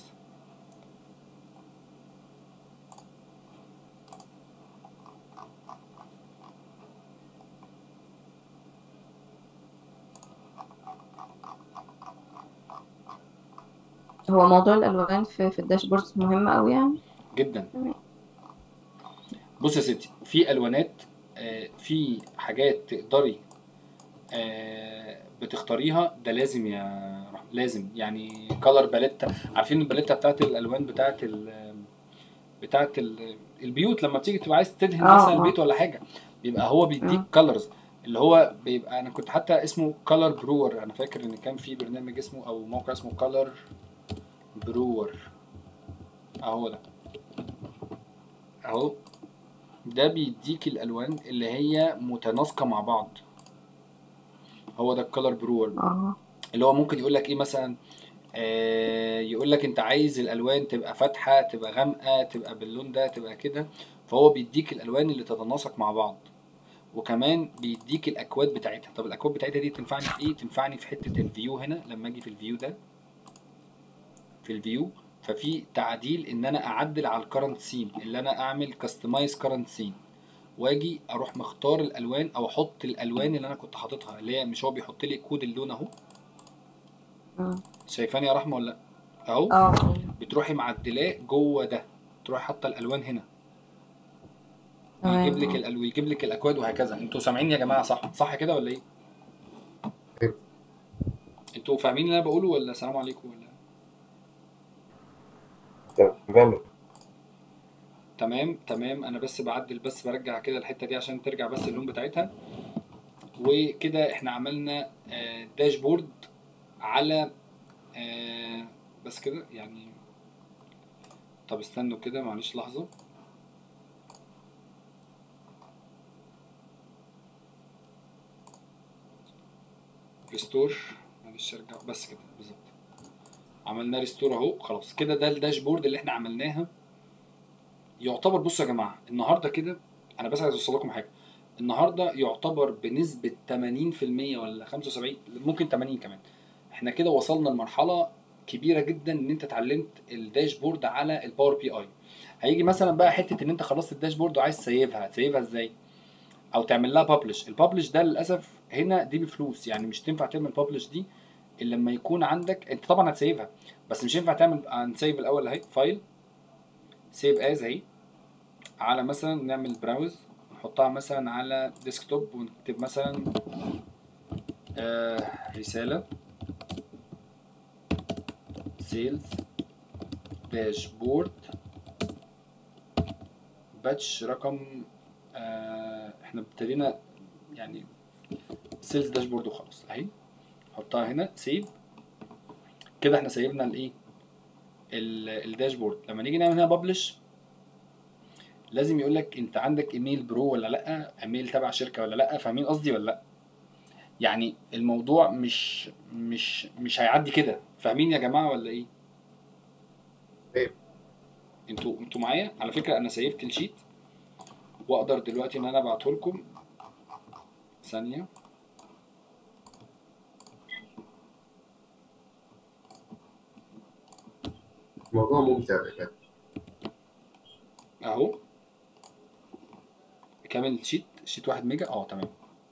هو موضوع الالوان في في الداشبورد مهم قوي يعني جدا تمام. بص يا ستي في الوانات آه، في حاجات تقدري آه، بتختاريها ده لازم يا رحمة لازم يعني كولر باليتا عارفين الباليتا بتاعت الالوان بتاعت ال بتاعت ال البيوت لما بتيجي تبقى عايز تدهن آه، مثلا آه. البيت ولا حاجه بيبقى هو بيديك آه. كولرز اللي هو بيبقى انا كنت حتى اسمه كولر برور انا فاكر ان كان في برنامج اسمه او موقع اسمه كولر برور اهو ده اهو ده بيديك الالوان اللي هي متناسقه مع بعض هو ده الكولر برور اه اللي هو ممكن يقول لك ايه مثلا آه يقول لك انت عايز الالوان تبقى فاتحه تبقى غامقه تبقى باللون ده تبقى كده فهو بيديك الالوان اللي تتناسق مع بعض وكمان بيديك الاكواد بتاعتها طب الاكواد بتاعتها دي تنفعني في ايه تنفعني في حته الفيو هنا لما اجي في الفيو ده في الفيو ففي تعديل ان انا اعدل على الكرنت سين اللي انا اعمل كاستمايز كرنت سين واجي اروح مختار الالوان او احط الالوان اللي انا كنت حاططها اللي هي مش هو بيحط لي كود اللون اهو اه شايفاني يا رحمه ولا لا اهو اه بتروحي معدلاه جوه ده تروحي حاطه الالوان هنا تمام ويجيب لك آه. الأل... ويجيب لك الاكواد وهكذا انتوا سامعين يا جماعه صح صح كده ولا ايه أيوة. انتوا فاهمين اللي انا بقوله ولا السلام عليكم ولا تمام تمام تمام انا بس بعدل بس برجع كده الحته دي عشان ترجع بس اللون بتاعتها وكده احنا عملنا آه، داشبورد على آه، بس كده يعني طب استنوا كده معلش لحظه ريستور معلش ارجع بس كده بالظبط عملنا ريستور اهو خلاص كده ده الداشبورد اللي احنا عملناها يعتبر بصوا يا جماعه النهارده كده انا بس عايز اوصل لكم حاجه النهارده يعتبر بنسبه 80% ولا 75 ممكن 80 كمان احنا كده وصلنا لمرحله كبيره جدا ان انت اتعلمت الداشبورد على الباور بي اي هيجي مثلا بقى حته ان انت خلصت الداشبورد وعايز تسيفها تسيفها ازاي او تعمل لها ببلش الببلش ده للاسف هنا دي بفلوس يعني مش تنفع تعمل ببلش دي الا لما يكون عندك انت طبعا هتسيفها بس مش ينفع تعمل هنسيف الاول اهي فايل سيف از اهي على مثلا نعمل براوز نحطها مثلا على ديسكتوب ونكتب مثلا آه رسالة سيلز داشبورد باتش رقم آه احنا ابتدينا يعني سيلز داشبورد وخلاص اهي نحطها هنا سيف كده احنا سيبنا الايه ال- الداشبورد لما نيجي نعمل هنا ببلش لازم يقول لك انت عندك ايميل برو ولا لا ايميل تبع شركه ولا لا فاهمين قصدي ولا لا يعني الموضوع مش مش مش هيعدي كده فاهمين يا جماعه ولا ايه ايه انتوا انتوا معايا على فكره انا سيفت الشيت واقدر دلوقتي ان انا ابعته لكم ثانيه موضوع ممتع بجد اهو كامل شيت شيت واحد ميجا اه تمام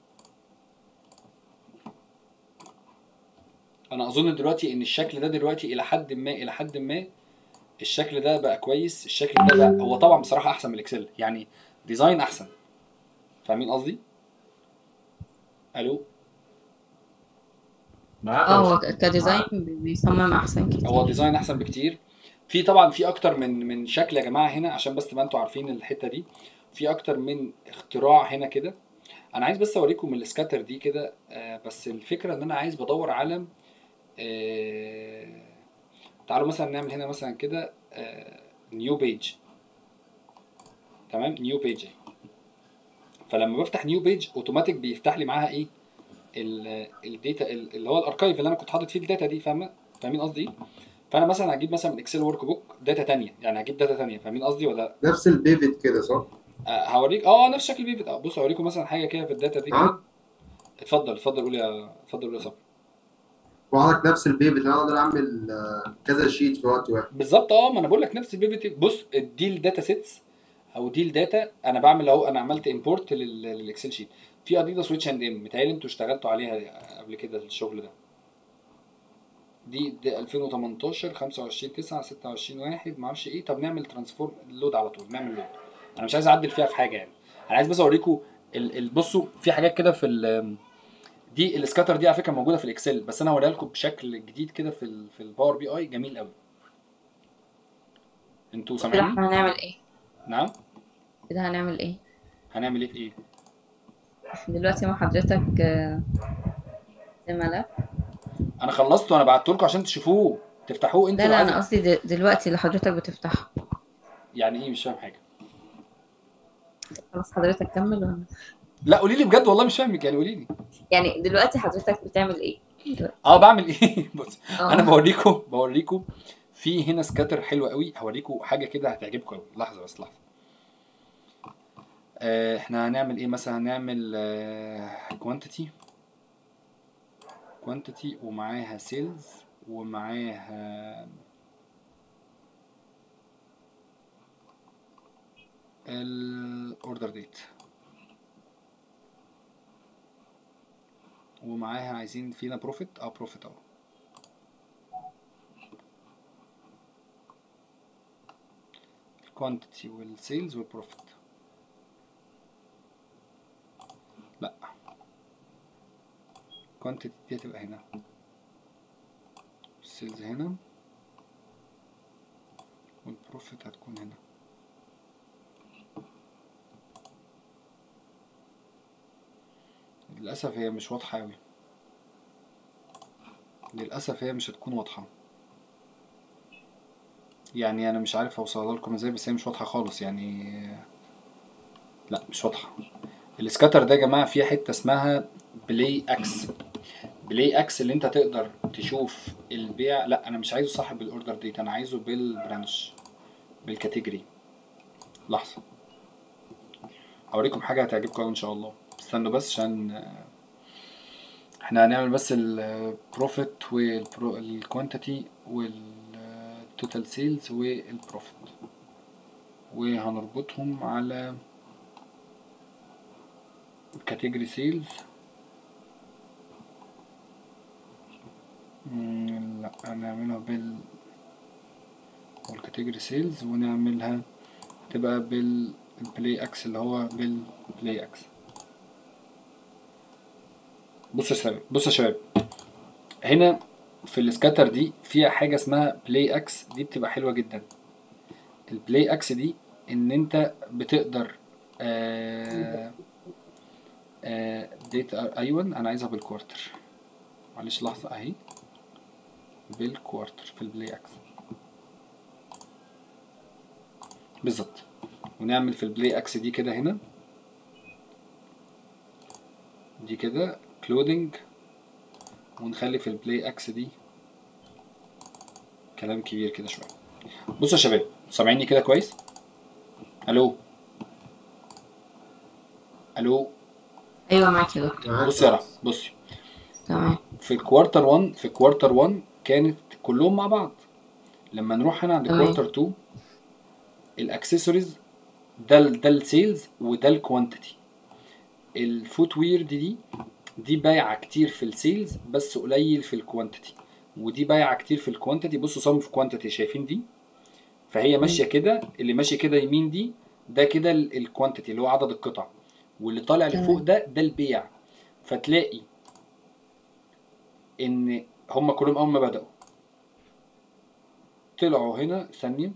انا اظن دلوقتي ان الشكل ده دلوقتي الى حد ما الى حد ما الشكل ده بقى كويس الشكل ده بقى هو طبعا بصراحه احسن من الاكسل يعني ديزاين احسن فاهمين قصدي الو معاك اه يا هو أستاذ. ك- كديزاين بي- بيصمم احسن كتير هو ديزاين احسن بكتير في طبعا في اكتر من من شكل يا جماعه هنا عشان بس تبقى انتوا عارفين الحته دي في اكتر من اختراع هنا كده انا عايز بس اوريكم السكاتر دي كده آه بس الفكره ان انا عايز بدور على آه تعالوا مثلا نعمل هنا مثلا كده نيو بيج تمام نيو بيج فلما بفتح نيو بيج اوتوماتيك بيفتح لي معاها ايه الداتا اللي هو الاركايف اللي انا كنت حاطط فيه الداتا دي فاهمه فاهمين قصدي ايه فانا مثلا هجيب مثلا من اكسل ورك بوك داتا تانية يعني هجيب داتا تانية فاهمين قصدي ولا لا نفس البيفت كده صح؟ آه، هوريك اه نفس شكل بيفت اه بص هوريكم مثلا حاجه كده في الداتا دي كده اه اتفضل اتفضل قول يا اتفضل قول يا صبري وعندك نفس البيفت انا اقدر اعمل آه، كذا شيت في وقت واحد بالظبط اه ما انا بقول لك نفس البيفت بص دي الداتا سيتس او دي الداتا انا بعمل اهو انا عملت امبورت للاكسل شيت في اديداس ويتش اند ام متهيألي انتوا اشتغلتوا عليها قبل كده الشغل ده دي, دي 2018 25 9 26 1 ما اعرفش ايه طب نعمل ترانسفورم لود على طول نعمل لود انا مش عايز اعدل فيها في حاجه يعني انا عايز بس اوريكم ال- ال- بصوا في حاجات كده في ال دي السكاتر دي على فكره موجوده في الاكسل بس انا هوريها لكم بشكل جديد كده في ال في الباور بي اي جميل قوي انتوا كده سامعيني احنا هنعمل ايه؟ نعم كده هنعمل ايه؟ هنعمل ايه في ايه دلوقتي مع حضرتك آه، زي ملف انا خلصت وانا بعته لكم عشان تشوفوه تفتحوه انتوا لا لا عادي. انا قصدي د- دلوقتي اللي حضرتك بتفتحه يعني ايه مش فاهم حاجه خلاص حضرتك كمل ولا لا قولي لي بجد والله مش فاهمك يعني قولي لي يعني دلوقتي حضرتك بتعمل ايه؟ دلوقتي. اه بعمل ايه بص اه انا بوريكم بوريكم في هنا سكاتر حلو قوي هوريكم حاجه كده هتعجبكم قوي لحظه بس لحظه آه احنا هنعمل ايه مثلا هنعمل كوانتيتي كوانتيتي ومعاها سيلز ومعاها الاوردر ديت ومعاها عايزين فينا بروفيت اه بروفيت اهو الكوانتيتي والسيلز والبروفيت لا الكوانتيتي دي هتبقى هنا السيلز هنا والبروفيت هتكون هنا للأسف هي مش واضحة أوي للأسف هي مش هتكون واضحة يعني أنا مش عارف أوصلها لكم ازاي بس هي مش واضحة خالص يعني لا مش واضحة السكاتر ده يا جماعة فيه حتة اسمها بلاي اكس بلاي اكس اللي انت تقدر تشوف البيع لا انا مش عايزه صاحب الاوردر ديت انا عايزه بالبرانش بالكاتيجوري لحظة هوريكم حاجة هتعجبكم أوي ان شاء الله استنوا بس عشان آه، احنا هنعمل بس البروفيت والكوانتيتي والتوتال سيلز والبروفيت وهنربطهم على كاتيجوري سيلز لا هنعملها بال والكاتيجوري سيلز ونعملها تبقى بالبلاي اكس اللي هو بالبلاي اكس بصوا يا شباب بصوا يا شباب هنا في السكاتر دي فيها حاجة اسمها بلاي اكس دي بتبقى حلوة جدا البلاي اكس دي ان انت بتقدر آه آه ديت ايوه انا عايزها بالكوارتر معلش لحظة اهي بالكوارتر في البلاي اكس بالظبط ونعمل في البلاي اكس دي كده هنا دي كده كلودنج ونخلي في البلاي اكس دي كلام كبير كده شويه بصوا يا شباب سامعيني كده كويس الو الو ايوه معاك يا دكتور بصي يا رحمة بصي تمام في الكوارتر 1 في الكوارتر 1 كانت كلهم مع بعض لما نروح هنا عند تمام. كوارتر 2 الاكسسوارز ده ال ده السيلز وده الكوانتيتي الفوت وير دي دي دي بايعه كتير في السيلز بس قليل في الكوانتيتي ودي بايعه كتير في الكوانتيتي بصوا صم في كوانتيتي شايفين دي فهي ماشيه كده اللي ماشي كده يمين دي ده كده الكوانتيتي اللي هو عدد القطع واللي طالع تمام. لفوق ده ده البيع فتلاقي ان هم كلهم اول ما بداوا طلعوا هنا ثانيه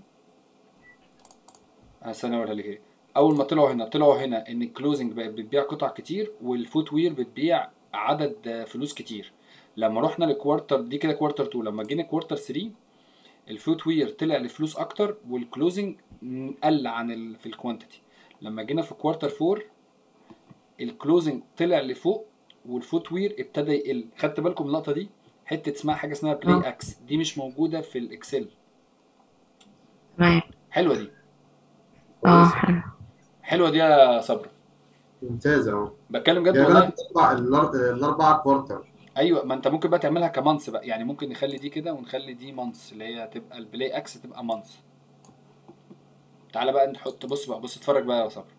آه، ثانيه اقولها لك ايه اول ما طلعوا هنا طلعوا هنا ان الكلوزنج بقت بتبيع قطع كتير والفوت وير بتبيع عدد آه، فلوس كتير لما رحنا لكوارتر دي كده كوارتر 2 لما جينا كوارتر 3 الفوت وير طلع لفلوس اكتر والكلوزنج م- قل عن ال في الكوانتيتي لما جينا في كوارتر 4 الكلوزنج طلع لفوق والفوت وير ابتدى يقل خدت بالكم من اللقطه دي حته اسمها حاجه اسمها بلاي آه. اكس دي مش موجوده في الاكسل تمام حلوه دي اه حلو حلوه دي يا صبري ممتازه اهو بتكلم جد جايب والله لك الاربع الأر- الاربع كوارتر ايوه ما انت ممكن بقى تعملها كمانس بقى يعني ممكن نخلي دي كده ونخلي دي مانس اللي هي تبقى البلاي اكس تبقى مانس تعالى بقى نحط بص بقى بص اتفرج بقى يا صبري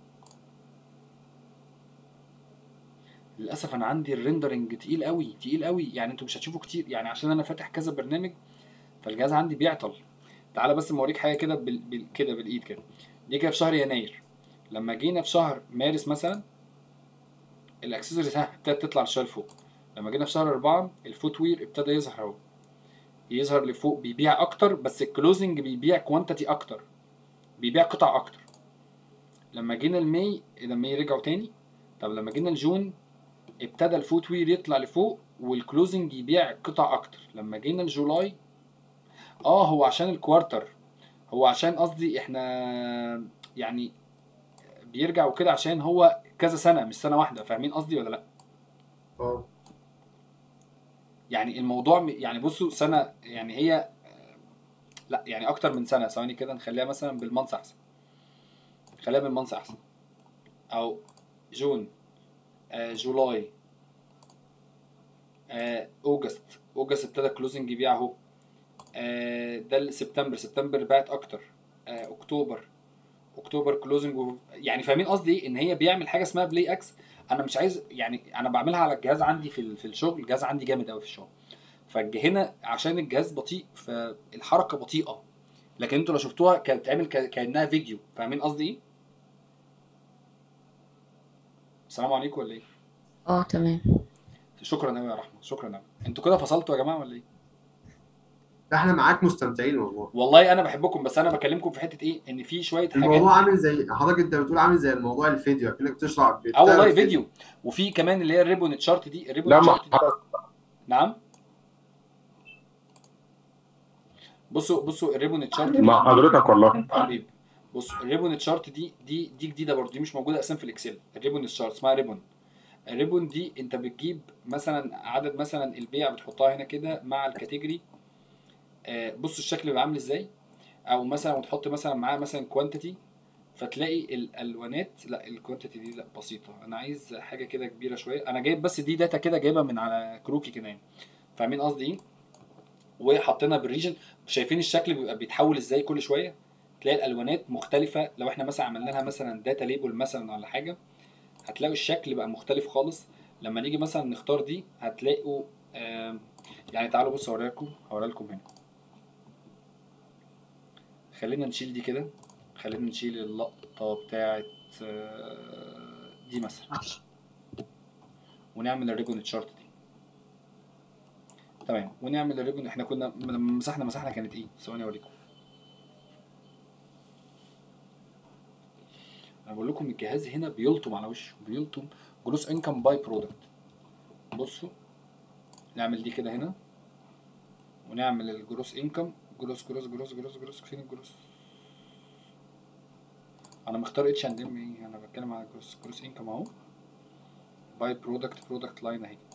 للاسف انا عندي الريندرنج تقيل قوي تقيل قوي يعني انتوا مش هتشوفوا كتير يعني عشان انا فاتح كذا برنامج فالجهاز عندي بيعطل تعالى بس اوريك حاجه كده بال... بال... كده بالايد كده دي كده في شهر يناير لما جينا في شهر مارس مثلا الاكسسوارز ها ابتدت تطلع لشويه لفوق لما جينا في شهر أربعة الفوت وير ابتدى يظهر اهو يظهر لفوق بيبيع اكتر بس الكلوزنج بيبيع كوانتيتي اكتر بيبيع قطع اكتر لما جينا المي لما مي رجعوا تاني طب لما جينا الجون ابتدى الفوت وير يطلع لفوق والكلوزنج يبيع قطع اكتر لما جينا الجولاي اه هو عشان الكوارتر هو عشان قصدي احنا يعني بيرجع وكده عشان هو كذا سنه مش سنه واحده فاهمين قصدي ولا لا اه يعني الموضوع م- يعني بصوا سنه يعني هي لا يعني اكتر من سنه ثواني كده نخليها مثلا بالمانس احسن خليها بالمانس احسن او جون آه جولاي آه اوجست اوجست ابتدى كلوزنج يبيع اهو آه ده سبتمبر سبتمبر بعت اكتر آه اكتوبر اكتوبر كلوزنج يعني فاهمين قصدي ايه ان هي بيعمل حاجه اسمها بلاي اكس انا مش عايز يعني انا بعملها على الجهاز عندي في ال- في الشغل الجهاز عندي جامد قوي في الشغل فهنا عشان الجهاز بطيء فالحركه بطيئه لكن انتوا لو شفتوها كانت بتتعمل ك- كانها فيديو فاهمين قصدي ايه السلام عليكم ولا ايه اه تمام شكرا قوي يا رحمه شكرا قوي انتوا كده فصلتوا يا جماعه ولا ايه احنا معاك مستمتعين والله والله انا بحبكم بس انا بكلمكم في حته ايه ان في شويه حاجات الموضوع عامل زي حضرتك انت بتقول عامل زي الموضوع الفيديو كأنك بتشرح اه والله بتعرض فيديو وفي كمان اللي هي الريبون تشارت دي الريبون لا ما تشارت دي نعم بصوا بصوا الريبون تشارت مع حضرتك والله حبيبي بص الريبون تشارت دي دي دي جديده برضه دي مش موجوده اصلا في الاكسل الريبون تشارت اسمها ريبون الريبون دي انت بتجيب مثلا عدد مثلا البيع بتحطها هنا كده مع الكاتيجوري آه، بصوا الشكل بيبقى عامل ازاي او مثلا وتحط مثلا معاه مثلا كوانتيتي فتلاقي الالوانات لا الكوانتيتي دي لا بسيطه انا عايز حاجه كده كبيره شويه انا جايب بس دي داتا كده جايبها من على كروكي كده يعني فاهمين قصدي ايه وحطينا بالريجن شايفين الشكل بيبقى بيتحول ازاي كل شويه تلاقي الالوانات مختلفه لو احنا مثلا عملنا لها مثلا داتا ليبل مثلا ولا حاجه هتلاقوا الشكل بقى مختلف خالص لما نيجي مثلا نختار دي هتلاقوا آم، يعني تعالوا بصوا اوريها لكم هوريها لكم هنا خلينا نشيل دي كده خلينا نشيل اللقطه بتاعت آه، دي مثلا ونعمل الريبون تشارت دي تمام ونعمل الريبون احنا كنا لما مسحنا مسحنا كانت ايه ثواني اوريكم انا بقول لكم الجهاز هنا بيلطم على وشه بيلطم جروس انكم باي برودكت بصوا نعمل دي كده هنا ونعمل الجروس انكم جروس جروس جروس جروس جروس فين الجروس انا مختار اتش اند ام ايه انا بتكلم على جروس جروس انكم اهو باي برودكت برودكت لاين اهي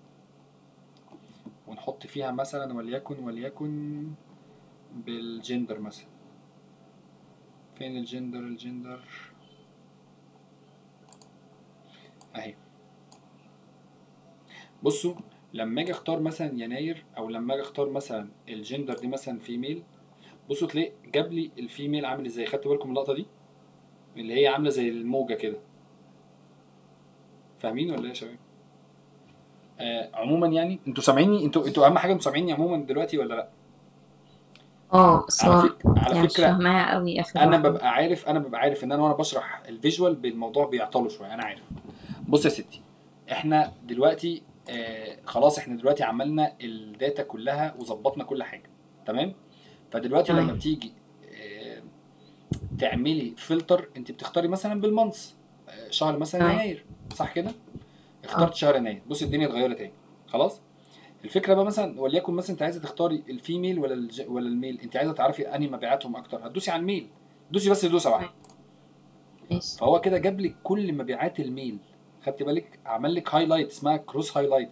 ونحط فيها مثلا وليكن وليكن بالجندر مثلا فين الجندر الجندر اهي بصوا لما اجي اختار مثلا يناير او لما اجي اختار مثلا الجندر دي مثلا فيميل بصوا تلاقي جاب لي الفيميل عامل ازاي خدتوا بالكم من اللقطه دي اللي هي عامله زي الموجه كده فاهمين ولا ايه يا شباب آه عموما يعني انتوا سامعيني انتوا انتوا اهم حاجه انتوا سامعيني عموما دلوقتي ولا لا اه بس على هو فك- على يعني مش فكرة فاهماها قوي اخر انا واحدة. ببقى عارف انا ببقى عارف ان انا وانا بشرح الفيجوال بالموضوع بيعطله شويه انا عارف بص يا ستي احنا دلوقتي آه خلاص احنا دلوقتي عملنا الداتا كلها وظبطنا كل حاجه تمام فدلوقتي تمام. لما بتيجي آه تعملي فلتر انت بتختاري مثلا بالمنص آه شهر مثلا تمام. يناير صح كده اخترت شهر يناير بص الدنيا اتغيرت اهي خلاص الفكره بقى مثلا وليكن مثلا انت عايزه تختاري الفيميل ولا الج... ولا الميل انت عايزه تعرفي انهي مبيعاتهم اكتر هتدوسي على الميل دوسي بس دوسه واحده ماشي فهو كده جاب لك كل مبيعات الميل خدت بالك عمل لك هايلايت اسمها كروس هايلايت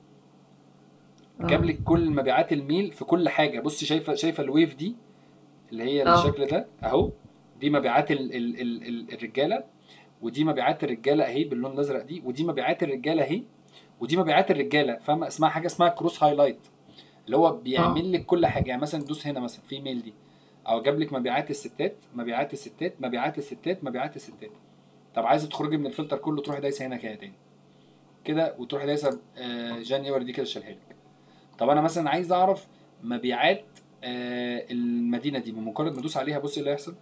جاب اه لك كل مبيعات الميل في كل حاجه بصي شايفه شايفه الويف دي اللي هي اه. الشكل ده اهو دي مبيعات ال ال ال ال الرجاله ودي مبيعات الرجاله اهي باللون الازرق دي ودي مبيعات الرجاله اهي ودي مبيعات الرجاله فاهمه اسمها حاجه اسمها كروس هايلايت اللي هو بيعمل لك كل حاجه يعني مثلا دوس هنا مثلا في ميل دي او جاب لك مبيعات الستات مبيعات الستات مبيعات الستات مبيعات الستات طب عايزه تخرجي من الفلتر كله تروحي دايسه هنا كده تاني كده وتروحي دايسه آه، جانيوري دي كده شالها لك طب انا مثلا عايز اعرف مبيعات آه، المدينه دي بمجرد ما ادوس عليها بص إيه اللي هيحصل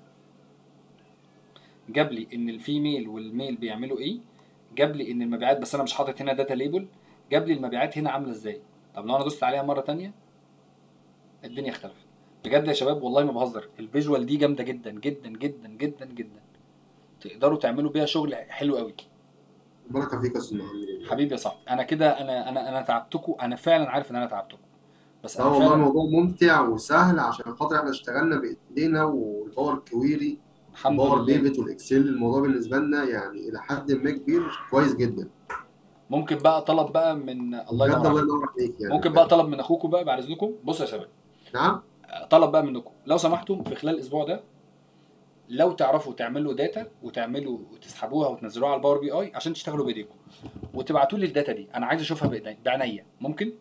جاب لي ان الفيميل والميل بيعملوا ايه جاب لي ان المبيعات بس انا مش حاطط هنا داتا ليبل جاب لي المبيعات هنا عامله ازاي طب لو انا دوست عليها مره تانية الدنيا اختلفت بجد يا شباب والله ما بهزر الفيجوال دي جامده جدا جدا جدا جدا جدا تقدروا تعملوا بيها شغل حلو قوي بركه فيك يا استاذ محمد حبيبي يا صاحبي انا كده انا انا انا تعبتكم انا فعلا عارف ان انا تعبتكم بس لا انا والله فعلا الموضوع ممتع وسهل عشان خاطر احنا اشتغلنا بايدينا والباور كويري الحمد باور لله بيفت والاكسل الموضوع بالنسبه لنا يعني الى حد ما كبير كويس جدا ممكن بقى طلب بقى من الله بجد ينور الله عليك ينور عليك يعني ممكن بقى طلب من اخوكم بقى بعد اذنكم بصوا يا شباب نعم طلب بقى منكم لو سمحتم في خلال الاسبوع ده لو تعرفوا تعملوا داتا وتعملوا وتسحبوها وتنزلوها على الباور بي اي عشان تشتغلوا بايديكم وتبعتوا لي الداتا دي انا عايز اشوفها بايدي بعينيا ممكن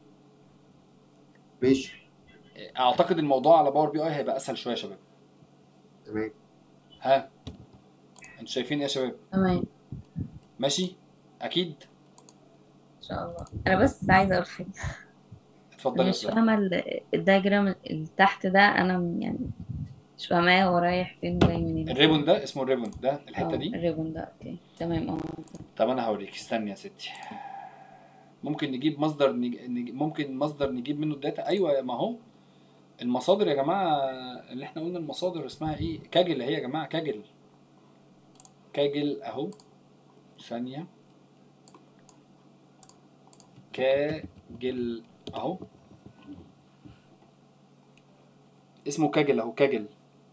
ماشي اعتقد الموضوع على باور بي اي هيبقى اسهل شويه يا شباب تمام ها انتوا شايفين ايه يا شباب تمام ماشي اكيد ان شاء الله انا بس عايزه اقول حاجه اتفضل انا يا مش استاذ فاهمه ال- الدايجرام اللي تحت ده انا م- يعني مش فاهماه هو رايح فين وجاي منين الريبون ده اسمه الريبون ده الحته اه دي الريبون ده اوكي تمام اه طب انا هوريك استني يا ستي ممكن نجيب مصدر نج... نج... ممكن مصدر نجيب منه الداتا ايوه ما هو المصادر يا جماعه اللي احنا قلنا المصادر اسمها ايه كاجل اهي يا جماعه كاجل كاجل اهو ثانيه كاجل اهو اسمه كاجل اهو كاجل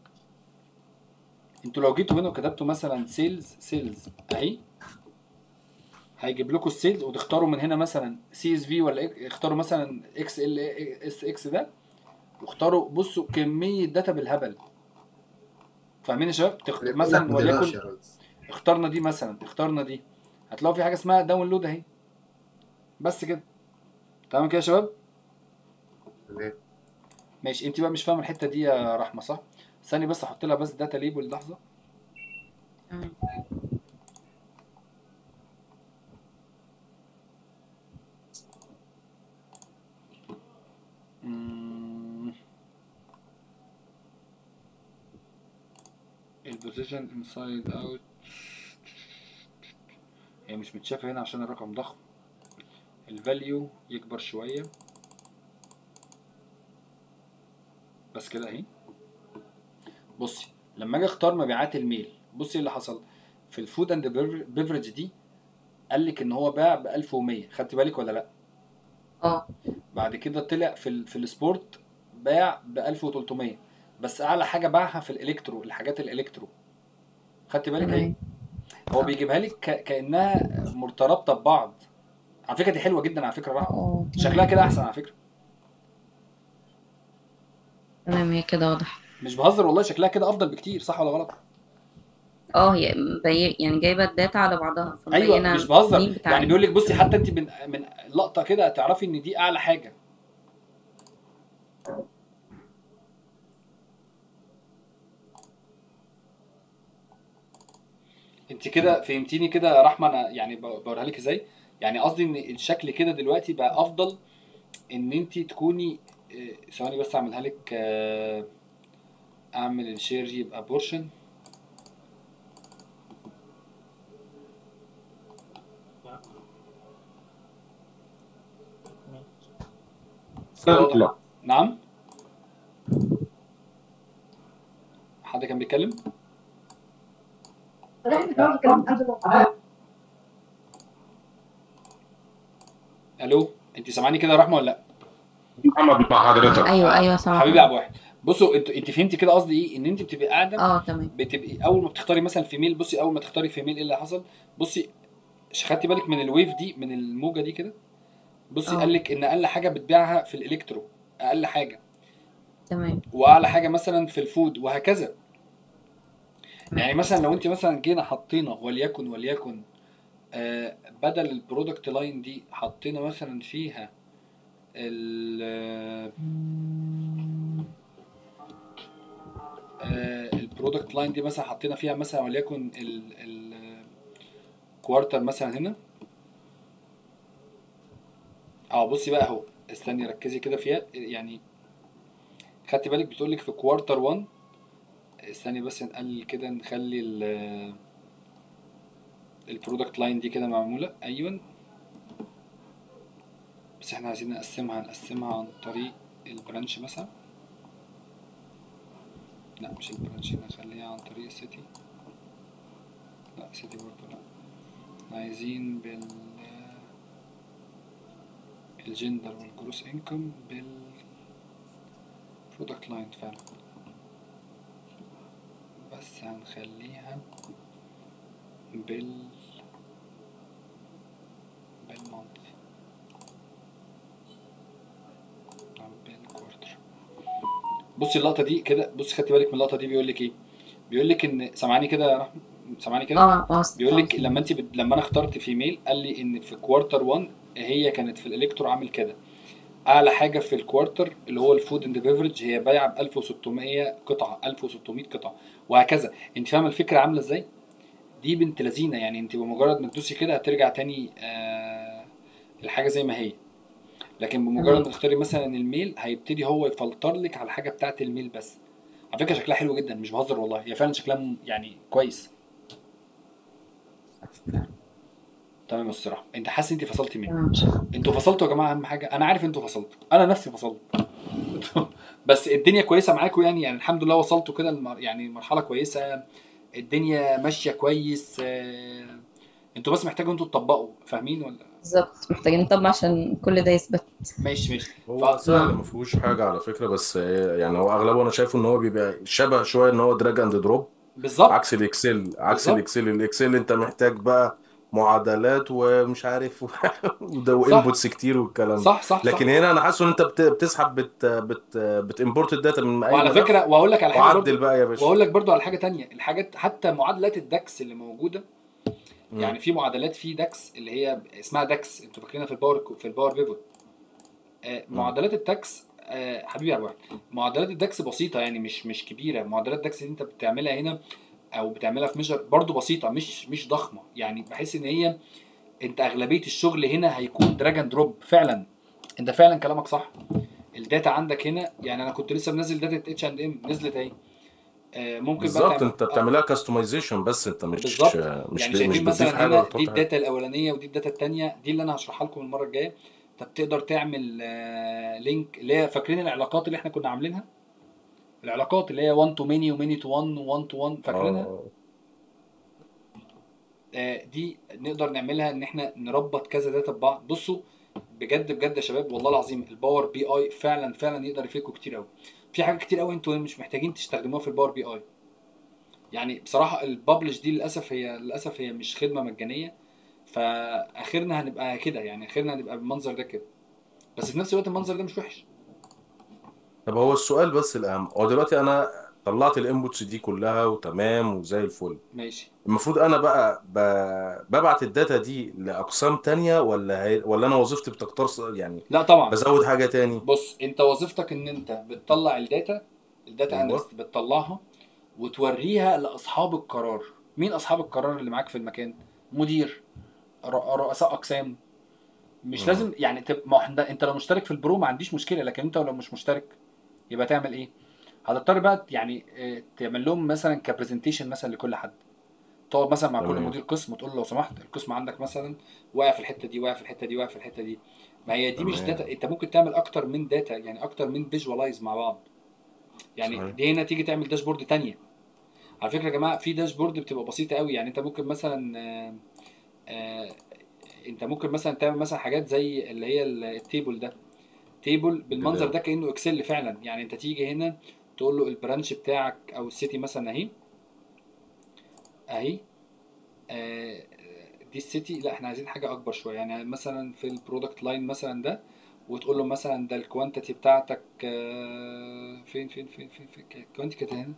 انتوا لو جيتوا هنا وكتبتوا مثلا سيلز سيلز اهي هيجيب لكم السيلز وتختاروا من هنا مثلا سي اس في ولا إك- اختاروا مثلا اكس ال اس اكس ده واختاروا بصوا كميه داتا بالهبل فاهمين يا شباب تخ... لا، مثلا ما تقلقش وليكن يا ريس اخترنا دي مثلا اخترنا دي هتلاقوا في حاجه اسمها داونلود اهي بس كده تمام كده يا شباب تمام ماشي انت بقى مش فاهم الحته دي يا رحمه صح ثاني بس احط لها بس داتا ليبل لحظه تمام مم. البوزيشن انسايد اوت هي مش متشافه هنا عشان الرقم ضخم الفاليو يكبر شويه بس كده اهي بصي لما اجي اختار مبيعات الميل بصي اللي حصل في الفود اند بيفرج دي قال لك ان هو باع ب 1100 خدت بالك ولا لا اه بعد كده طلع في ال... في السبورت باع ب 1300 بس اعلى حاجه باعها في الالكترو الحاجات الالكترو خدت بالك اهي تمام هو بيجيبها لك ك... كانها مرتبطه ببعض على فكره دي حلوه جدا على فكره رحمه اه شكلها كده احسن على فكره تمام هي كده واضح مش بهزر والله شكلها كده افضل بكتير صح ولا غلط اه هي مبي- يعني جايبه الداتا على بعضها ايوه فمبينة مش بهزر مين بتاع يعني بيقول لك بصي حتى انت من من لقطه كده تعرفي ان دي اعلى حاجه انت كده فهمتيني كده يا رحمه انا يعني ب- بوريها لك ازاي يعني قصدي ان الشكل كده دلوقتي بقى افضل ان انت تكوني اه، ثواني بس اعملها لك اه، اعمل الشير يبقى بورشن لا نعم حد كان بيتكلم الو انت سامعاني كده يا رحمه ولا لا محمد مع حضرتك ايوه ايوه سامعة حبيبي يا ابو واحد بصوا انت انت فهمتي كده قصدي ايه ان انت بتبقي قاعده اه تمام بتبقي اول ما بتختاري مثلا فيميل بصي اول ما تختاري فيميل ايه اللي حصل بصي ش- خدتي بالك من الويف دي من الموجه دي كده بصي اه. قال لك ان اقل حاجه بتبيعها في الالكترو اقل حاجه تمام واعلى حاجه مثلا في الفود وهكذا يعني مثلا لو انت مثلا جينا حطينا وليكن وليكن آه بدل البرودكت لاين دي حطينا مثلا فيها ال آه البرودكت لاين دي مثلا حطينا فيها مثلا وليكن ال ال كوارتر مثلا هنا اه بصي بقى اهو استني ركزي كده فيها يعني خدتي بالك بتقولك في كوارتر 1 استني بس نقلل كده نخلي ال البرودكت لاين دي كده معمولة ايوه بس احنا عايزين نقسمها نقسمها عن طريق البرانش مثلا لا مش البرانش نخليها عن طريق السيتي لا سيتي برضه لا احنا عايزين بال الجندر والجروس انكم بال برودكت لاين فعلا بس هنخليها بال بالمونث أو بالكوارتر بصي اللقطة دي كده بصي خدتي بالك من اللقطة دي بيقول لك ايه بيقول لك ان سامعاني كده يا رحمة سامعاني كده اه اه بيقول لك لما انت بت... لما انا اخترت في ميل قال لي ان في كوارتر 1 هي كانت في الالكترو عامل كده اعلى حاجه في الكوارتر اللي هو الفود اند بيفرج هي بايعه ب 1600 قطعه 1600 قطعه وهكذا انت فاهمه الفكره عامله ازاي دي بنت لذينه يعني انت بمجرد ما تدوسي كده هترجع تاني آه الحاجه زي ما هي لكن بمجرد ما تختاري مثلا الميل هيبتدي هو يفلتر لك على الحاجه بتاعه الميل بس على فكره شكلها حلو جدا مش بهزر والله هي فعلا شكلها م- يعني كويس تمام الصراحه انت حاسس انت فصلتي مني انتوا فصلتوا يا جماعه اهم حاجه انا عارف انتوا فصلتوا انا نفسي فصلت بس الدنيا كويسه معاكم يعني يعني الحمد لله وصلتوا كده لمر- يعني مرحله كويسه الدنيا ماشيه كويس آه، انتوا بس محتاجوا انتوا تطبقوا فاهمين ولا بالظبط محتاجين نطبق عشان كل ده يثبت ماشي ماشي هو سهل ما فيهوش حاجه على فكره بس آه، يعني هو اغلبه انا شايفه ان هو بيبقى شبه شويه ان هو دراج اند دروب بالظبط عكس الاكسل عكس بالظبط. الاكسل الاكسل انت محتاج بقى معادلات ومش عارف وده صح. وانبوتس كتير والكلام ده صح صح لكن صح. هنا انا حاسس ان انت بت- بتسحب بت بت بتimporت الداتا من اي وعلى ملف فكره واقول لك على حاجه وعدل برضو بقى يا باشا واقول لك برضو على حاجه تانية الحاجات حتى معادلات الدكس اللي موجوده مم. يعني في معادلات في داكس اللي هي اسمها داكس انتوا فاكرينها في الباور في الباور بيفوت آه، معادلات الداكس آه، حبيبي يا ابو واحد معادلات الداكس بسيطه يعني مش مش كبيره معادلات الداكس اللي انت بتعملها هنا او بتعملها في ميجر برضو بسيطه مش مش ضخمه يعني بحس ان هي انت اغلبيه الشغل هنا هيكون دراج اند دروب فعلا انت فعلا كلامك صح الداتا عندك هنا يعني انا كنت لسه منزل داتا اتش اند ام نزلت اهي آه، ممكن بقى بالظبط تعمل- انت بتعملها كاستمايزيشن بس انت مش بالظبط. مش يعني مش شايفين بتضيف مثلا حاجه هنا ولا دي تحط حاجه الداتا الاولانيه ودي الداتا الثانيه دي اللي انا هشرحها لكم المره الجايه انت بتقدر تعمل آه، لينك اللي هي فاكرين العلاقات اللي احنا كنا عاملينها العلاقات اللي هي 1 تو ماني وماني تو 1 و1 تو 1 فاكرينها اه آه، دي نقدر نعملها ان احنا نربط كذا داتا ببعض بصوا بجد بجد يا شباب والله العظيم الباور بي اي فعلا فعلا يقدر يفيدكم كتير قوي في حاجات كتير قوي انتوا مش محتاجين تستخدموها في الباور بي اي يعني بصراحه الببلش دي للاسف هي للاسف هي مش خدمه مجانيه فاخرنا هنبقى كده يعني اخرنا هنبقى بالمنظر ده كده بس في نفس الوقت المنظر ده مش وحش طب هو السؤال بس الاهم هو دلوقتي انا طلعت الانبوتس دي كلها وتمام وزي الفل ماشي المفروض انا بقى ب... ببعت الداتا دي لاقسام تانية ولا هي... ولا انا وظيفتي بتختار ص- يعني لا طبعا بزود حاجه تاني بص انت وظيفتك ان انت بتطلع الداتا الداتا ايوه. اناليست بتطلعها وتوريها لاصحاب القرار مين اصحاب القرار اللي معاك في المكان مدير ر- رؤساء اقسام مش مم. لازم يعني تب... ما هو إحنا- انت لو مشترك في البرو ما عنديش مشكله لكن انت لو مش مشترك يبقى تعمل ايه هتضطر بقى يعني اه، تعمل لهم مثلا كبرزنتيشن مثلا لكل حد تقعد مثلا مع كل تمام. مدير قسم وتقول له لو سمحت القسم عندك مثلا واقع في الحته دي واقع في الحته دي واقع في الحته دي ما هي دي مش تمام. داتا انت ممكن تعمل اكتر من داتا يعني اكتر من فيجوالايز مع بعض يعني صحيح. دي هنا تيجي تعمل داشبورد تانية على فكره يا جماعه في داشبورد بتبقى بسيطه قوي يعني انت ممكن مثلا آه، آه، انت ممكن مثلا تعمل مثلا حاجات زي اللي هي ال- التيبل ده تيبل بالمنظر تمام. ده كانه اكسل فعلا يعني انت تيجي هنا تقول له البرانش بتاعك او السيتي مثلا اهي اهي آه، دي السيتي لا احنا عايزين حاجه اكبر شويه يعني مثلا في البرودكت لاين مثلا ده وتقول له مثلا ده الكوانتيتي بتاعتك آه، فين فين فين فين فين الكوانتيتي كانت هنا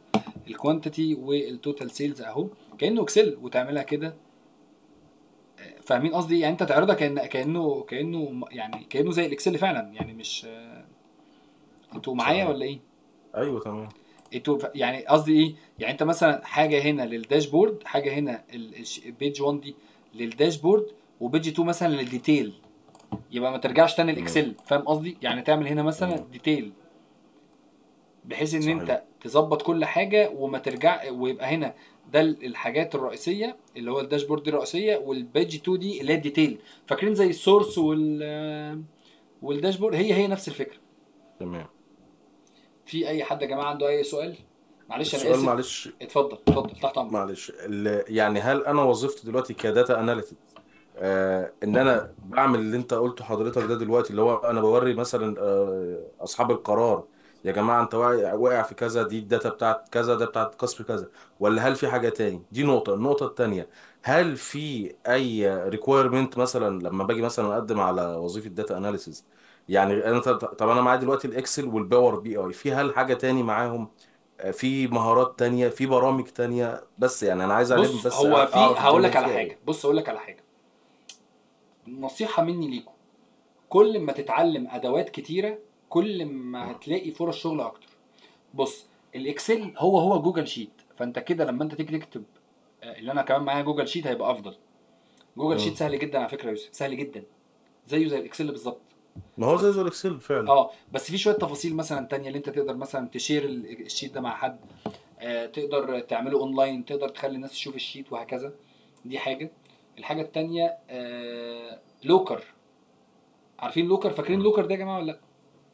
الكوانتيتي والتوتال سيلز اهو كانه اكسل وتعملها كده آه، فاهمين قصدي يعني انت تعرضها كان كانه كانه م- يعني كانه زي الاكسل فعلا يعني مش آه، انتوا معايا صحيح. ولا ايه ايوه تمام انتوا ف- يعني قصدي ايه يعني انت مثلا حاجه هنا للداشبورد حاجه هنا البيج 1 دي للداشبورد وبيج 2 مثلا للديتيل يبقى ما ترجعش تاني الاكسل فاهم قصدي يعني تعمل هنا مثلا مم. ديتيل بحيث ان صحيح. انت تظبط كل حاجه وما ترجع ويبقى هنا ده ال- الحاجات الرئيسيه اللي هو الداشبورد دي الرئيسيه والبيج 2 دي اللي هي الديتيل فاكرين زي السورس وال والداشبورد هي هي نفس الفكره تمام في اي حد يا جماعه عنده اي سؤال معلش انا السؤال اسف معلش اتفضل اتفضل تحت امرك معلش ال- يعني هل انا وظيفتي دلوقتي كداتا اناليتيك آه ان انا بعمل اللي انت قلته حضرتك ده دلوقتي اللي هو انا بوري مثلا آه اصحاب القرار يا جماعه انت واقع واقع في كذا دي الداتا بتاعت كذا ده بتاعت قسم كذا ولا هل في حاجه تاني دي نقطه النقطه التانيه هل في اي ريكويرمنت مثلا لما باجي مثلا اقدم على وظيفه داتا اناليسيز يعني انا طب طب انا معايا دلوقتي الاكسل والباور بي اي في هل حاجه تاني معاهم آه، في مهارات تانية في برامج تانية بس يعني انا عايز اعلم بص بس هو في اعرف هقول الدنيا لك على فيها حاجه ايه بص هقول لك على حاجه نصيحه مني ليكم كل ما تتعلم ادوات كتيره كل ما هتلاقي فرص شغل اكتر بص الاكسل هو هو جوجل شيت فانت كده لما انت تيجي تكتب آه، اللي انا كمان معايا جوجل شيت هيبقى افضل جوجل مم. شيت سهل جدا على فكره يا يوسف سهل جدا زيه زي الاكسل بالظبط ما هو زي زي الاكسل فعلا اه بس في شويه تفاصيل مثلا تانية اللي انت تقدر مثلا تشير ال- الشيت ده مع حد آه تقدر تعمله اونلاين تقدر تخلي الناس تشوف الشيت وهكذا دي حاجه الحاجه التانية آه لوكر عارفين لوكر فاكرين لوكر ده يا جماعه ولا لا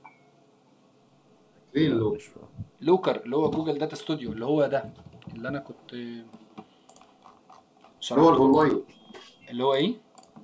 ايه لا اللي مش فاهم لوكر اللي هو جوجل داتا ستوديو اللي هو ده اللي انا كنت آه، اللي هو شرحته لكم. الاونلاين اللي هو ايه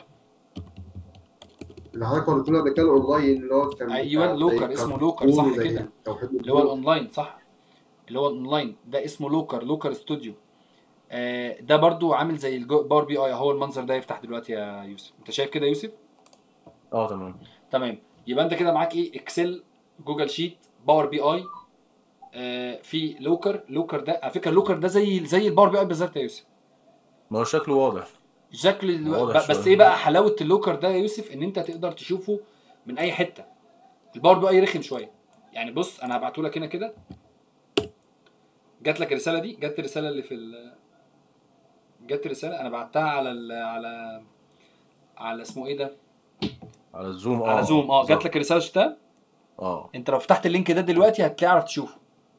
اللي حضرتك وريتونا ده كان اونلاين اللي هو كان ايوه بتاع لوكر زي اسمه لوكر كارتون صح زي كده توحيد اللي هو الدول. الاونلاين صح اللي هو الاونلاين ده اسمه لوكر لوكر ستوديو آه ده برضو عامل زي الباور بي اي اهو المنظر ده يفتح دلوقتي يا يوسف انت شايف كده يا يوسف اه تمام تمام يبقى انت كده معاك ايه اكسل جوجل شيت باور بي اي آه في لوكر لوكر ده على فكره لوكر ده زي زي الباور بي اي بالظبط يا يوسف ما هو شكله واضح شكل واضح ب- بس شوية. ايه بقى حلاوه اللوكر ده يا يوسف ان انت تقدر تشوفه من اي حته الباور بي اي رخم شويه يعني بص انا هبعته لك هنا كده جات لك الرساله دي جت الرساله اللي في ال جت الرساله انا بعتها على ال على على اسمه ايه ده على الزوم اه على زوم اه جات بالظبط. لك الرساله شفتها اه انت لو فتحت اللينك ده دلوقتي هتعرف تشوفه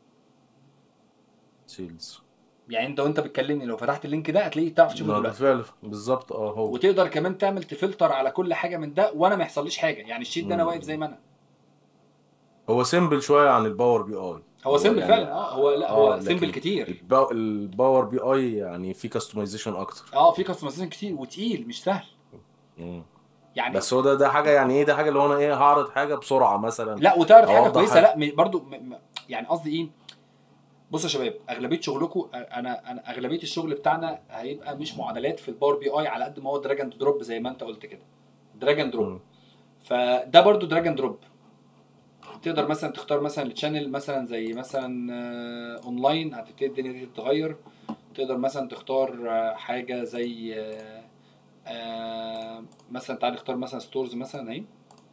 سيلز يعني انت وانت بتكلمني لو فتحت اللينك ده هتلاقيه تعرف تشوفه ما دلوقتي بالفعل بالظبط اه هو وتقدر كمان تعمل تفلتر على كل حاجه من ده وانا ما يحصليش حاجه يعني الشيت ده انا مم. واقف زي ما انا هو سيمبل شويه عن الباور بي اي هو سيمبل يعني- فعلا اه هو لا آه، هو لكن سيمبل كتير البا- الباور بي اي يعني في كاستمايزيشن اكتر اه في كاستمايزيشن كتير وتقيل مش سهل مم. يعني بس هو ده ده حاجه يعني ايه ده حاجه اللي هو انا ايه هعرض حاجه بسرعه مثلا لا وتعرض حاجه أوضح كويسه حاجة. لا م- برضو م- م- يعني قصدي ايه بص يا شباب اغلبيه شغلكم انا انا اغلبيه الشغل بتاعنا هيبقى مش معادلات في الباور بي اي على قد ما هو دراج اند دروب زي ما انت قلت كده دراج اند دروب مم. فده برضو دراج اند دروب تقدر مثلا تختار مثلا الشانل مثلا زي مثلا آه، اونلاين هتبتدي الدنيا دي تتغير تقدر مثلا تختار آه، حاجه زي آه، آه، مثلا تعالى نختار مثلا ستورز مثلا اهي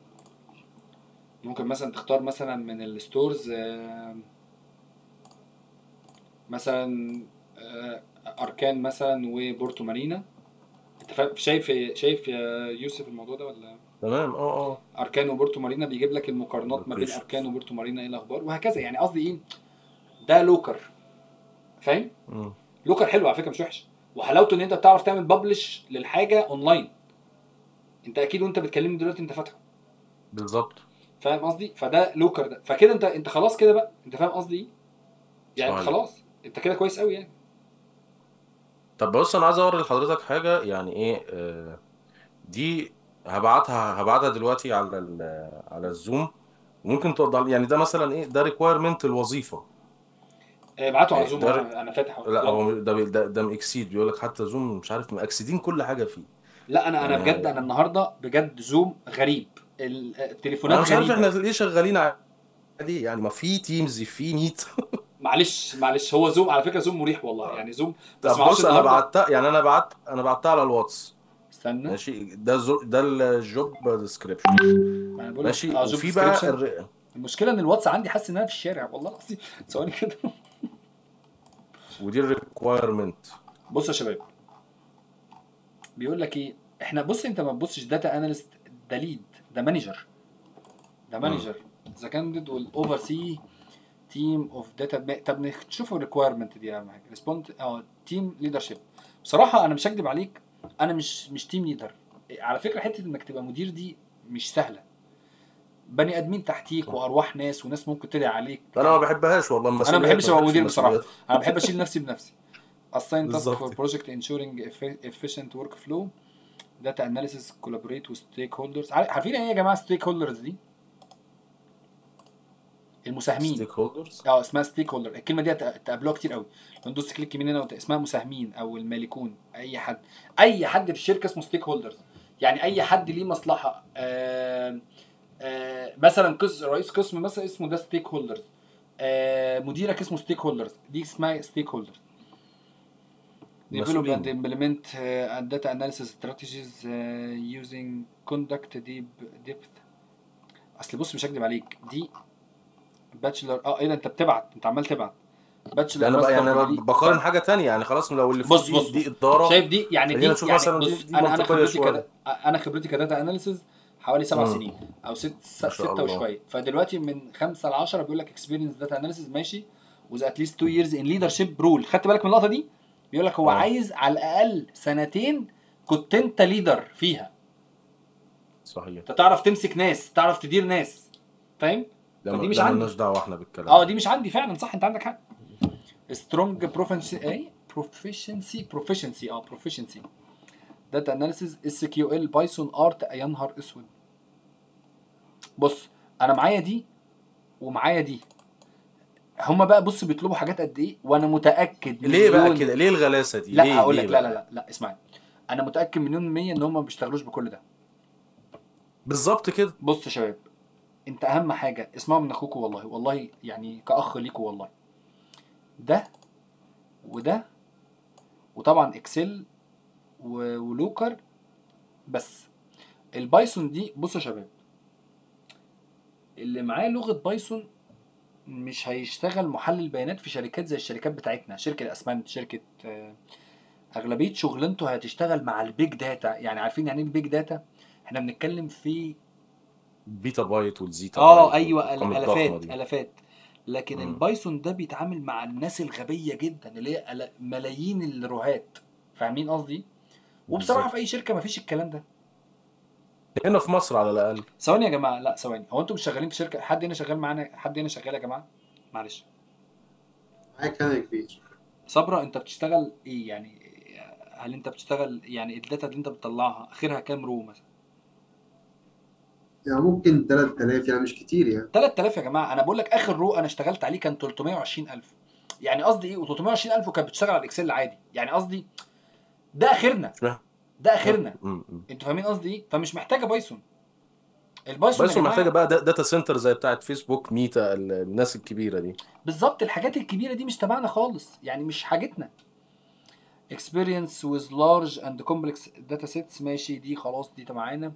ممكن مثلا تختار مثلا من الستورز آه، مثلا آه، اركان مثلا وبورتو مارينا انت فاهم شايف شايف يا يوسف الموضوع ده ولا تمام اه اه اركان وبورتو مارينا بيجيب لك المقارنات ما بين Locations. اركان وبورتو مارينا ايه الاخبار وهكذا يعني قصدي ايه ده لوكر فاهم مم. لوكر حلو على فكره مش وحش وحلاوته ان انت بتعرف تعمل ببلش للحاجه اونلاين انت اكيد وانت بتكلمني دلوقتي انت فاتحه بالظبط فاهم قصدي فده لوكر ده فكده انت انت خلاص كده بقى انت فاهم قصدي ايه يعني انت صحيح. خلاص انت كده كويس قوي يعني طب بص انا عايز اوري لحضرتك حاجه يعني ايه آه، دي هبعتها هبعتها دلوقتي على ال- على الزوم ممكن توضح يعني ده مثلا ايه ده ريكويرمنت الوظيفه آه، ابعته على إيه، زوم ده- انا أنا فاتح أهو. لا هو ده بي- ده, ده مكسيد بيقول لك حتى زوم مش عارف مأكسدين كل حاجه فيه لا انا انا يعني- بجد انا النهارده بجد زوم غريب ال- التليفونات انا مش عارف غريبة. احنا ليه شغالين عليه يعني ما في تيمز في ميت ما معلش معلش هو زوم على فكره زوم مريح والله يعني زوم بس طب معرفش بص انا النهارده بعتها يعني انا بعت انا بعتها على الواتس استنى ماشي ده زو... ده الجوب ديسكريبشن انا بقول لك ماشي اه جوب وفي بقى description. الر... المشكله ان الواتس عندي حاسس ان انا في الشارع والله العظيم ثواني كده ودي الريكوايرمنت بص يا شباب بيقول لك ايه احنا بص انت ما تبصش داتا اناليست ده ليد ده مانجر ده مانجر ذا كانديد والاوفر سي تيم اوف داتا طب نشوف الريكوايرمنت دي اهم حاجه ريسبوند اه تيم ليدرشيب بصراحه انا مش هكدب عليك انا مش مش تيم ليدر على فكره حته انك تبقى مدير دي مش سهله بني ادمين تحتيك وارواح ناس وناس ممكن تدعي عليك انا ما بحبهاش والله انا ما المسؤوليات بحبش ابقى مدير المسؤوليات. بصراحه انا بحب اشيل نفسي بنفسي assign task بالظبط. for project ensuring effi- efficient workflow data analysis collaborate with stakeholders عارف- عارفين ايه يا جماعه stakeholders دي المساهمين ستيك هولدرز اه اسمها ستيك هولدر الكلمه دي هت- تقابلوها كتير قوي لو ندوس كليك يمين هنا وت- اسمها مساهمين او المالكون اي حد اي حد في الشركه اسمه ستيك هولدرز يعني اي حد ليه مصلحه آه آه مثلا قس رئيس قسم مثلا اسمه ده ستيك هولدرز آه مديرك اسمه ستيك هولدرز دي اسمها ستيك هولدرز develop and مسؤولين. implement uh, and data analysis strategies uh, using conduct deep depth اصل بص مش هكدب عليك دي باتشلر اه ايه ده انت بتبعت انت عمال تبعت باتشلر انا بقى يعني ماستر أنا ديجري. بقارن حاجه تانية يعني خلاص لو اللي فوق بص دي, بص دي بص. اداره شايف دي يعني دي خلينا نشوف يعني مثلا دي- بص دي انا انا منطقية خبرتي شوية. كده انا خبرتي كداتا اناليسز حوالي سبع مم. سنين او ست س- ما شاء ستة الله. وشويه فدلوقتي من خمسه ل 10 بيقول لك اكسبيرينس داتا اناليسز ماشي وذ اتليست 2 ييرز ان ليدرشيب رول خدت بالك من اللقطه دي؟ بيقول لك هو آه. عايز على الاقل سنتين كنت انت ليدر فيها صحيح انت تعرف تمسك ناس تعرف تدير ناس فاهم؟ لا فدي مش لا عندي. مالناش دعوه احنا بالكلام اه دي مش عندي فعلا صح انت عندك حق سترونج بروفنسي اي بروفيشنسي بروفيشنسي اه بروفيشنسي داتا اناليسيز اس كيو ال بايثون ارت يا نهار اسود بص انا معايا دي ومعايا دي هما بقى بص بيطلبوا حاجات قد ايه وانا متاكد ليه بقى مليون- كده ليه الغلاسه دي لا ليه هقول ليه لك لا بقى؟ لا لا لا اسمعني انا متاكد مليون المية ان هم ما بيشتغلوش بكل ده بالظبط كده بص يا شباب انت اهم حاجه اسمعوا من اخوكوا والله والله يعني كاخ ليكوا والله ده وده وطبعا اكسل و- ولوكر بس البايثون دي بصوا يا شباب اللي معاه لغه بايثون مش هيشتغل محلل بيانات في شركات زي الشركات بتاعتنا شركه اسمنت شركه آه، اغلبيه شغلانته هتشتغل مع البيج داتا يعني عارفين يعني ايه البيج داتا احنا بنتكلم في بيتا بايت والزيتا اه بايت ايوه والأرقام الضخمة الافات دي. الافات لكن مم. البايثون ده بيتعامل مع الناس الغبيه جدا اللي هي ألا- ملايين الروهات فاهمين قصدي وبصراحه بالظبط. في اي شركه مفيش الكلام ده هنا في مصر على الاقل ثواني يا جماعه لا ثواني هو انتم مش شغالين في شركه حد هنا شغال معانا حد هنا شغال يا جماعه معلش معاك انا كبير صبرا انت بتشتغل ايه يعني هل انت بتشتغل يعني الداتا اللي انت بتطلعها اخرها كام رو مثلا يعني ممكن 3000 يعني مش كتير يعني 3000 يا جماعه انا بقول لك اخر رو انا اشتغلت عليه كان 320000 يعني قصدي ايه و320000 وكانت بتشتغل على الاكسل عادي يعني قصدي ده اخرنا فاهم. ده اخرنا مم. مم. انتوا فاهمين قصدي ايه فمش محتاجه بايثون البايثون يا بايثون جماعة محتاجه بقى دا- داتا سنتر زي بتاعت فيسبوك ميتا ال- الناس الكبيره دي بالظبط الحاجات الكبيره دي مش تبعنا خالص يعني مش حاجتنا experience with large and complex data sets ماشي دي خلاص دي معانا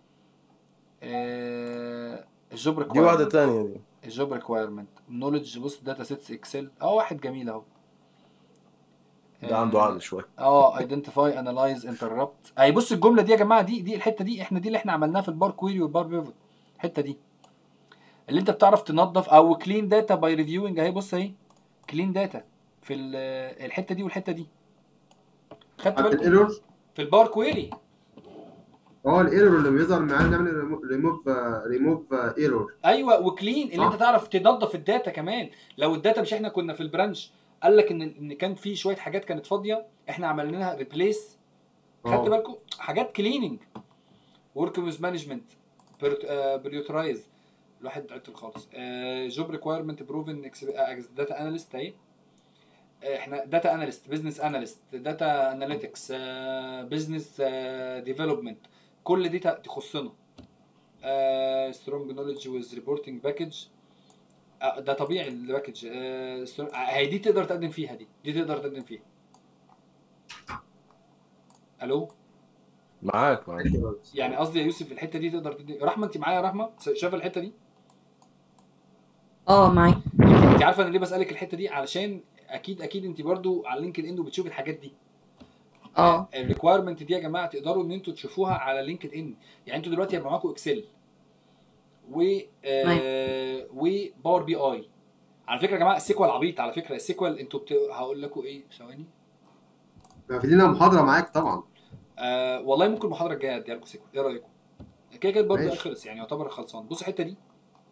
آه الجوب دي واحده requirement تانية دي الجوب ريكوايرمنت نولج بص داتا سيتس اكسل اه واحد جميل اهو ده عنده عقل شويه اه ايدنتيفاي انالايز انتربت اهي بص الجمله دي يا جماعه دي دي الحته دي احنا دي اللي احنا عملناها في البار كويري والبار بيفوت الحته دي اللي انت بتعرف تنظف او كلين داتا باي ريفيوينج اهي بص اهي كلين داتا في ال- الحته دي والحته دي خدت عارف بالك الايرور في البار كويري اه الايرور اللي بيظهر معانا نعمل ريموف ريموف ايرور ايوه وكلين اللي صح. انت تعرف تنظف الداتا كمان لو الداتا مش احنا كنا في البرانش قال لك ان ان كان في شويه حاجات كانت فاضيه احنا عملنا لها ريبليس خدت بالكم حاجات كليننج ورك ويز مانجمنت بريوترايز الواحد عطل خالص جوب ريكوايرمنت بروفن داتا اناليست اهي آه، احنا داتا اناليست بزنس اناليست داتا اناليتكس بزنس ديفلوبمنت كل دي ت- تخصنا سترونج نولج ويز ريبورتنج باكج آه، ده طبيعي الباكج آه، س- هي دي تقدر تقدم فيها دي دي تقدر تقدم فيها الو معاك معاك يعني قصدي يا يوسف الحته دي تقدر تقدم رحمه انت معايا يا رحمه شايفه الحته دي اه معاك انت انت عارفه انا ليه بسالك الحته دي علشان اكيد اكيد انت برضو على لينكد ان وبتشوفي الحاجات دي اه الريكوايرمنت دي يا جماعه تقدروا ان انتوا تشوفوها على لينكد ان يعني انتوا دلوقتي هيبقى معاكم اكسل و آه وباور بي اي على فكره يا جماعه السيكوال عبيط على فكره السيكوال انتوا بت... هقول لكم ايه ثواني في لنا محاضره معاك طبعا آه والله ممكن المحاضره الجايه اديها لكم سيكوال ايه رايكم كده كده برضه ماشي. خلص يعني يعتبر خلصان بصوا الحته دي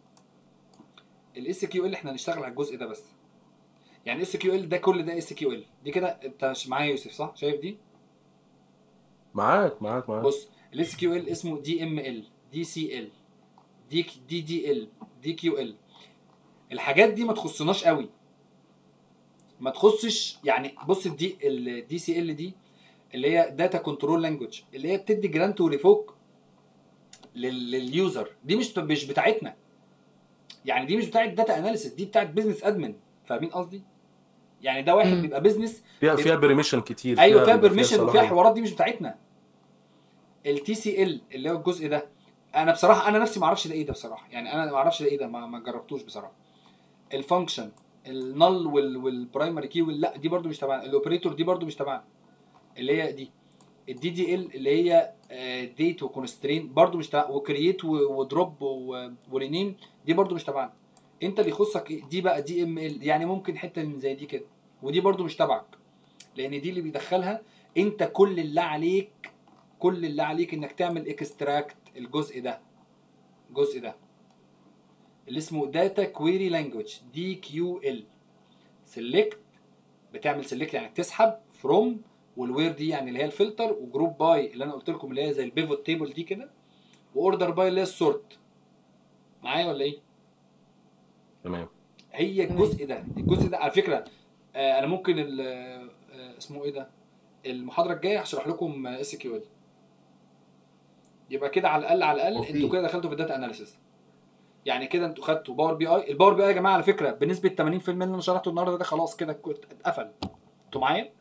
الاس كيو ال احنا هنشتغل على الجزء ده بس يعني اس كيو ال ده كل ده اس كيو ال دي كده انت مش معايا يوسف صح شايف دي معاك معاك معاك بص الاس كيو ال اسمه دي ام ال دي سي ال دي دي دي ال دي كيو ال الحاجات دي ما تخصناش قوي ما تخصش يعني بص الدي الدي سي ال دي اللي هي داتا كنترول لانجوج اللي هي بتدي جرانت وريفوك لل- لليوزر دي مش مش بتاعتنا يعني دي مش بتاعت داتا اناليسيس دي بتاعت بزنس ادمن فاهمين قصدي يعني ده واحد مم. بيبقى بزنس فيها فيها بريميشن كتير ايوه فيها بيبقى بيرميشن وفيها صلاحية. حوارات دي مش بتاعتنا التي سي ال اللي هو الجزء ده انا بصراحه انا نفسي ما اعرفش ده ايه ده بصراحه يعني انا ما اعرفش ده ايه ده ما, ما جربتوش بصراحه الفانكشن النل وال والبرايمري كي لا دي برضو مش تبعنا الاوبريتور دي برضو مش تبعنا اللي هي دي الدي دي ال اللي هي ديت وكونسترين برضو مش تبع وكرييت ودروب ورينيم دي برضو مش تبعنا انت اللي يخصك إيه؟ دي بقى دي ام ال يعني ممكن حته من زي دي كده ودي برضو مش تبعك لان دي اللي بيدخلها انت كل اللي عليك كل اللي عليك انك تعمل اكستراكت الجزء ده الجزء ده اللي اسمه داتا كويري لانجوج دي كيو ال سيلكت بتعمل سيلكت يعني تسحب فروم والوير دي يعني اللي هي الفلتر وجروب باي اللي انا قلت لكم اللي هي زي البيفوت تيبل دي كده واوردر باي اللي هي السورت معايا ولا ايه؟ تمام هي الجزء ده الجزء ده على فكره آه انا ممكن ال- آه اسمه ايه ده المحاضره الجايه هشرح لكم اس كيو ال يبقى كده على الاقل على الاقل أوكي. انتوا كده دخلتوا في الداتا اناليسيس يعني كده انتوا خدتوا باور بي اي الباور بي اي يا جماعه على فكره بنسبه 80% اللي انا شرحته النهارده ده خلاص كده كنت- اتقفل انتوا معايا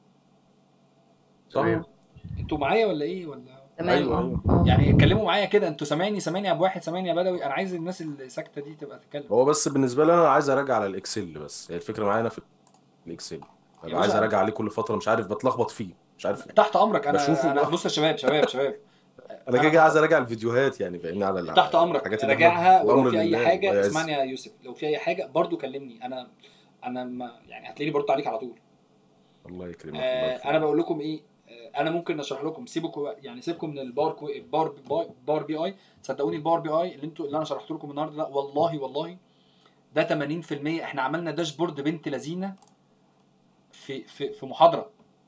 تمام انتوا معايا ولا ايه ولا تمام أيوة، اه أيوة. اه يعني اتكلموا معايا كده انتوا سامعني سامعني يا ابو واحد سامعني يا بدوي انا عايز الناس اللي ساكته دي تبقى تتكلم هو بس بالنسبه لي انا عايز اراجع على الاكسل بس هي الفكره معايا انا في الاكسل يا ببقى عايز باشا- اراجع عليه كل فتره مش عارف بتلخبط فيه مش عارف تحت امرك انا بشوفه انا بقى. بص يا شباب شباب شباب انا كده كده عايز اراجع الفيديوهات يعني فاهمني على ال- تحت امرك الحاجات اللي راجعها إحنا- ولو بأمر في اي الله حاجه ويعز. اسمعني يا يوسف لو في اي حاجه برضو كلمني انا انا ما يعني هتلاقيني برد عليك على طول الله يكرمك الله آه يكرمك. انا بقول لكم ايه آه انا ممكن اشرح لكم سيبكم يعني سيبكم من الباور كو... الباور باي باور بي اي صدقوني الباور بي اي اللي انتوا اللي انا شرحت لكم النهارده ده والله والله ده 80% احنا عملنا داشبورد بنت لذينه في في في محاضره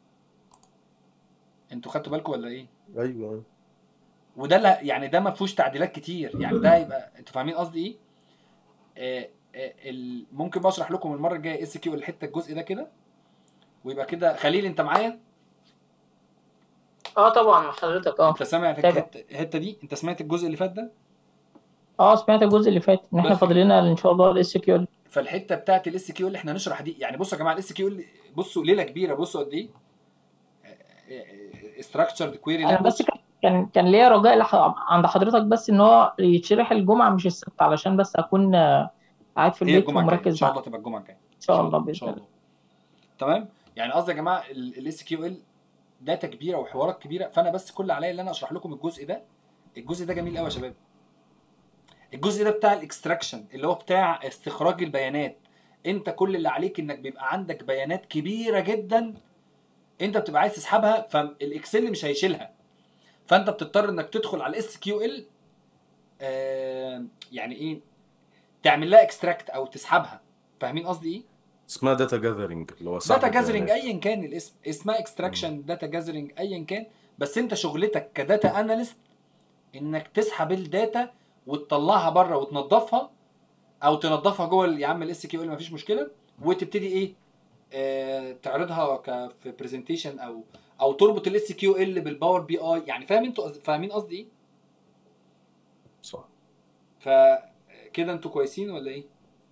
انتوا خدتوا بالكم ولا ايه؟ ايوه أيوة. وده لا يعني ده ما فيهوش تعديلات كتير يعني ده يبقى انتوا فاهمين قصدي ايه؟ آه آه ال- ممكن بقى اشرح لكم المره الجايه اس كيو الحته الجزء ده كده ويبقى كده خليل انت معايا؟ اه طبعا حضرتك اه انت سامع تابع. الحته الحتة دي؟ انت سمعت الجزء اللي فات ده؟ اه سمعت الجزء اللي فات ان احنا بس. فاضل لنا ان شاء الله الاس كيو فالحته بتاعت الاس كيو اللي احنا هنشرح دي يعني بصوا يا جماعه الاس كيو بصوا ليله كبيره بصوا قد ايه؟ استراكشرد كويري انا بس كان- كان كان ليا رجاء لح- عند حضرتك بس ان هو يتشرح الجمعه مش السبت علشان بس اكون آه، قاعد في هي البيت الجمعه الجايه ان ومركز شاء معاك الله تبقى الجمعه الجايه ان شاء الله ان باذن شاء الله الله تمام يعني قصدي يا جماعه الاس كيو ال داتا كبيره وحوارات كبيره فانا بس كل اللي عليا ان انا اشرح لكم الجزء ده الجزء ده جميل قوي يا شباب الجزء ده بتاع الاكستراكشن اللي هو بتاع استخراج البيانات انت كل اللي عليك انك بيبقى عندك بيانات كبيره جدا انت بتبقى عايز تسحبها فالاكسل مش هيشيلها فانت بتضطر انك تدخل على الاس كيو ال يعني ايه تعمل لها اكستراكت او تسحبها فاهمين قصدي ايه اسمها داتا جاذرنج اللي هو سحب داتا جاذرنج البيانات. ايا كان الاسم اسمها اكستراكشن داتا جاذرنج ايا كان بس انت شغلتك كداتا اناليست انك تسحب الداتا وتطلعها بره وتنظفها او تنظفها جوه ال- يا عم الاس كيو ال مفيش مشكله وتبتدي ايه آه تعرضها ك في برزنتيشن او او تربط الاس كيو ال بالباور بي اي يعني فاهم انتوا فاهمين قصدي ايه صح فكده انتوا كويسين ولا ايه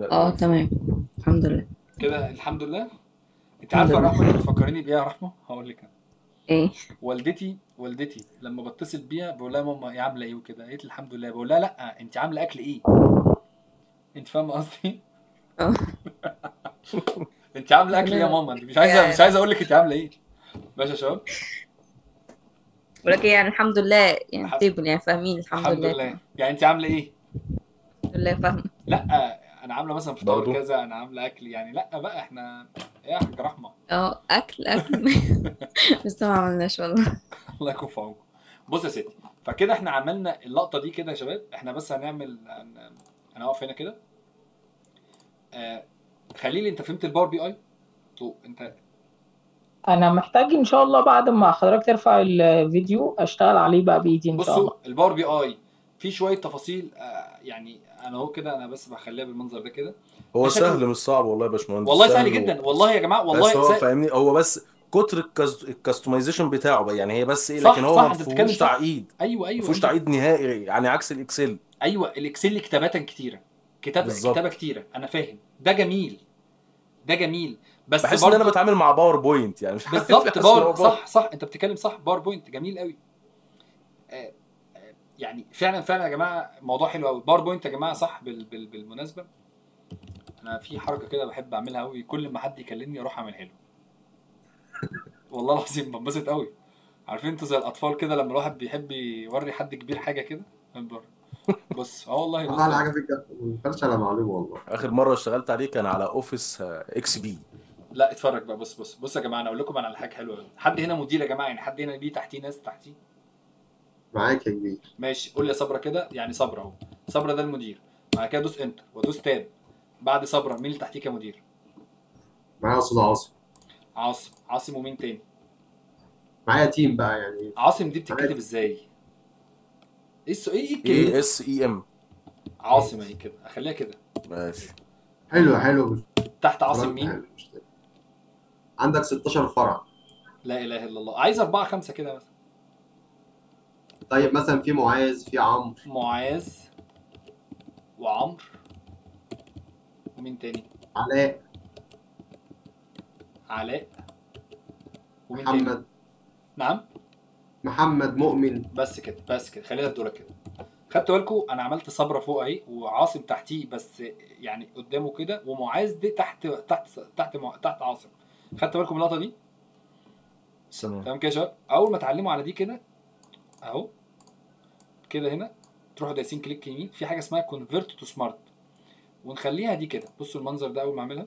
لا اه كويس. تمام الحمد لله كده الحمد لله انت الحمد عارفه يا لله. رحمه انت بتفكريني بيها يا رحمه هقول لك أنا. ايه والدتي والدتي لما بتصل بيها بقول لها ماما ايه عامله ايه وكده قالت لي الحمد لله بقول لها لا انت عامله اكل ايه انت فاهمه قصدي اه انت عامله اكل ايه يا ماما انت مش عايزه مش عايزه اقول لك انت عامله ايه ماشي يا شباب ولكن يعني الحمد لله يعني الحمد- ستيبل يعني فاهمين الحمد, الحمد لله لله يعني انت عامله ايه الحمد لله فاهمة لا انا عامله مثلا فطار برضو؟ كذا انا عامله اكل يعني لا بقى احنا ايه يا حاج رحمه اه اكل اكل لسه ما عملناش والله الله يكون في عونكم بص يا ستي فكده احنا عملنا اللقطه دي كده يا شباب احنا بس هنعمل هن- هنقف هنا كده آه خليلي انت فهمت الباور بي اي تو انت انا محتاج ان شاء الله بعد ما حضرتك ترفع الفيديو اشتغل عليه بقى بايدي ان شاء الله بصوا الباور بي اي في شويه تفاصيل آه يعني انا اهو كده انا بس بخليها بالمنظر ده كده هو ده شكله- سهل مش صعب والله يا باشمهندس والله سهل و- جدا والله يا جماعه بس والله هو سهل. فاهمني هو بس كتر الكاست- الكاستمايزيشن بتاعه بقى يعني هي بس ايه صح، لكن هو صح، ما أنت بتتكلم فيهوش صح. تعقيد ايوه ما ايوه فيهوش أنت- تعقيد نهائي يعني عكس الاكسل ايوه الاكسل كتابات كتيره كتابه بالظبط. كتابه كتيره انا فاهم ده جميل ده جميل بس بحس ان برضه انا بتعامل مع باوربوينت يعني مش عارف بالظبط بحس إن باور هو صح صح انت بتتكلم صح باور بوينت جميل قوي آه، آه، يعني فعلا فعلا يا جماعه موضوع حلو قوي باور بوينت يا جماعه صح بال بال بالمناسبه انا في حركه كده بحب اعملها قوي كل ما حد يكلمني اروح اعملها له والله العظيم بنبسط قوي عارفين انتوا زي الاطفال كده لما الواحد بيحب يوري حد كبير حاجه كده من بره بص اه والله بص احلى حاجه في الجد ما دخلش على معلومه والله اخر مره اشتغلت عليه كان على اوفيس آه، اكس بي لا اتفرج بقى بص بص بص يا جماعه انا اقول لكم انا على حاجه حلوه قوي حد هنا مدير يا جماعه يعني حد هنا ليه تحتيه ناس تحتيه معاك يا كبير ماشي قول لي يا صبرا كده يعني صبرا اهو صبرا ده المدير بعد كده دوس انتر وادوس تاب بعد صبرا مين اللي تحتيك يا مدير معايا استاذ عاصم عاصم عاصم ومين تاني معايا تيم بقى يعني عاصم دي بتتكتب ازاي ايه الس- ايه ايه اي الكلمه اس اي ام عاصم اهي كده اخليها كده ماشي حلو حلو تحت عاصم مين حلو. عندك 16 فرع لا اله الا الله عايز اربعه خمسه كده مثلا طيب مثلا في معاذ في عمرو معاذ وعمرو ومين تاني علاء علاء ومين تاني محمد نعم محمد مؤمن بس كده بس كده خلينا في دورك كده خدت بالكم انا عملت صبره فوق اهي وعاصم تحتيه بس يعني قدامه كده ومعاذ دي تحت تحت تحت مع- تحت عاصم خدت بالكم من اللقطه دي تمام تمام كده يا شباب اول ما تعلموا على دي كده اهو كده هنا تروحوا دايسين كليك يمين في حاجه اسمها كونفيرت تو سمارت ونخليها دي كده بصوا المنظر ده اول ما اعملها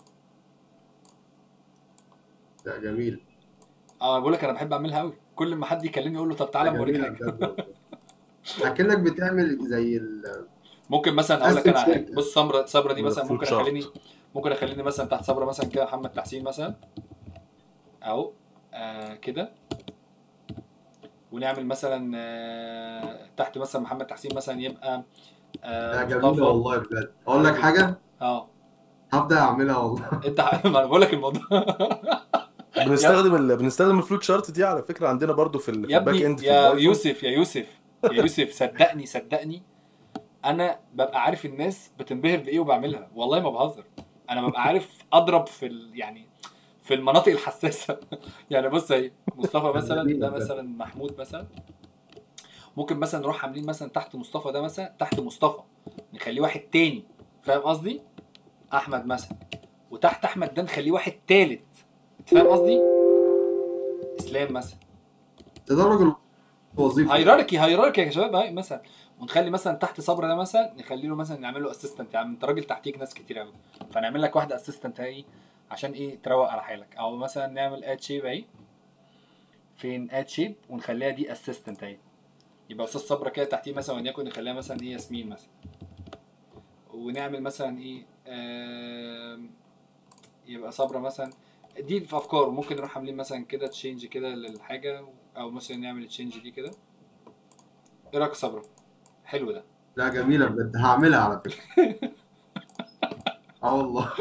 لا جميل اه بقول لك انا بحب اعملها قوي كل ما حد يكلمني اقول له طب تعالى اوريك جميل حاجه بجد والله. اكنك بتعمل زي ال ممكن مثلا اقول لك انا قسم على حاجه شركة. بص صبرا صبرا دي ولا مثلا فلوت ممكن شارت. اخليني ممكن اخليني مثلا تحت صبرا مثلا كده محمد تحسين مثلا اهو آه كده ونعمل مثلا آه تحت مثلا محمد تحسين مثلا يبقى آه لا مصطفى. جميل والله بجد اقول لك حاجه اه هبدا اعملها والله انت ما انا بقول لك الموضوع بنستخدم ال... بنستخدم الفلوت شارت دي على فكره عندنا برضو في, ال... في يا الباك ابني اند في يا البايثون. يوسف يا يوسف يا يوسف صدقني صدقني انا ببقى عارف الناس بتنبهر بايه وبعملها والله ما بهزر انا ببقى عارف اضرب في ال... يعني في المناطق الحساسه يعني بص اهي مصطفى مثلا ده مثلا محمود مثلا ممكن مثلا نروح عاملين مثلا تحت مصطفى ده مثلا تحت مصطفى نخليه واحد تاني فاهم قصدي احمد مثلا وتحت احمد ده نخليه واحد تالت انت فاهم قصدي اسلام مثلا تدرج الوظيفه هيراركي هيراركي يا شباب هاي مثلا ونخلي مثلا تحت صبر ده مثلا نخلي له مثلا نعمل له اسيستنت يعني انت راجل تحتيك ناس كتير قوي فنعمل لك واحده اسيستنت اهي عشان ايه تروق على حالك او مثلا نعمل اد شيب اهي فين اد شيب ونخليها دي اسيستنت اهي يبقى استاذ صبره كده تحتيه مثلا وليكن نخليها مثلا ايه ياسمين مثلا ونعمل مثلا ايه آم، يبقى صبره مثلا دي في افكار ممكن نروح عاملين مثلا كده تشينج كده للحاجه او مثلا نعمل تشينج دي كده ايه رايك يا صبره حلو ده لا جميله بجد هعملها على فكره اه والله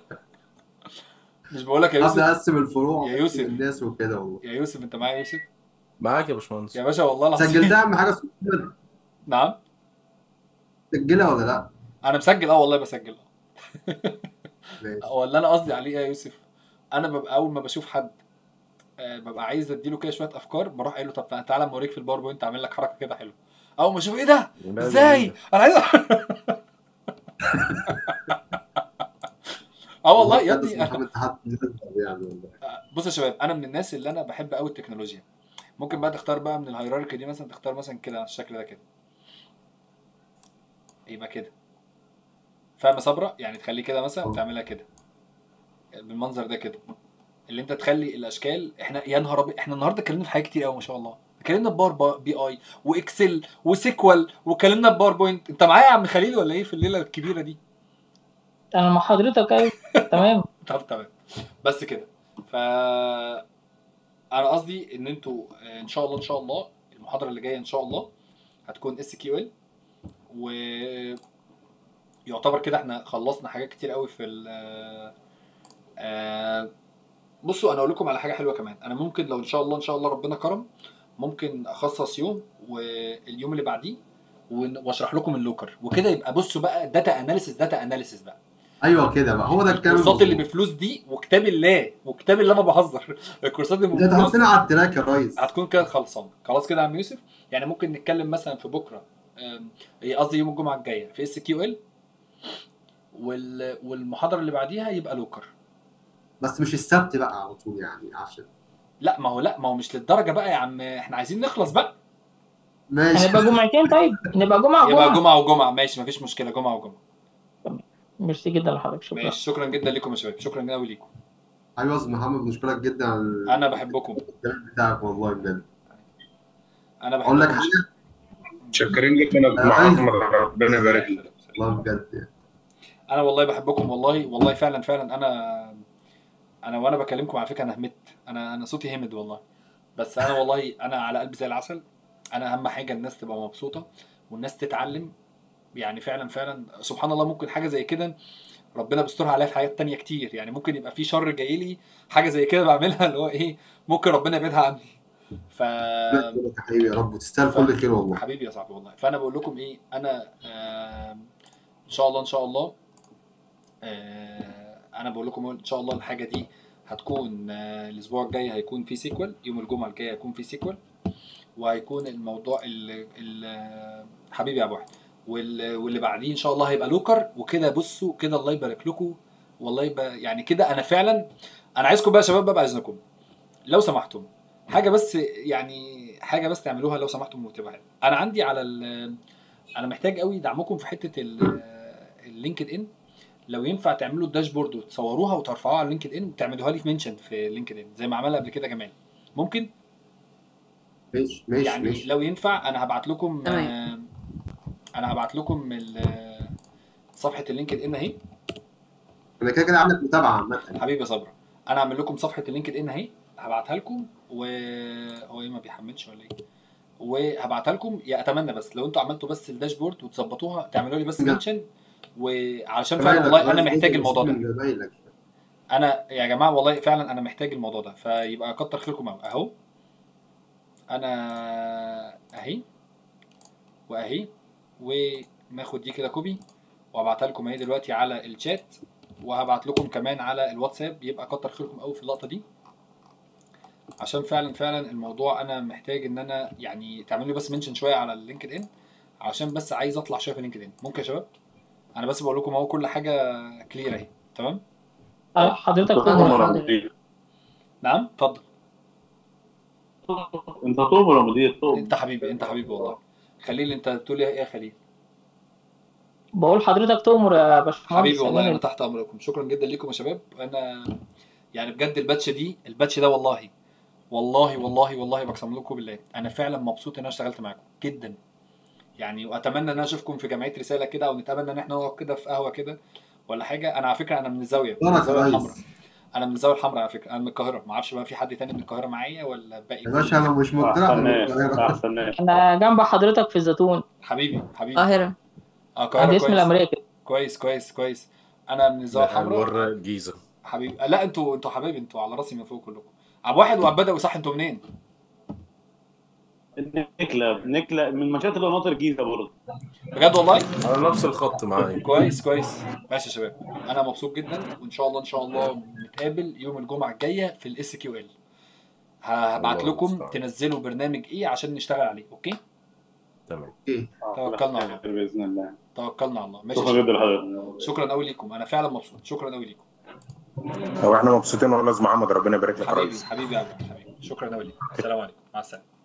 مش بقول لك يا ابدا يوسف اقسم الفروع يا يوسف. الناس وكده والله يا يوسف انت معايا يا يوسف معاك يا باشمهندس يا باشا والله العظيم سجلتها اهم حاجه سجلها نعم سجلها ولا لا انا مسجل اه والله بسجل اه ماشي هو اللي انا قصدي عليه ايه يا يوسف انا ببقى اول ما بشوف حد آه، ببقى عايز اديله كده شويه افكار بروح قايل له طب تعالى اما اوريك في الباوربوينت اعمل لك حركه كده حلوه اول ما اشوف ايه ده لا، ازاي جميلة. انا عايز اه والله يا ابني محمد تحط يعني والله بص يا شباب انا من الناس اللي انا بحب قوي التكنولوجيا ممكن بقى تختار بقى من الهيراركي دي مثلا تختار مثلا كده على الشكل ده كده يبقى كده فاهم يا صبرا يعني تخليه كده مثلا وتعملها كده بالمنظر ده كده اللي انت تخلي الاشكال احنا يا نهار ابيض احنا النهارده اتكلمنا في حاجات كتير قوي ما شاء الله اتكلمنا بباور بي اي واكسل وسيكوال واتكلمنا بباوربوينت انت معايا يا عم خليل ولا ايه في الليله الكبيره دي انا مع حضرتك ايوه تمام طب تمام بس كده ف انا قصدي ان انتوا آه، ان شاء الله ان شاء الله المحاضره اللي جايه ان شاء الله هتكون اس كيو ال و يعتبر كده احنا خلصنا حاجات كتير قوي في ال آه، بصوا انا اقول لكم على حاجه حلوه كمان انا ممكن لو ان شاء الله ان شاء الله ربنا كرم ممكن اخصص يوم واليوم اللي بعديه ون- واشرح لكم اللوكر وكده يبقى بصوا بقى داتا اناليسيس داتا اناليسيس بقى ايوه كده بقى هو ده الكلام الكورسات اللي المظبوط. بفلوس دي وكتاب الله وكتاب الله ما بهزر الكورسات اللي ده بفلوس تحطنا على التراك يا ريس هتكون كده خلصانه خلاص كده يا عم يوسف يعني ممكن نتكلم مثلا في بكره أم، هي قصدي يوم الجمعه الجايه في اس كيو ال والمحاضره اللي بعديها يبقى لوكر بس مش السبت بقى على طول يعني عشان لا ما هو لا ما هو مش للدرجه بقى يا عم احنا عايزين نخلص بقى ماشي هنبقى جمعتين طيب نبقى جمعه يبقى جمعه جمعه وجمعه ماشي مفيش مشكله جمعه وجمعه ميرسي جدا لحضرتك شكرا ماشي شكرا جدا لكم يا شباب شكرا قوي ليكم ايوه يا أستاذ محمد بنشكرك جدا على انا بحبكم الكلام بتاعك والله بجد انا اقول لك بحبكم حاجه متشكرين جدا يا أستاذ محمد ربنا يبارك لك والله بجد يعني. انا والله بحبكم والله والله فعلا فعلا انا انا وانا بكلمكم على فكره انا همت انا انا صوتي همد والله بس انا والله انا على قلبي زي العسل انا اهم حاجه الناس تبقى مبسوطه والناس تتعلم يعني فعلا فعلا سبحان الله ممكن حاجه زي كده ربنا بيسترها عليا في حاجات تانية كتير يعني ممكن يبقى في شر جاي لي حاجه زي كده بعملها اللي هو ايه ممكن ربنا يبعدها عني ف بجد يا حبيبي يا رب تستاهل كل خير والله حبيبي يا صاحبي والله فانا بقول لكم ايه انا آه ان شاء الله ان شاء الله آه انا بقول لكم ان شاء الله الحاجه دي هتكون آه الاسبوع الجاي هيكون في سيكوال يوم الجمعه الجاي هيكون في سيكوال وهيكون الموضوع ال ال حبيبي يا ابو واحد وال- واللي بعديه ان شاء الله هيبقى لوكر وكده بصوا كده الله يبارك لكم والله يبقى يعني كده انا فعلا انا عايزكم بقى يا شباب بقى باذنكم لو سمحتم حاجه بس يعني حاجه بس تعملوها لو سمحتم وتبقى انا عندي على ال- انا محتاج قوي دعمكم في حته ال- اللينكد ان لو ينفع تعملوا الداشبورد وتصوروها وترفعوها على اللينكد ان وتعملوها لي في منشن في لينكد ان زي ما عملها قبل كده جمال ممكن ماشي ماشي يعني ماشي لو ينفع انا هبعت لكم تمام. آه، انا هبعت لكم ال- صفحه اللينكد ان اهي انا كده كده عندك متابعه عامه حبيبي يا صبرا انا هعمل لكم صفحه اللينكد ان اهي هبعتها لكم و هو ايه ما بيحملش ولا ايه وهبعتها لكم يا اتمنى بس لو انتوا عملتوا بس الداشبورد وتظبطوها تعملوا لي بس نعم. منشن وعلشان فعلا والله انا محتاج الموضوع ده ده انا يا جماعه والله فعلا انا محتاج الموضوع ده فيبقى كتر خيركم قوي اهو انا اهي واهي وناخد دي كده كوبي وابعتها لكم اهي دلوقتي على الشات وهبعت لكم كمان على الواتساب يبقى كتر خيركم قوي في اللقطه دي عشان فعلا فعلا الموضوع انا محتاج ان انا يعني تعملوا لي بس منشن شويه على اللينكد ان عشان بس عايز اطلع شويه في اللينكد ان ممكن يا شباب انا بس بقول لكم اهو كل حاجه كلير اهي تمام آه، حضرتك حاضر، تؤمر حاضر. نعم اتفضل انت تؤمر يا مدير تؤمر انت حبيبي انت حبيبي والله خليل انت تقول ايه يا خليل بقول حضرتك تؤمر يا باشمهندس حبيبي والله أمين. انا تحت امركم شكرا جدا لكم يا شباب انا يعني بجد الباتش دي الباتش ده والله والله والله والله بقسم لكم بالله انا فعلا مبسوط ان انا اشتغلت معاكم جدا يعني واتمنى ان انا اشوفكم في جمعيه رساله كده او نتمنى ان احنا نقعد كده في قهوه كده ولا حاجه انا على فكره انا من الزاويه من بارك الزاويه يا الحمراء ريس انا من الزاويه الحمراء على فكره انا من القاهره ما اعرفش بقى في حد تاني من القاهره معايا ولا باقي يا باشا انا مش ما مقتنع احسناش ما بالقاهره احسناش انا جنب حضرتك في الزيتون حبيبي حبيبي القاهرة اه عند القاهره اسم كويس الامريكي كويس كويس كويس انا من الزاويه الحمراء الورة الجيزة حبيبي لا انتوا انتوا حبايبي انتوا على راسي من فوق كلكم ابو واحد وعبده صح انتوا منين؟ نكلا نكلا من ماتشات اللي مناطق الجيزه برضه بجد والله على نفس الخط معايا كويس كويس ماشي يا شباب انا مبسوط جدا وان شاء الله ان شاء الله نتقابل يوم الجمعه الجايه في الاس كيو ال هبعت الله لكم المستعان. تنزلوا برنامج ايه عشان نشتغل عليه اوكي تمام توكلنا على الله باذن الله توكلنا على الله ماشي يا شكرا شباب. جدا لحضرتك شكرا قوي ليكم انا فعلا مبسوط شكرا قوي ليكم هو احنا مبسوطين والله يا أستاذ محمد ربنا يبارك لك يا حبيبي ريس حبيبي يا عبد حبيبي شكرا قوي ليكم السلام عليكم مع السلامه